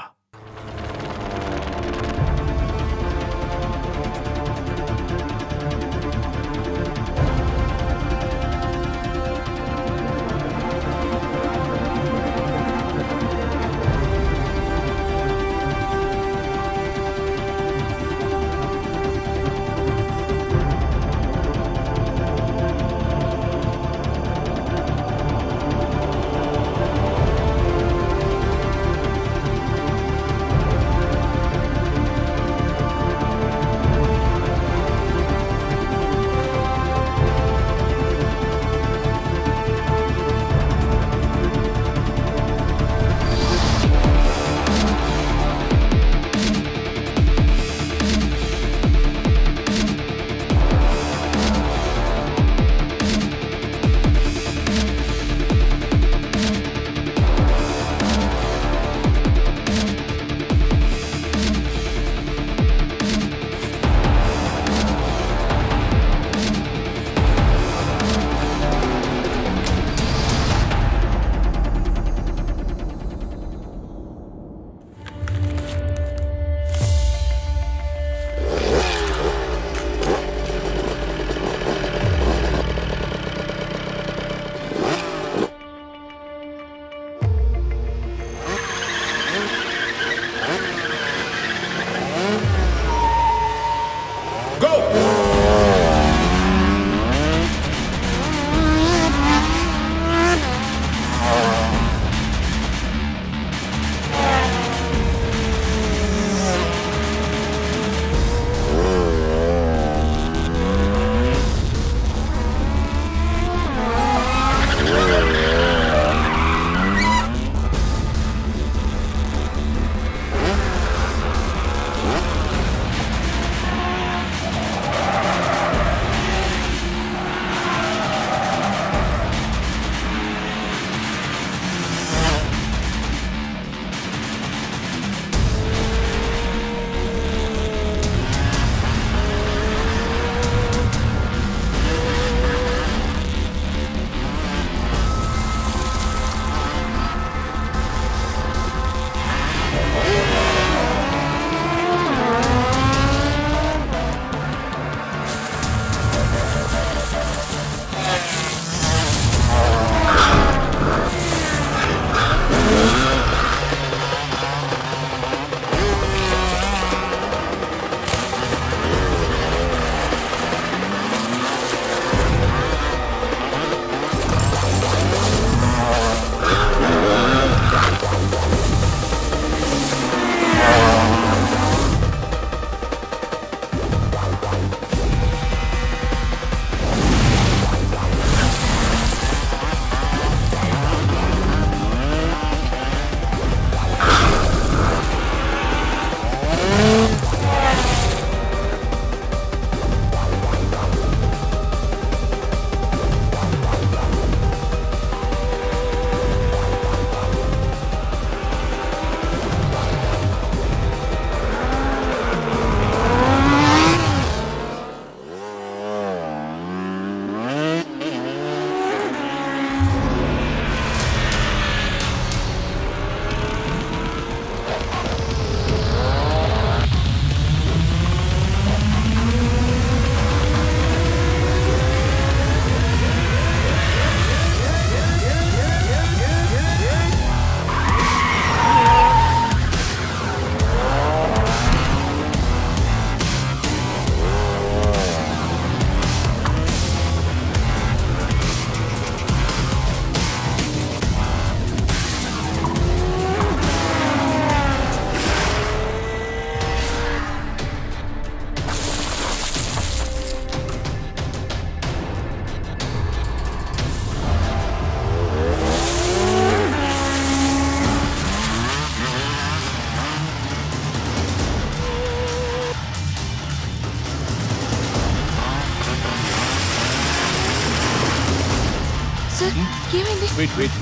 సార్ ఏమైంది వెయిట్ వెయిట్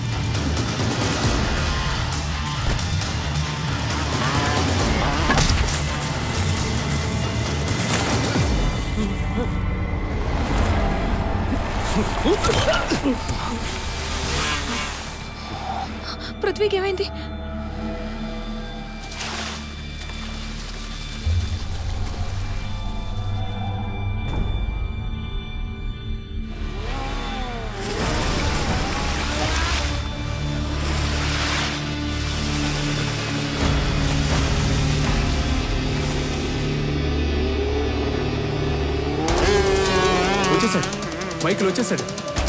పృథ్వీకి ఏమైంది వచ్చేసాడు మైకిల్ వచ్చేసాడు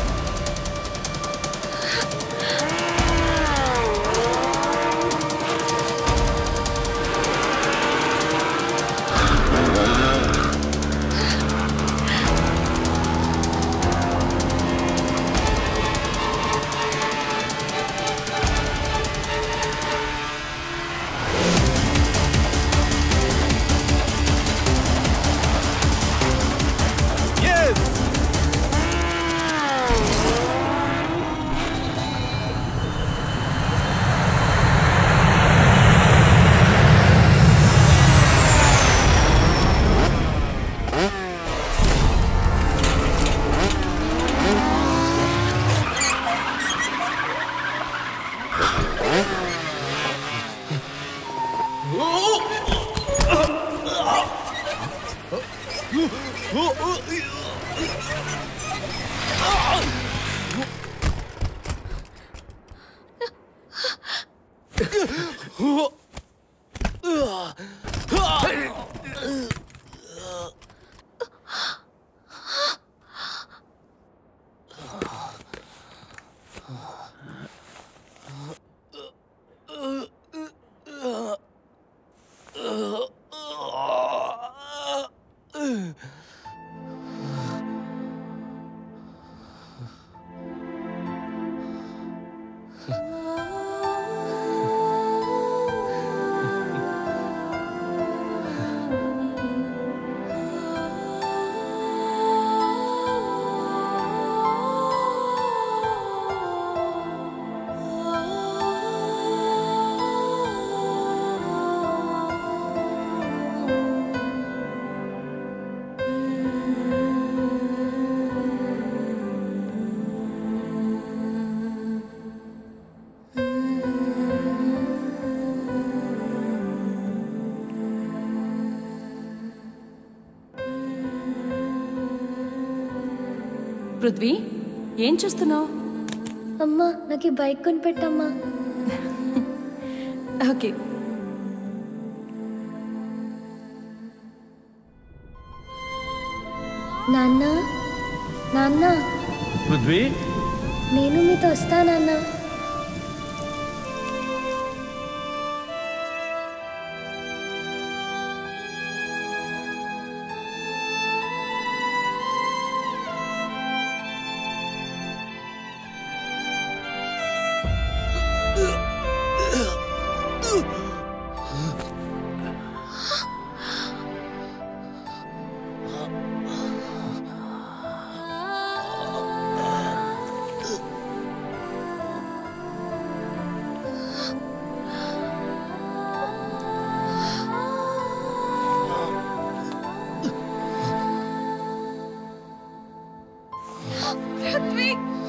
పృథ్వీ ఏం చూస్తున్నావు అమ్మా నాకు ఈ బైక్ కొనిపెట్టమ్మా ఓకే నాన్న నాన్న పృథ్వీ నేను మీతో వస్తానన్నా పృథ్వీ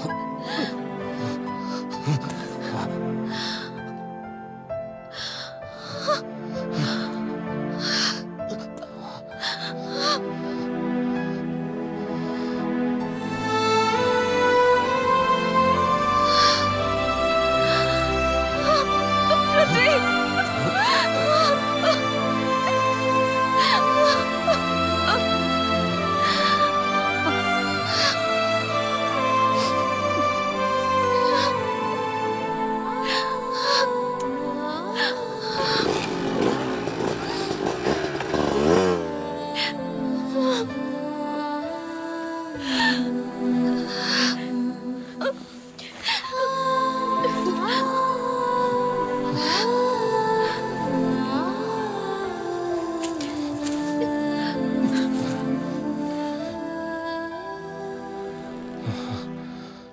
పృథ్వీ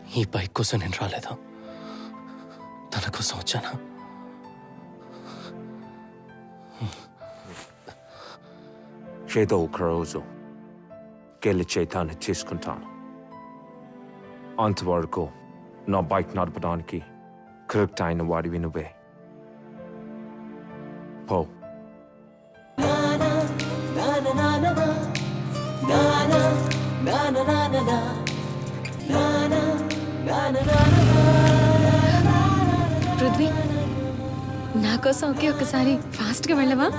ఈ బైక్ కోసం నేను రాలేదు తన కోసం వచ్చానా ఏదో ఒక రోజు గెలిచేతాన్ని తీసుకుంటాను అంతవరకు నా బైక్ నడపడానికి కరెక్ట్ అయిన వాడివి నువ్వే పో పృథ్వీ నా కోసం ఒకే ఒక్కసారి ఫాస్ట్గా వెళ్ళవా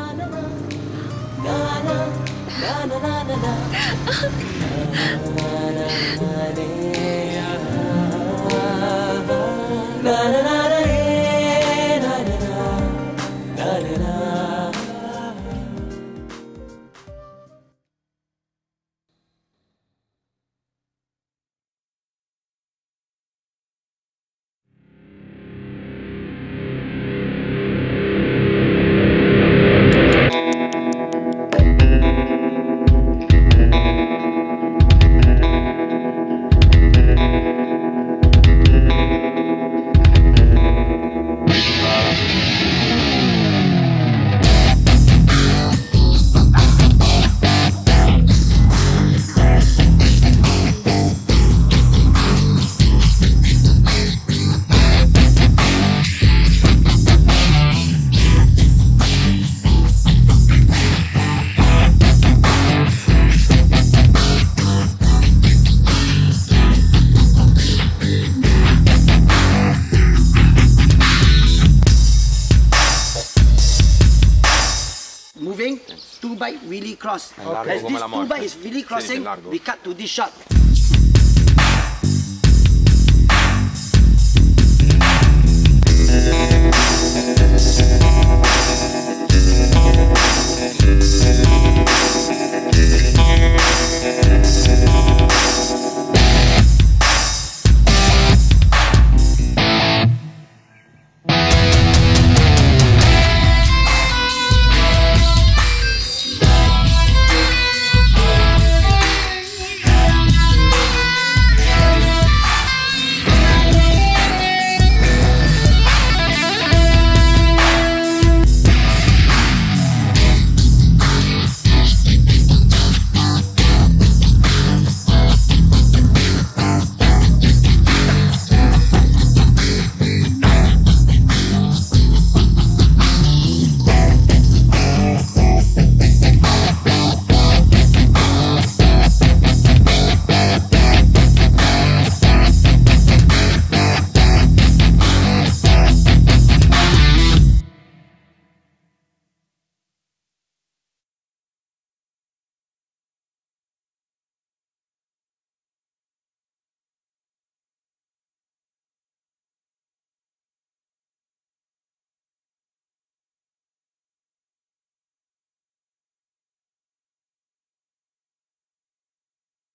Moving, two bike really cross. Largo As como this la two muerte. bike is really Sí, crossing, largo. we cut to this shot.